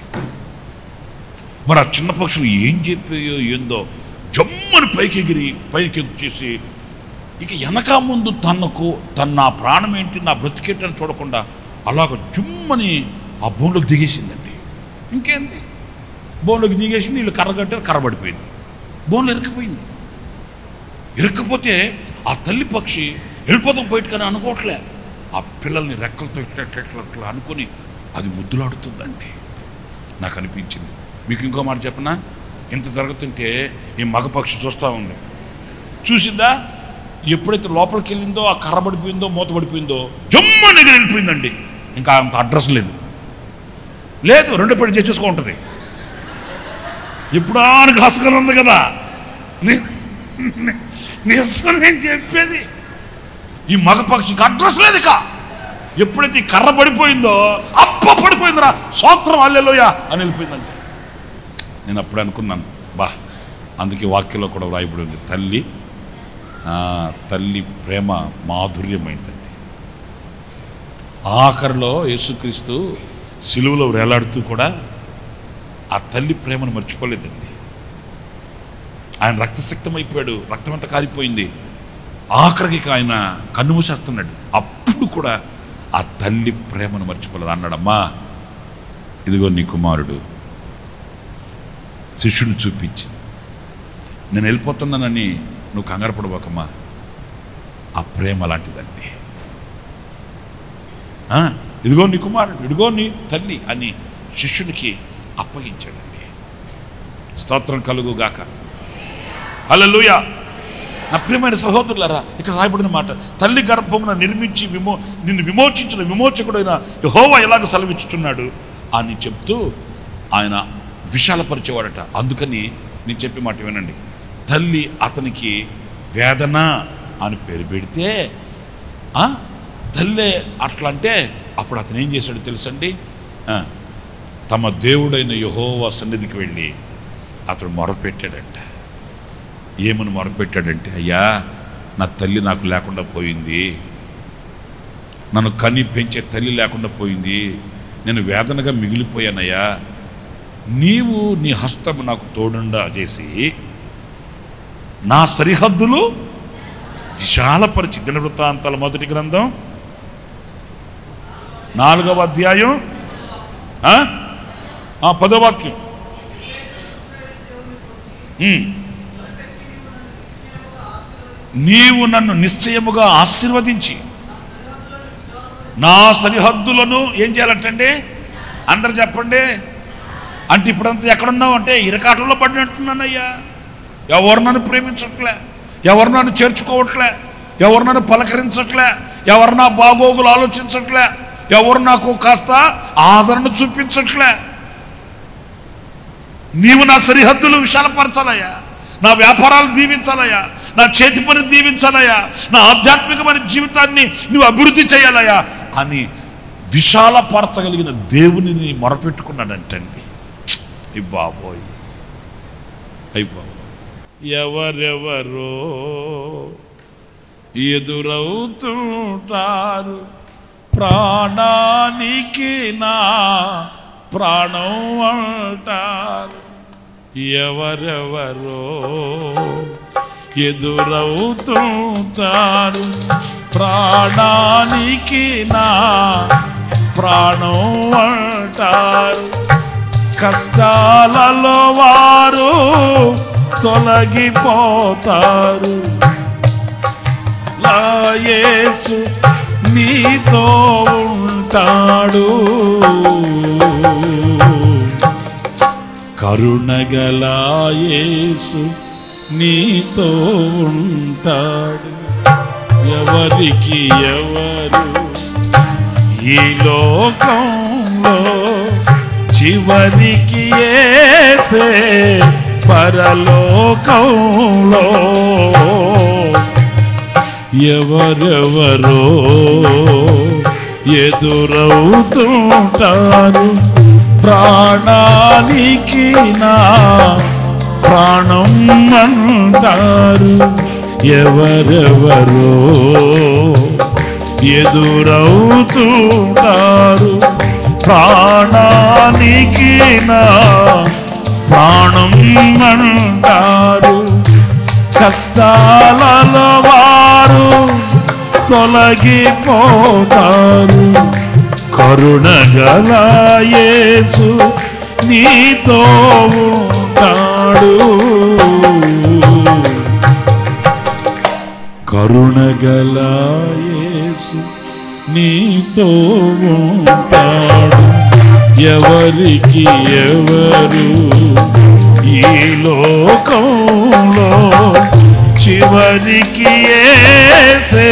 మరి ఆ చిన్న పక్షులు ఏం చెప్పాయో ఏందో జమ్మని పైకి ఎగిరి పైకి వచ్చేసి ఇక వెనక ముందు తనకు తన నా ప్రాణం ఏంటి నా బ్రతికేటని చూడకుండా అలాగ జుమ్మని ఆ బోన్లోకి దిగేసిందండి ఇంకేంది బోన్లోకి దిగేసింది వీళ్ళు కర్ర కట్టారు కర్ర పడిపోయింది బోన్లో ఇరక్కపోయింది ఇరక్కపోతే ఆ తల్లి పక్షి వెళ్ళిపోతాం బయటకని అనుకోవట్లే ఆ పిల్లల్ని రెక్కలతో ఇట్లా ఇట్లా ఇట్లా ఇట్లా అనుకొని అది ముద్దులాడుతుందండి నాకు అనిపించింది మీకు ఇంకో మాట చెప్పనా ఇంత జరుగుతుంటే ఈ మగ పక్షి చూస్తూ ఉంది చూసిందా ఎప్పుడైతే లోపలికి వెళ్ళిందో ఆ కర్ర పడిపోయిందో మూత పడిపోయిందో జమ్మ దగ్గర వెళ్ళిపోయిందండి ఇంకా అంత అడ్రస్ లేదు లేదు రెండు పెళ్లి చేసేసుకో ఉంటుంది ఎప్పుడానికి ఆస్కారం ఉంది కదా ని- ని- నిజం నేను చెప్పేది ఈ మగ పక్షికి అడ్రస్ లేదు ఇక ఎప్పుడైతే ఈ కర్ర పడిపోయిందో అప్ప పడిపోయిందిరా సోత్రం అల్లెలోయ అని వెళ్ళిపోయిందంతే నేను అప్పుడు అనుకున్నాను బా అందుకే వాక్యంలో కూడా వ్రాయబడి ఉంది తల్లి ఆ, తల్లి ప్రేమ మాధుర్యమైందండి ఆఖరిలో యేసుక్రీస్తు సిలువలో వేలాడుతూ కూడా ఆ తల్లి ప్రేమను మర్చిపోలేదండి ఆయన రక్తసిక్తమైపోయాడు రక్తమంతా కారిపోయింది ఆఖరికి ఇక ఆయన కన్ను మూసేస్తున్నాడు అప్పుడు కూడా ఆ తల్లి ప్రేమను మర్చిపోలేదు అన్నాడమ్మా ఇదిగో నీ కుమారుడు శిష్యుని చూపించి నేను వెళ్ళిపోతున్నానని నువ్వు కంగారు పడబోకమ్మా ఆ ప్రేమ లాంటిదండి ఆ, ఇదిగో నీ కుమారుడు ఇదిగో నీ తల్లి అని శిష్యునికి అప్పగించాడండి స్తోత్రం కలుగు గాక హల్లెలూయా నా ప్రియమైన సహోదరులారా ఇక్కడ రాయబడిన మాట తల్లి గర్భమున నిర్మించి విమో నిన్ను విమోచించిన విమోచకుడైన యెహోవా ఎలాగ సెలవిచ్చుచున్నాడు అని చెప్తూ ఆయన విశాలపరిచేవాడట అందుకని నేను చెప్పే మాట వినండి తల్లి అతనికి వేదన అని పేరు పెడితే ఆ, తల్లే అట్లా అంటే అప్పుడు అతను ఏం చేశాడు తెలుసండి ఆ, తమ దేవుడైన యహోవా సన్నిధికి వెళ్ళి అతడు మొరపెట్టాడంట ఏమని మొరపెట్టాడంటే అయ్యా నా తల్లి నాకు లేకుండా పోయింది నన్ను కని పెంచే తల్లి లేకుండా పోయింది నేను వేదనగా మిగిలిపోయానయ్యా నీవు నీ హస్తం నాకు తోడుండా చేసి నా సరిహద్దులు విశాలపరిచి దినవృత్తాంతాల మొదటి గ్రంథం నాలుగవ అధ్యాయం ఆ? ఆ, పదో వాక్యం ఉమ్. నీవు నన్ను నిశ్చయముగా ఆశీర్వదించి నా సరిహద్దులను ఏం చేయాలంటండి అందరు చెప్పండి అంటే ఇప్పుడంతా ఎక్కడున్నావు అంటే ఇరకాటంలో పడినట్టున్నానయ్యా ఎవరు నన్ను ప్రేమించట్లే ఎవరు నన్ను చేర్చుకోవట్లే ఎవరు నన్ను పలకరించట్లే ఎవరు నా బాగోగులు ఆలోచించట్లే ఎవరు నాకు కాస్త ఆదరణ చూపించట్లే నీవు నా సరిహద్దులు విశాలపరచాలయ్యా నా వ్యాపారాలు దీవించాలయ్యా నా చేతి పని దీవించాలయ్యా నా ఆధ్యాత్మికమైన జీవితాన్ని నువ్వు అభివృద్ధి చేయాలయ్యా అని విశాలపరచగలిగిన దేవునిని మొరపెట్టుకున్నాడంటండి ఈ బాబోయ్ అయ్యి బాబోయ్ ఎవరెవరో ఎదురవుతుంటారు ప్రాణానికి నా ప్రాణం అంటారు ఎవరెవరో ఎదురవుతుంటారు ప్రాణానికి నా ప్రాణం అంటారు కష్టాలలో వారు తొలగిపోతారు లాయేసు నీతో ఉంటాడు కరుణగలాయేసు నీతో ఉంటాడు ఎవరికి ఎవరు ఈ లోకంలో చివరికి ఏసే పరలోకంలో ఎవరెవరో ఎదురవుతుంటారు ప్రాణానికి నా ప్రాణం అంటారు ఎవరెవరో ఎదురవుతుంటారు ప్రాణానికి నా ప్రాణం అంటారు కష్టాలలో వారు తొలగిపోతారు కరుణగల యేసు నీతో ఉంటాడు కరుణగల యేసు నీతో ఉంటాడు ఎవరికి ఎవరు ఈ లోకంలో చివరికి ఏసే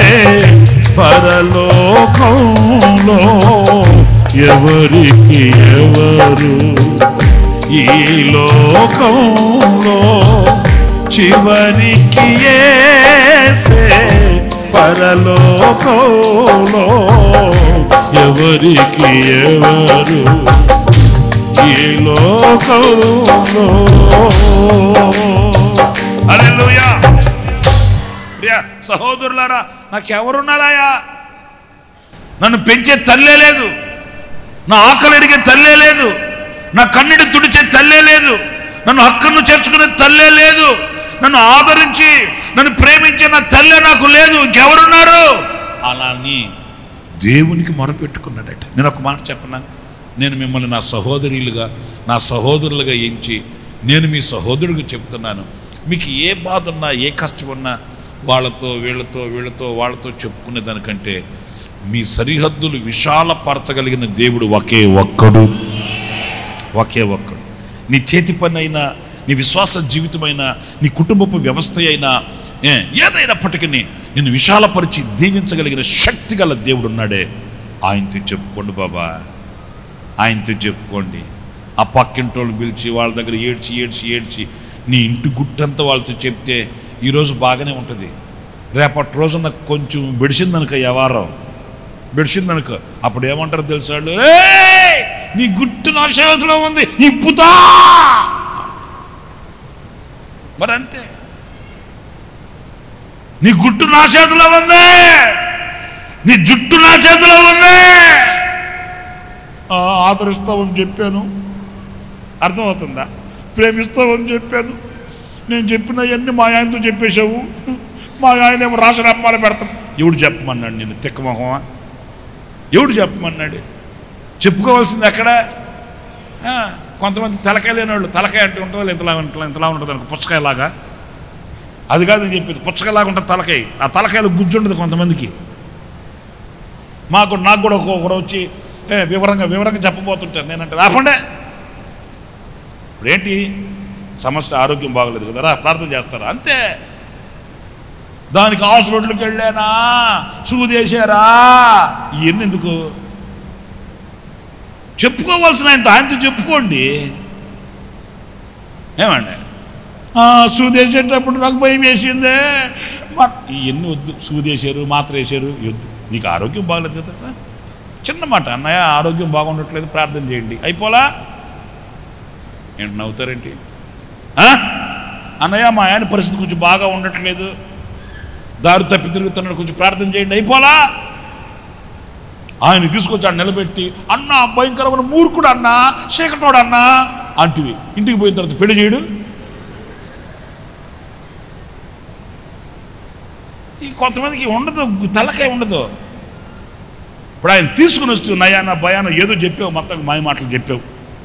పరలోకంలో ఎవరికి ఎవరు ఈ లోకంలో చివరికి ఏసే పరలోకంలో ఎవరికి ఎవరు ఈ లోకంలో హల్లెలూయా ప్రియ సహోదరులారా నాకెవరున్నారాయా నన్ను పెంచే తల్లే లేదు నా ఆకలి ఎరిగే తల్లే లేదు నా కన్నిటి తుడిచే తల్లే లేదు నన్ను హక్కును చేర్చుకునే తల్లే లేదు నన్ను ఆదరించి నన్ను ప్రేమించే నా తల్లే నాకు లేదు ఇంకెవరున్నారు అలా అని దేవునికి మొరపెట్టుకున్నాడట నేను ఒక మాట చెప్పనా నేను మిమ్మల్ని నా సహోదరులుగా నా సహోదరులుగా ఎంచి నేను మీ సహోదరుడికి చెప్తున్నాను మీకు ఏ బాధ ఉన్నా ఏ కష్టం ఉన్నా వాళ్ళతో వీళ్ళతో వీళ్ళతో వాళ్ళతో చెప్పుకునే దానికంటే మీ సరిహద్దులు విశాలపరచగలిగిన దేవుడు ఒకే ఒక్కడు ఒకే ఒక్కడు నీ చేతి పని అయినా నీ విశ్వాస జీవితమైన నీ కుటుంబపు వ్యవస్థ అయినా ఏ, ఏదైనప్పటికీ నిన్ను విశాలపరిచి దీవించగలిగిన శక్తి గల దేవుడు ఉన్నాడే ఆయనతో చెప్పుకోండి బాబా ఆయనతో చెప్పుకోండి ఆ పక్కింటోళ్ళు పిలిచి వాళ్ళ దగ్గర ఏడ్చి ఏడ్చి ఏడ్చి నీ ఇంటి గుట్టంతా వాళ్ళతో చెప్తే ఈరోజు బాగానే ఉంటుంది రేపటి రోజున కొంచెం బెడిసిందనుక వ్యవహారం బెడిసిందనుకో అప్పుడు ఏమంటారు తెలుసా వాళ్ళు "ఏయ్! నీ గుట్టు నా చేతిలో ఉంది ఇప్పుతా మరి అంతే నీ గుట్టు నా చేతిలో ఉంది నీ జుట్టు నా చేతిలో ఉంది ఆ, ఆదరిస్తామని చెప్పాను అర్థమవుతుందా ప్రేమిస్తామని చెప్పాను నేను చెప్పినవన్నీ మా ఆయనతో చెప్పేశావు మా ఆయన ఏమో రాసిన అప్పాలు పెడతాం ఎవడు చెప్పమన్నాడు నేను తిక్కమొహమా ఎవడు చెప్పమన్నాడు చెప్పుకోవాల్సింది ఎక్కడ ఆ, కొంతమంది తలకాయ లేని వాళ్ళు తలకాయ అంటే ఉంటుందా ఇంతలా ఇంతలా ఇంతలా ఉంటుంది అనుకో పుచ్చకాయలాగా అది కాదు నేను చెప్పేది పుచ్చకాయలాగా ఉంటుంది తలకాయ ఆ తలకాయలు గుజ్జు ఉండదు కొంతమందికి మాకు నాకు కూడా ఒకరు వచ్చి ఏ, వివరంగా వివరంగా చెప్పబోతుంటారు నేనంటే రాకుండా ఇప్పుడు ఏంటి సమస్య ఆరోగ్యం బాగలేదు కదా రా ప్రార్థన చేస్తారా అంతే దానికి హాస్పిటల్కి వెళ్ళానా సూదేశారా ఇవన్నీ ఎందుకు చెప్పుకోవాల్సిన ఆయన ఆయనతో చెప్పుకోండి ఏమండి "ఆ, సూదేసేటప్పుడు నాకు భయం వేసిందే మా- ఇవన్నీ వద్దు సూదేశారు మాత్ర వేసారు వద్దు నీకు ఆరోగ్యం బాగలేదు కదా చిన్న మాట అన్నయ్య ఆరోగ్యం బాగుండట్లేదు ప్రార్థన చేయండి అయిపోలా ఏంటి నవ్వుతారేంటి ఆ? అన్నయ్య మా ఆయన పరిస్థితి కొంచెం బాగా ఉండట్లేదు దారి తప్పి తిరుగుతున్నాడు కొంచెం ప్రార్థన చేయండి అయిపోలా ఆయన తీసుకొచ్చాడు నిలబెట్టి అన్న భయంకరమైన మూర్ఖుడు అన్న చీకటోడు అన్న అంటివి ఇంటికి పోయిన తర్వాత పెళ్లి చేయడు ఈ కొంతమందికి ఉండదు తలకాయ ఉండదు ఇప్పుడు ఆయన తీసుకుని వస్తూ నయాన భయాన ఏదో చెప్పావు మొత్తం మాయ మాటలు చెప్పావు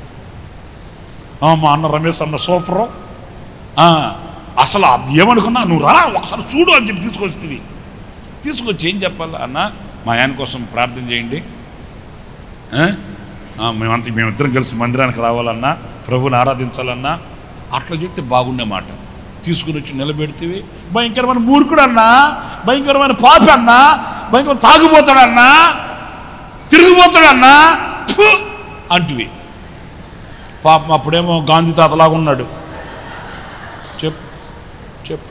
ఆ, మా అన్న రమేష్ అన్న సూపరు ఆ, అసలు అది ఏమనుకున్నా నువ్వు రా ఒకసారి చూడు అని చెప్పి తీసుకొచ్చింది తీసుకొచ్చి ఏం చెప్పాలి అన్న మా ఆయన కోసం ప్రార్థన చేయండి ఆ? ఆ, మేమంతా మేమిద్దరం కలిసి మందిరానికి రావాలన్నా ప్రభుని ఆరాధించాలన్నా అట్లా చెప్తే బాగుండే మాట తీసుకుని వచ్చి నిలబెడితే భయంకరమైన మూర్ఖుడు అన్నా భయంకరమైన పాపి అన్నా భయంకర తాగుపోతాడన్నా తిరిగిపోతాడన్నా ఫు అంటివి పాపం అప్పుడేమో గాంధీ తాతలాగా ఉన్నాడు చెప్పు చెప్పు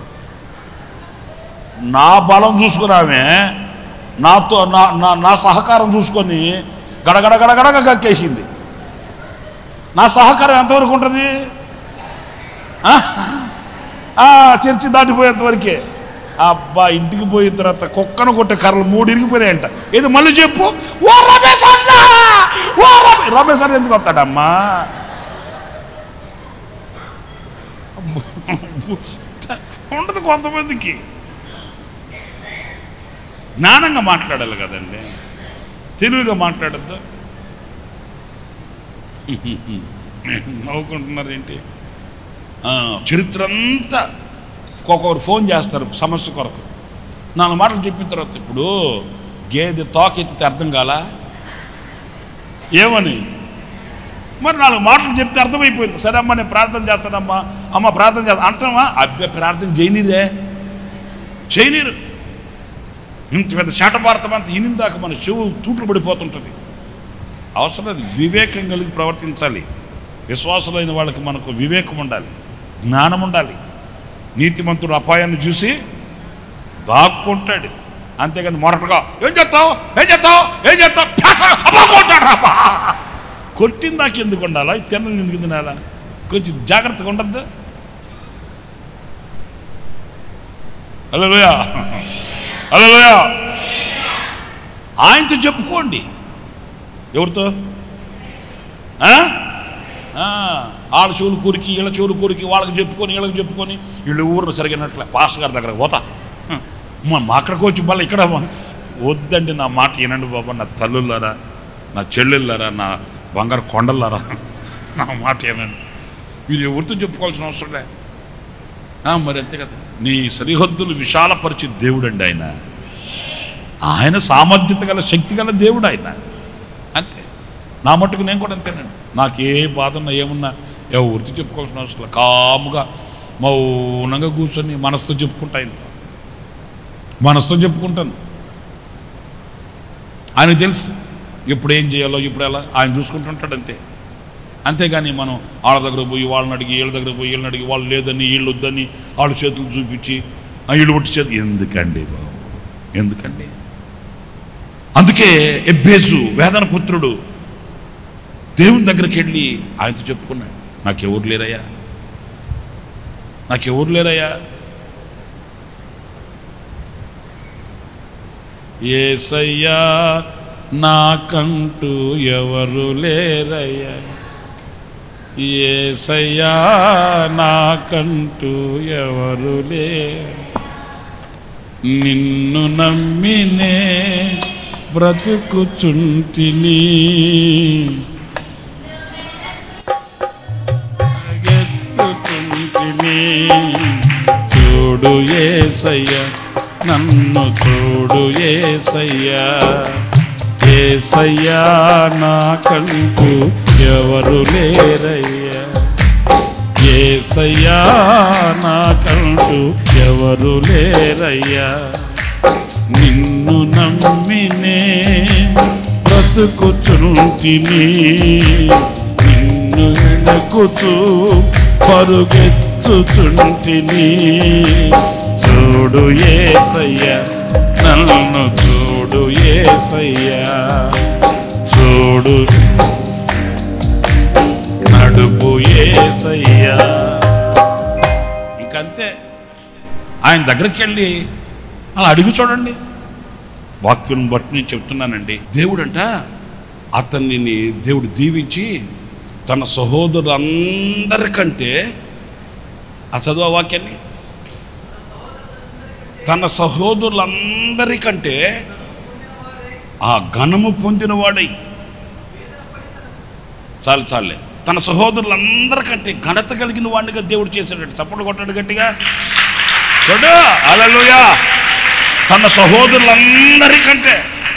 నా బలం చూసుకురామే నాతో నా నా నా సహకారం చూసుకొని గడగడ గడగడగా కక్కేసింది నా సహకారం ఎంతవరకు ఉంటుంది ఆ? ఆ, చర్చి దాటిపోయేంత వరకే అబ్బా ఇంటికి పోయిన తర్వాత కుక్కను కొట్టే కర్రలు మూడు ఇరిగిపోయినాయంట ఇది మళ్ళీ చెప్పు ఓ రమేష్ అన్న ఓ రమేష్ రమేష్ అన్న ఎందుకు వస్తాడమ్మా ఉండదు కొంతమందికి జ్ఞానంగా మాట్లాడాలి కదండి తెలివిగా మాట్లాడద్దు నవ్వుకుంటున్నారు ఏంటి ఆ, చరిత్ర అంతా ఒక్కొక్కరు ఫోన్ చేస్తారు సమస్య కొరకు నాలుగు మాటలు చెప్పిన తర్వాత ఇప్పుడు గేదె తోకెత్తితే అర్థం కాలా ఏమని మరి నాలుగు మాటలు చెప్తే అర్థమైపోయింది సరే అమ్మ నేను ప్రార్థన చేస్తానమ్మా అమ్మ ప్రార్థన చేస్తా అంటామా అబ్బే ప్రార్థన చేయనీరే చేయనీరు ఇంత పెద్ద శాటభారతం అంతా ఇనిందాక మన చెవు తూట్లు పడిపోతుంటుంది అవసరం లేదు వివేకం కలిగి ప్రవర్తించాలి విశ్వాసులైన వాళ్ళకి మనకు వివేకం ఉండాలి జ్ఞానం ఉండాలి నీతిమంతుడు అపాయాన్ని చూసి దాక్కుంటాడు అంతేగాని మొరటగా ఏం చేస్తావు ఏం చేస్తావు ఏం చేస్తావు పేట! అబ్బా కొట్టాడు అబ్బా కొట్టిన దాకా ఎందుకు ఉండాలా తిన్నది ఎందుకు తినాలా కొంచెం జాగ్రత్తగా ఉండద్దు హలో హలో ఆయనతో చెప్పుకోండి ఎవరితో ఆ? ఆ, వాళ్ళ చెవులు కూరికి వీళ్ళ చెవులు కూరికి వాళ్ళకి చెప్పుకొని వీళ్ళకి చెప్పుకొని వీళ్ళు ఊరిని సరిగినట్లే పాస్ గారి దగ్గర పోతా హ, మా మా అక్కడికి వచ్చి మళ్ళీ ఇక్కడ వద్దండి నా మాట వినండి బాబా నా తల్లులారా నా చెల్లెళ్ళారా నా బంగారు కొండలారా నా మాట వినండి మీరు ఎవరితో చెప్పుకోవాల్సిన అవసరం లే ఆ, మరి అంతే కదా నీ సరిహద్దులు విశాలపరిచి దేవుడు అండి ఆయన ఆయన సామర్థ్యత గల శక్తి గల దేవుడు ఆయన అంతే నా మట్టుకు నేను కూడా అంతేనండి నాకు ఏ బాధ ఉన్నా ఏమున్నా ఎవరితో చెప్పుకోవాల్సిన అవసరం లేదు. కాముగా మౌనంగా కూర్చొని మనసుతో చెప్పుకుంటా ఇంత మనసుతో చెప్పుకుంటాను ఆయనకు తెలుసు ఎప్పుడు ఏం చేయాలో ఇప్పుడు ఎలా ఆయన చూసుకుంటుంటాడు అంతే అంతేగాని మనం వాళ్ళ దగ్గర పోయి వాళ్ళని అడిగి వీళ్ళ దగ్గర పోయి వీళ్ళని అడిగి వాళ్ళు లేదని వీళ్ళు వద్దని వాళ్ళ చేతులు చూపించి ఆ వీళ్ళు ఒట్టి చేతులు ఎందుకండి బాబు ఎందుకండి అందుకే ఎబ్బేసు వేదన పుత్రుడు దేవుని దగ్గరికి వెళ్ళి ఆయనతో చెప్పుకున్నాడు నాకెవరు లేరయ్యా నాకెవరు లేరయ్యా ఏసయ్యా నాకంటూ ఎవరు లేరయ్యా ఏసయ్యా నాకంటూ ఎవరు లే నిన్ను నమ్మినే బ్రతుకుచుంటిని ఎత్తుకుంటిని చూడు ఏసయ్య నన్ను చూడు ఏసయ్యా ఏసయ్యా నాకంటూ ఎవరు లేరయ్యా ఏసయ్యా నాకంటూ ఎవరు లేరయ్యా నిన్ను నమ్మినే బ్రతుకుచుంటిని నిన్ను వెనకుతూ పరుగెత్తుచుంటిని చూడు ఏసయ్యా నన్ను చూడు ఏసయ్యా చూడు నడుపు ఏసయ్యా ఇంకంతే ఆయన దగ్గరికి వెళ్ళి అలా అడుగు చూడండి వాక్యం బట్టి నేను చెప్తున్నానండి దేవుడంట అతన్ని దేవుడు దీవించి తన సహోదరులందరికంటే ఆ చదువు ఆ వాక్యాన్ని తన సహోదరులందరికంటే ఆ ఘనము పొందినవాడై చాలు చాలే తన సహోదరులందరికంటే ఘనత కలిగిన వాడినిగా దేవుడు చేశాడు చప్పట్లు కొట్టాడు గట్టిగా చూడు అలలుయా తన సహోదరులందరికంటే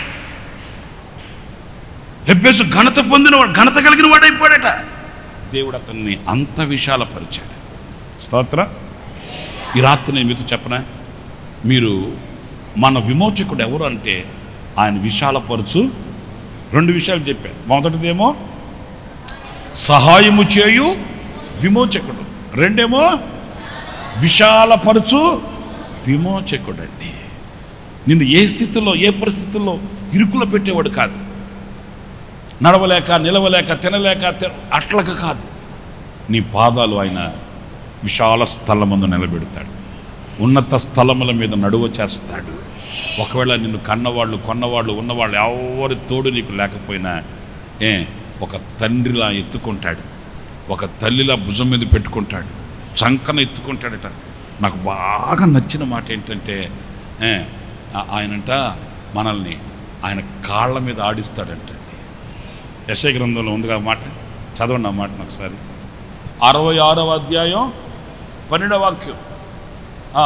హెబ్బేసు ఘనత పొందినవాడు ఘనత కలిగిన వాడైపోయాడట దేవుడు అతన్ని అంత విశాలపరిచాడు స్తోత్ర ఈ రాత్రి నేను మీతో చెప్పనా మీరు మన విమోచకుడు ఎవరు అంటే ఆయన విశాలపరచు రెండు విషయాలు చెప్పారు మొదటిదేమో సహాయము చేయు విమోచకుడు రెండేమో విశాలపరచు విమోచకుడండి నిన్ను ఏ స్థితిలో ఏ పరిస్థితుల్లో ఇరుకులో పెట్టేవాడు కాదు నడవలేక నిలవలేక తినలేక తి- అట్లక కాదు నీ పాదాలు ఆయన విశాల స్థలమందు నిలబెడతాడు ఉన్నత స్థలముల మీద నడువ చేస్తాడు ఒకవేళ నిన్ను కన్నవాళ్ళు కొన్నవాళ్ళు ఉన్నవాళ్ళు ఎవరి తోడు నీకు లేకపోయినా ఏ ఒక తండ్రిలా ఎత్తుకుంటాడు ఒక తల్లిలా భుజం మీద పెట్టుకుంటాడు చంకన ఎత్తుకుంటాడట నాకు బాగా నచ్చిన మాట ఏంటంటే ఏ, ఆ- ఆయనంట మనల్ని ఆయన కాళ్ళ మీద ఆడిస్తాడంటండి యశయ గ్రంథంలో ఉందిగా ఆ మాట చదవండి ఆ మాట ఒకసారి అరవై ఆరవ అధ్యాయం పన్నెండవ వాక్యం ఆ.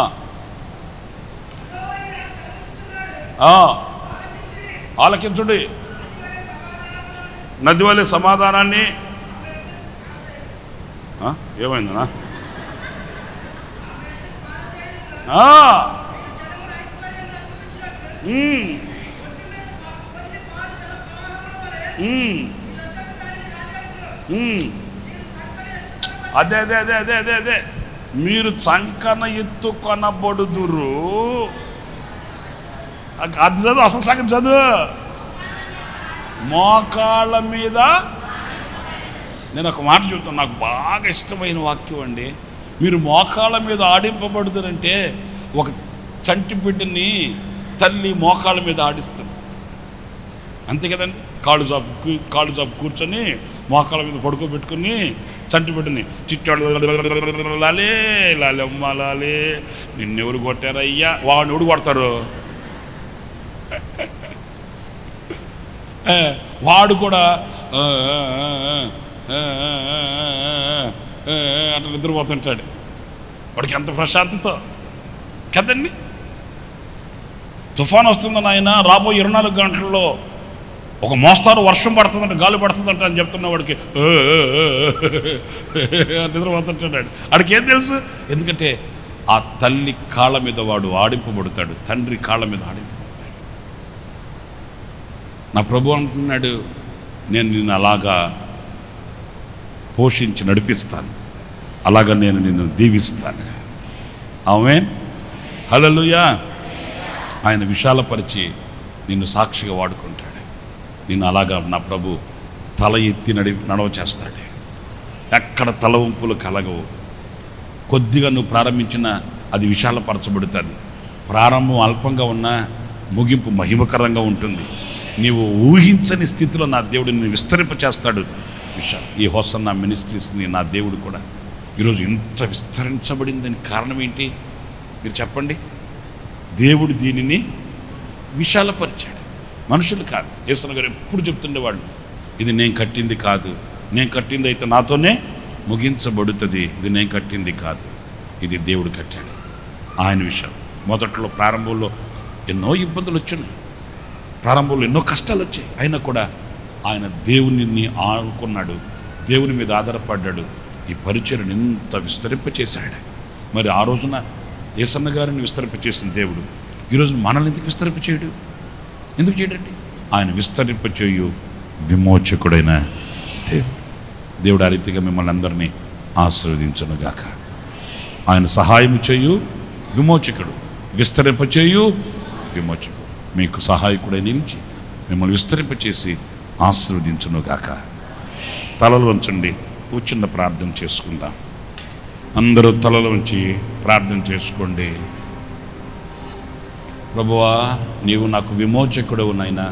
ఆ. ఆలకించుడి నది వలె సమాధానాన్ని ఆ? ఏమైందనా ఆ. ఉమ్. ఉమ్. ఉమ్. అదే అదే అదే అదే అదే అదే మీరు చంకన ఎత్తుకొనబడుదురు అ- అది చదువు అసలు సగం చదువు మోకాళ్ళ మీద నేను ఒక మాట చెప్తాను నాకు బాగా ఇష్టమైన వాక్యం అండి మీరు మోకాళ్ళ మీద ఆడింపబడుతారంటే ఒక చంటి బిడ్డని తల్లి మోకాళ్ళ మీద ఆడిస్తుంది అంతే కదండి కాళ్ళు జాబు కూ- కాళ్ళు జాబు కూర్చొని మోకాళ్ళ మీద పడుకోబెట్టుకుని చంటి బిడ్డని చిట్టాడు లాలే లాలమ్మ లాలే నిన్నెవరు కొట్టారయ్యా వాడిని ఎవడు కొడతారు ఏ, వాడు కూడా ఆ, ఆ, ఆ, ఆ, ఆ, ఆ, ఆ, ఆ, అట్లా నిద్రపోతుంటాడు వాడికి ఎంత ప్రశాంతత కదండి తుఫాన్ వస్తుంది నాయన రాబోయే ఇరవై నాలుగు గంటల్లో ఒక మోస్తారు వర్షం పడుతుందంట గాలి పడుతుందంట అని చెప్తున్న వాడికి "ఏ, ఏ, ఏ, ఏ" అని నిద్రపోతుంటాడు వాడికి ఏం తెలుసు ఎందుకంటే ఆ తల్లి కాళ్ళ మీద వాడు ఆడింపబడతాడు తండ్రి కాళ్ళ మీద ఆడింపబడతాడు నా ప్రభు అంటున్నాడు నేను నిన్ను అలాగా పోషించి నడిపిస్తాను అలాగా నేను నిన్ను దీవిస్తాను ఆమె హలలుయా ఆయన విశాలపరిచి నిన్ను సాక్షిగా వాడుకుంటాడు నిన్ను అలాగా నా ప్రభు తల ఎత్తి నడి నడవ చేస్తాడు ఎక్కడ తల వంపులు కలగవు కొద్దిగా నువ్వు ప్రారంభించిన అది విశాలపరచబడుతుంది ప్రారంభం అల్పంగా ఉన్నా ముగింపు మహిమకరంగా ఉంటుంది నీవు ఊహించని స్థితిలో నా దేవుడు నిన్ను విస్తరింప చేస్తాడు విశాల్ ఈ హోసన్న మినిస్ట్రీస్ని నా దేవుడు కూడా ఈరోజు ఇంత విస్తరించబడిందని కారణం ఏంటి మీరు చెప్పండి దేవుడు దీనిని విశాలపరిచాడు మనుషులు కాదు యేసన గారు ఎప్పుడు చెప్తుండేవాళ్ళు ఇది నేను కట్టింది కాదు నేను కట్టింది అయితే నాతోనే ముగించబడుతుంది ఇది నేను కట్టింది కాదు ఇది దేవుడు కట్టాడు ఆయన విషయం మొదట్లో ప్రారంభంలో ఎన్నో ఇబ్బందులు వచ్చినాయి ప్రారంభంలో ఎన్నో కష్టాలు వచ్చాయి అయినా కూడా ఆయన దేవునిని ఆనుకున్నాడు దేవుని మీద ఆధారపడ్డాడు ఈ పరిచయను ఎంత విస్తరింపచేశాడు మరి ఆ రోజున ఏసన్న గారిని విస్తరింపచేసిన దేవుడు ఈరోజు మనల్ని ఎందుకు విస్తరింపచేయడు ఎందుకు చేయడండి ఆయన విస్తరింపచేయు విమోచకుడైన దేవుడు దేవుడు ఆ రీతిగా మిమ్మల్ని అందరినీ ఆశీర్వదించునుగాక ఆయన సహాయం చేయు విమోచకుడు విస్తరింపచేయు విమోచకుడు మీకు సహాయకుడై నిలిచి మిమ్మల్ని విస్తరింపచేసి ఆశీర్వదించునుగాక తలలు వంచండి కూర్చున్న ప్రార్థన చేసుకుందాం అందరూ తలలు వంచి ప్రార్థన చేసుకోండి ప్రభువా నీవు నాకు విమోచకుడవు నైనా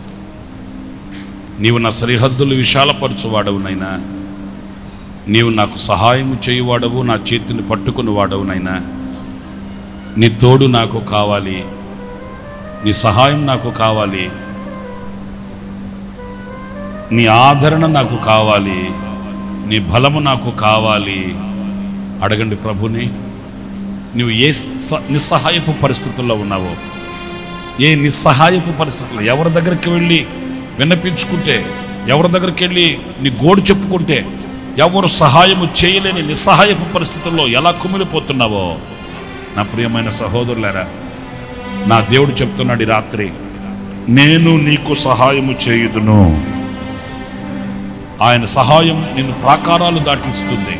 నీవు నా సరిహద్దులు విశాలపరచువాడవు నైనా నీవు నాకు సహాయం చేయువాడవు నా చేతిని పట్టుకుని వాడవు నైనా నీ తోడు నాకు కావాలి నీ సహాయం నాకు కావాలి నీ ఆదరణ నాకు కావాలి నీ బలము నాకు కావాలి అడగండి ప్రభుని నువ్వు ఏ స- నిస్సహాయపు పరిస్థితుల్లో ఉన్నావో ఏ నిస్సహాయపు పరిస్థితుల్లో ఎవరి దగ్గరికి వెళ్ళి విన్నపించుకుంటే ఎవరి దగ్గరికి వెళ్ళి నీ గోడు చెప్పుకుంటే ఎవరు సహాయము చేయలేని నిస్సహాయపు పరిస్థితుల్లో ఎలా కుమిలిపోతున్నావో నా ప్రియమైన సహోదరులారా నా దేవుడు చెప్తున్నాడు ఈ రాత్రి నేను నీకు సహాయము చేయుదును ఆయన సహాయం నిన్ను ప్రాకారాలు దాటిస్తుంది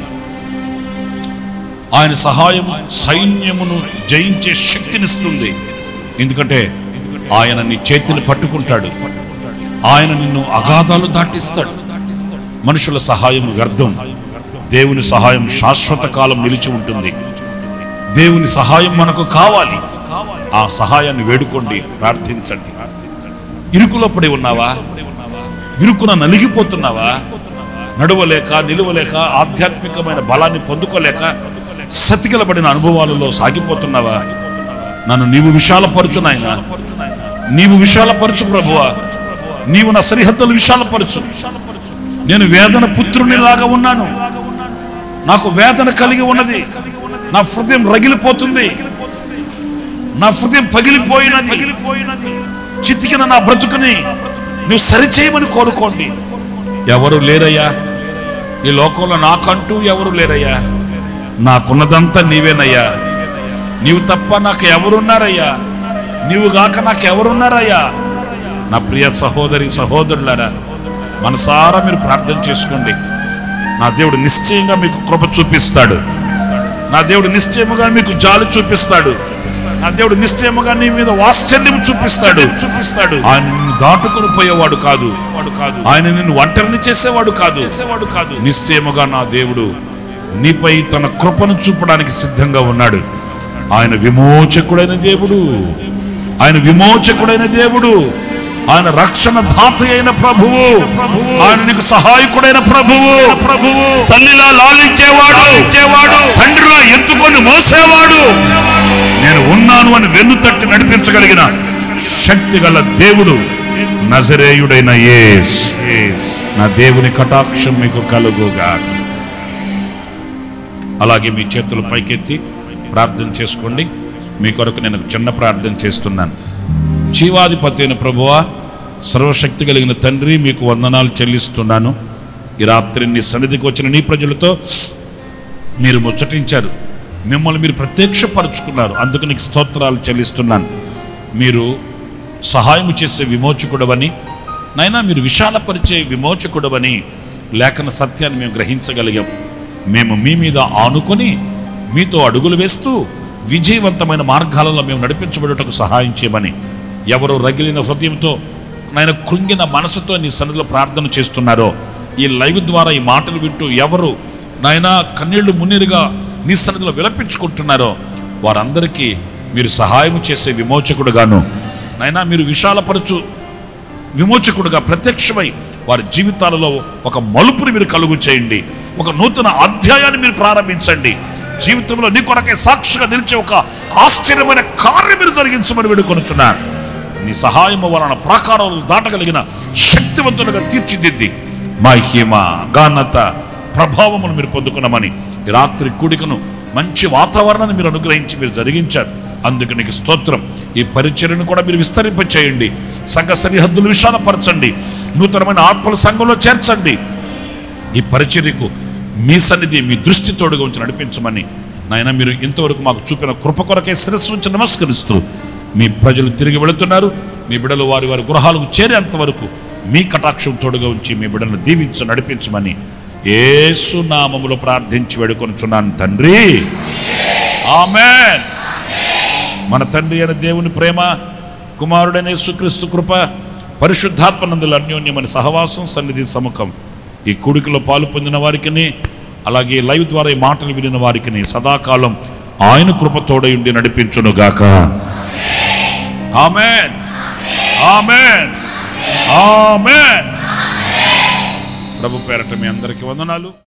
ఆయన సహాయం సైన్యమును జయించే శక్తినిస్తుంది ఎందుకంటే ఆయన నీ చేతిని పట్టుకుంటాడు ఆయన నిన్ను అగాధాలు దాటిస్తాడు మనుషుల సహాయం వ్యర్థం దేవుని సహాయం శాశ్వత కాలం నిలిచి ఉంటుంది దేవుని సహాయం మనకు కావాలి ఆ సహాయాన్ని వేడుకోండి ప్రార్థించండి ఇరుకులో పడి ఉన్నావా ఇరుకున నలిగిపోతున్నావా నడవలేక నిలువలేక ఆధ్యాత్మికమైన బలాన్ని పొందుకోలేక సతికిలబడిన అనుభవాలలో సాగిపోతున్నావా నన్ను నీవు విశాలపరచు నాయన నీవు విశాలపరచు ప్రభువా నీవు నా సరిహద్దులు విశాలపరచు నేను వేదన పుత్రుని లాగా ఉన్నాను నాకు వేదన కలిగి ఉన్నది నా హృదయం రగిలిపోతుంది నా హృదయం పగిలిపోయినది పగిలిపోయినది చితికిన నా బ్రతుకుని నువ్వు సరిచేయమని కోరుకోండి ఎవరు లేరయ్యా ఈ లోకంలో నాకంటూ ఎవరు లేరయ్యా నాకున్నదంతా నీవేనయ్యా నీవు తప్ప నాకు ఎవరున్నారయ్యా నీవు గాక నాకు ఎవరున్నారయ్యా నా ప్రియ సహోదరి సహోదరులారా మనసారా మీరు ప్రార్థన చేసుకోండి నా దేవుడు నిశ్చయంగా మీకు కృప చూపిస్తాడు నా దేవుడు నిశ్చయముగా మీకు జాలి చూపిస్తాడు నా దేవుడు నిశ్చయముగా నీ మీద వాత్సల్యం చూపిస్తాడు చూపిస్తాడు ఆయన నిన్ను దాటుకుని పోయేవాడు కాదు వాడు కాదు ఆయన నిన్ను ఒంటరిని చేసేవాడు కాదు చేసేవాడు కాదు నిశ్చయముగా నా దేవుడు నీపై తన కృపను చూపడానికి సిద్ధంగా ఉన్నాడు ఆయన విమోచకుడైన దేవుడు ఆయన విమోచకుడైన దేవుడు ఆయన రక్షణ దాత అయిన ప్రభువు ఆయన నీకు సహాయకుడైన ప్రభువు ప్రభువు తల్లిలా లాలించేవాడు ఇచ్చేవాడు తండ్రిలా ఎత్తుకొని మోసేవాడు నేను ఉన్నాను అని వెన్ను తట్టి నడిపించగలిగిన శక్తి గల దేవుడు నజరేయుడైన యేస్ నా దేవుని కటాక్షం మీకు కలుగుగా అలాగే మీ చేతులు పైకెత్తి ప్రార్థన చేసుకోండి మీ కొరకు నేను ఒక చిన్న ప్రార్థన చేస్తున్నాను జీవాధిపతి అయిన ప్రభువా సర్వశక్తి కలిగిన తండ్రి మీకు వందనాలు చెల్లిస్తున్నాను ఈ రాత్రి నీ సన్నిధికి వచ్చిన నీ ప్రజలతో మీరు ముచ్చటించారు మిమ్మల్ని మీరు ప్రత్యక్షపరుచుకున్నారు అందుకు నీకు స్తోత్రాలు చెల్లిస్తున్నాను మీరు సహాయం చేసే విమోచకుడవని నైనా మీరు విశాలపరిచే విమోచకుడవని లేఖన సత్యాన్ని మేము గ్రహించగలిగాం మేము మీ మీద ఆనుకొని మీతో అడుగులు వేస్తూ విజయవంతమైన మార్గాలలో మేము నడిపించబడుటకు సహాయం చేయమని ఎవరు రగిలిన హృదయంతో నాయన కృంగిన మనసుతో నీ సన్నిధిలో ప్రార్థన చేస్తున్నారో ఈ లైవ్ ద్వారా ఈ మాటలు వింటూ ఎవరు నాయన కన్నీళ్లు మున్నీరుగా నీ సన్నిధిలో విలపించుకుంటున్నారో వారందరికీ మీరు సహాయం చేసే విమోచకుడుగాను నాయనా మీరు విశాలపరచు విమోచకుడుగా ప్రత్యక్షమై వారి జీవితాలలో ఒక మలుపుని మీరు కలుగు చేయండి ఒక నూతన అధ్యాయాన్ని మీరు ప్రారంభించండి జీవితంలో నీ కొరకే సాక్షిగా నిలిచే ఒక ఆశ్చర్యమైన కార్యం మీరు జరిగించమని వేడుకొనుచున్నాను నీ సహాయము వలన ప్రాకారాలు దాటగలిగిన శక్తివంతులుగా తీర్చిదిద్ది మహిమ ఘనత ప్రభావమును మీరు పొందుకున్నామని ఈ రాత్రి కూడికను మంచి వాతావరణాన్ని మీరు అనుగ్రహించి మీరు జరిగించారు అందుకు నీకు స్తోత్రం ఈ పరిచర్యను కూడా మీరు విస్తరింపచేయండి సంఘ సరిహద్దులు విశాలపరచండి నూతనమైన ఆత్మల సంఘంలో చేర్చండి ఈ పరిచర్యకు మీ సన్నిధి మీ దృష్టి తోడుగా ఉంచి నడిపించమని నాయన మీరు ఇంతవరకు మాకు చూపిన కృప కొరకే శిరస్సు ఉంచి నమస్కరిస్తూ మీ ప్రజలు తిరిగి వెళుతున్నారు మీ బిడలు వారి వారి గృహాలకు చేరేంత వరకు మీ కటాక్షం తోడుగా ఉంచి మీ బిడ్డలను దీవించి నడిపించమని ఏసు నామములో ప్రార్థించి వేడుకొనుచున్నాను తండ్రి ఆమెన్ మన తండ్రి అయిన దేవుని ప్రేమ కుమారుడైన యేసుక్రీస్తు కృప పరిశుద్ధాత్మనందుల అన్యోన్యమైన సహవాసం సన్నిధి సముఖం ఈ కూడికలో పాలు పొందిన వారికిని అలాగే లైవ్ ద్వారా ఈ మాటలు వినిన వారికిని సదాకాలం ఆయన కృప తోడై ఉండి నడిపించునుగాక ఆమెన్ ఆమెన్ ఆమెన్ ప్రభు పేరట మీ అందరికీ వందనాలు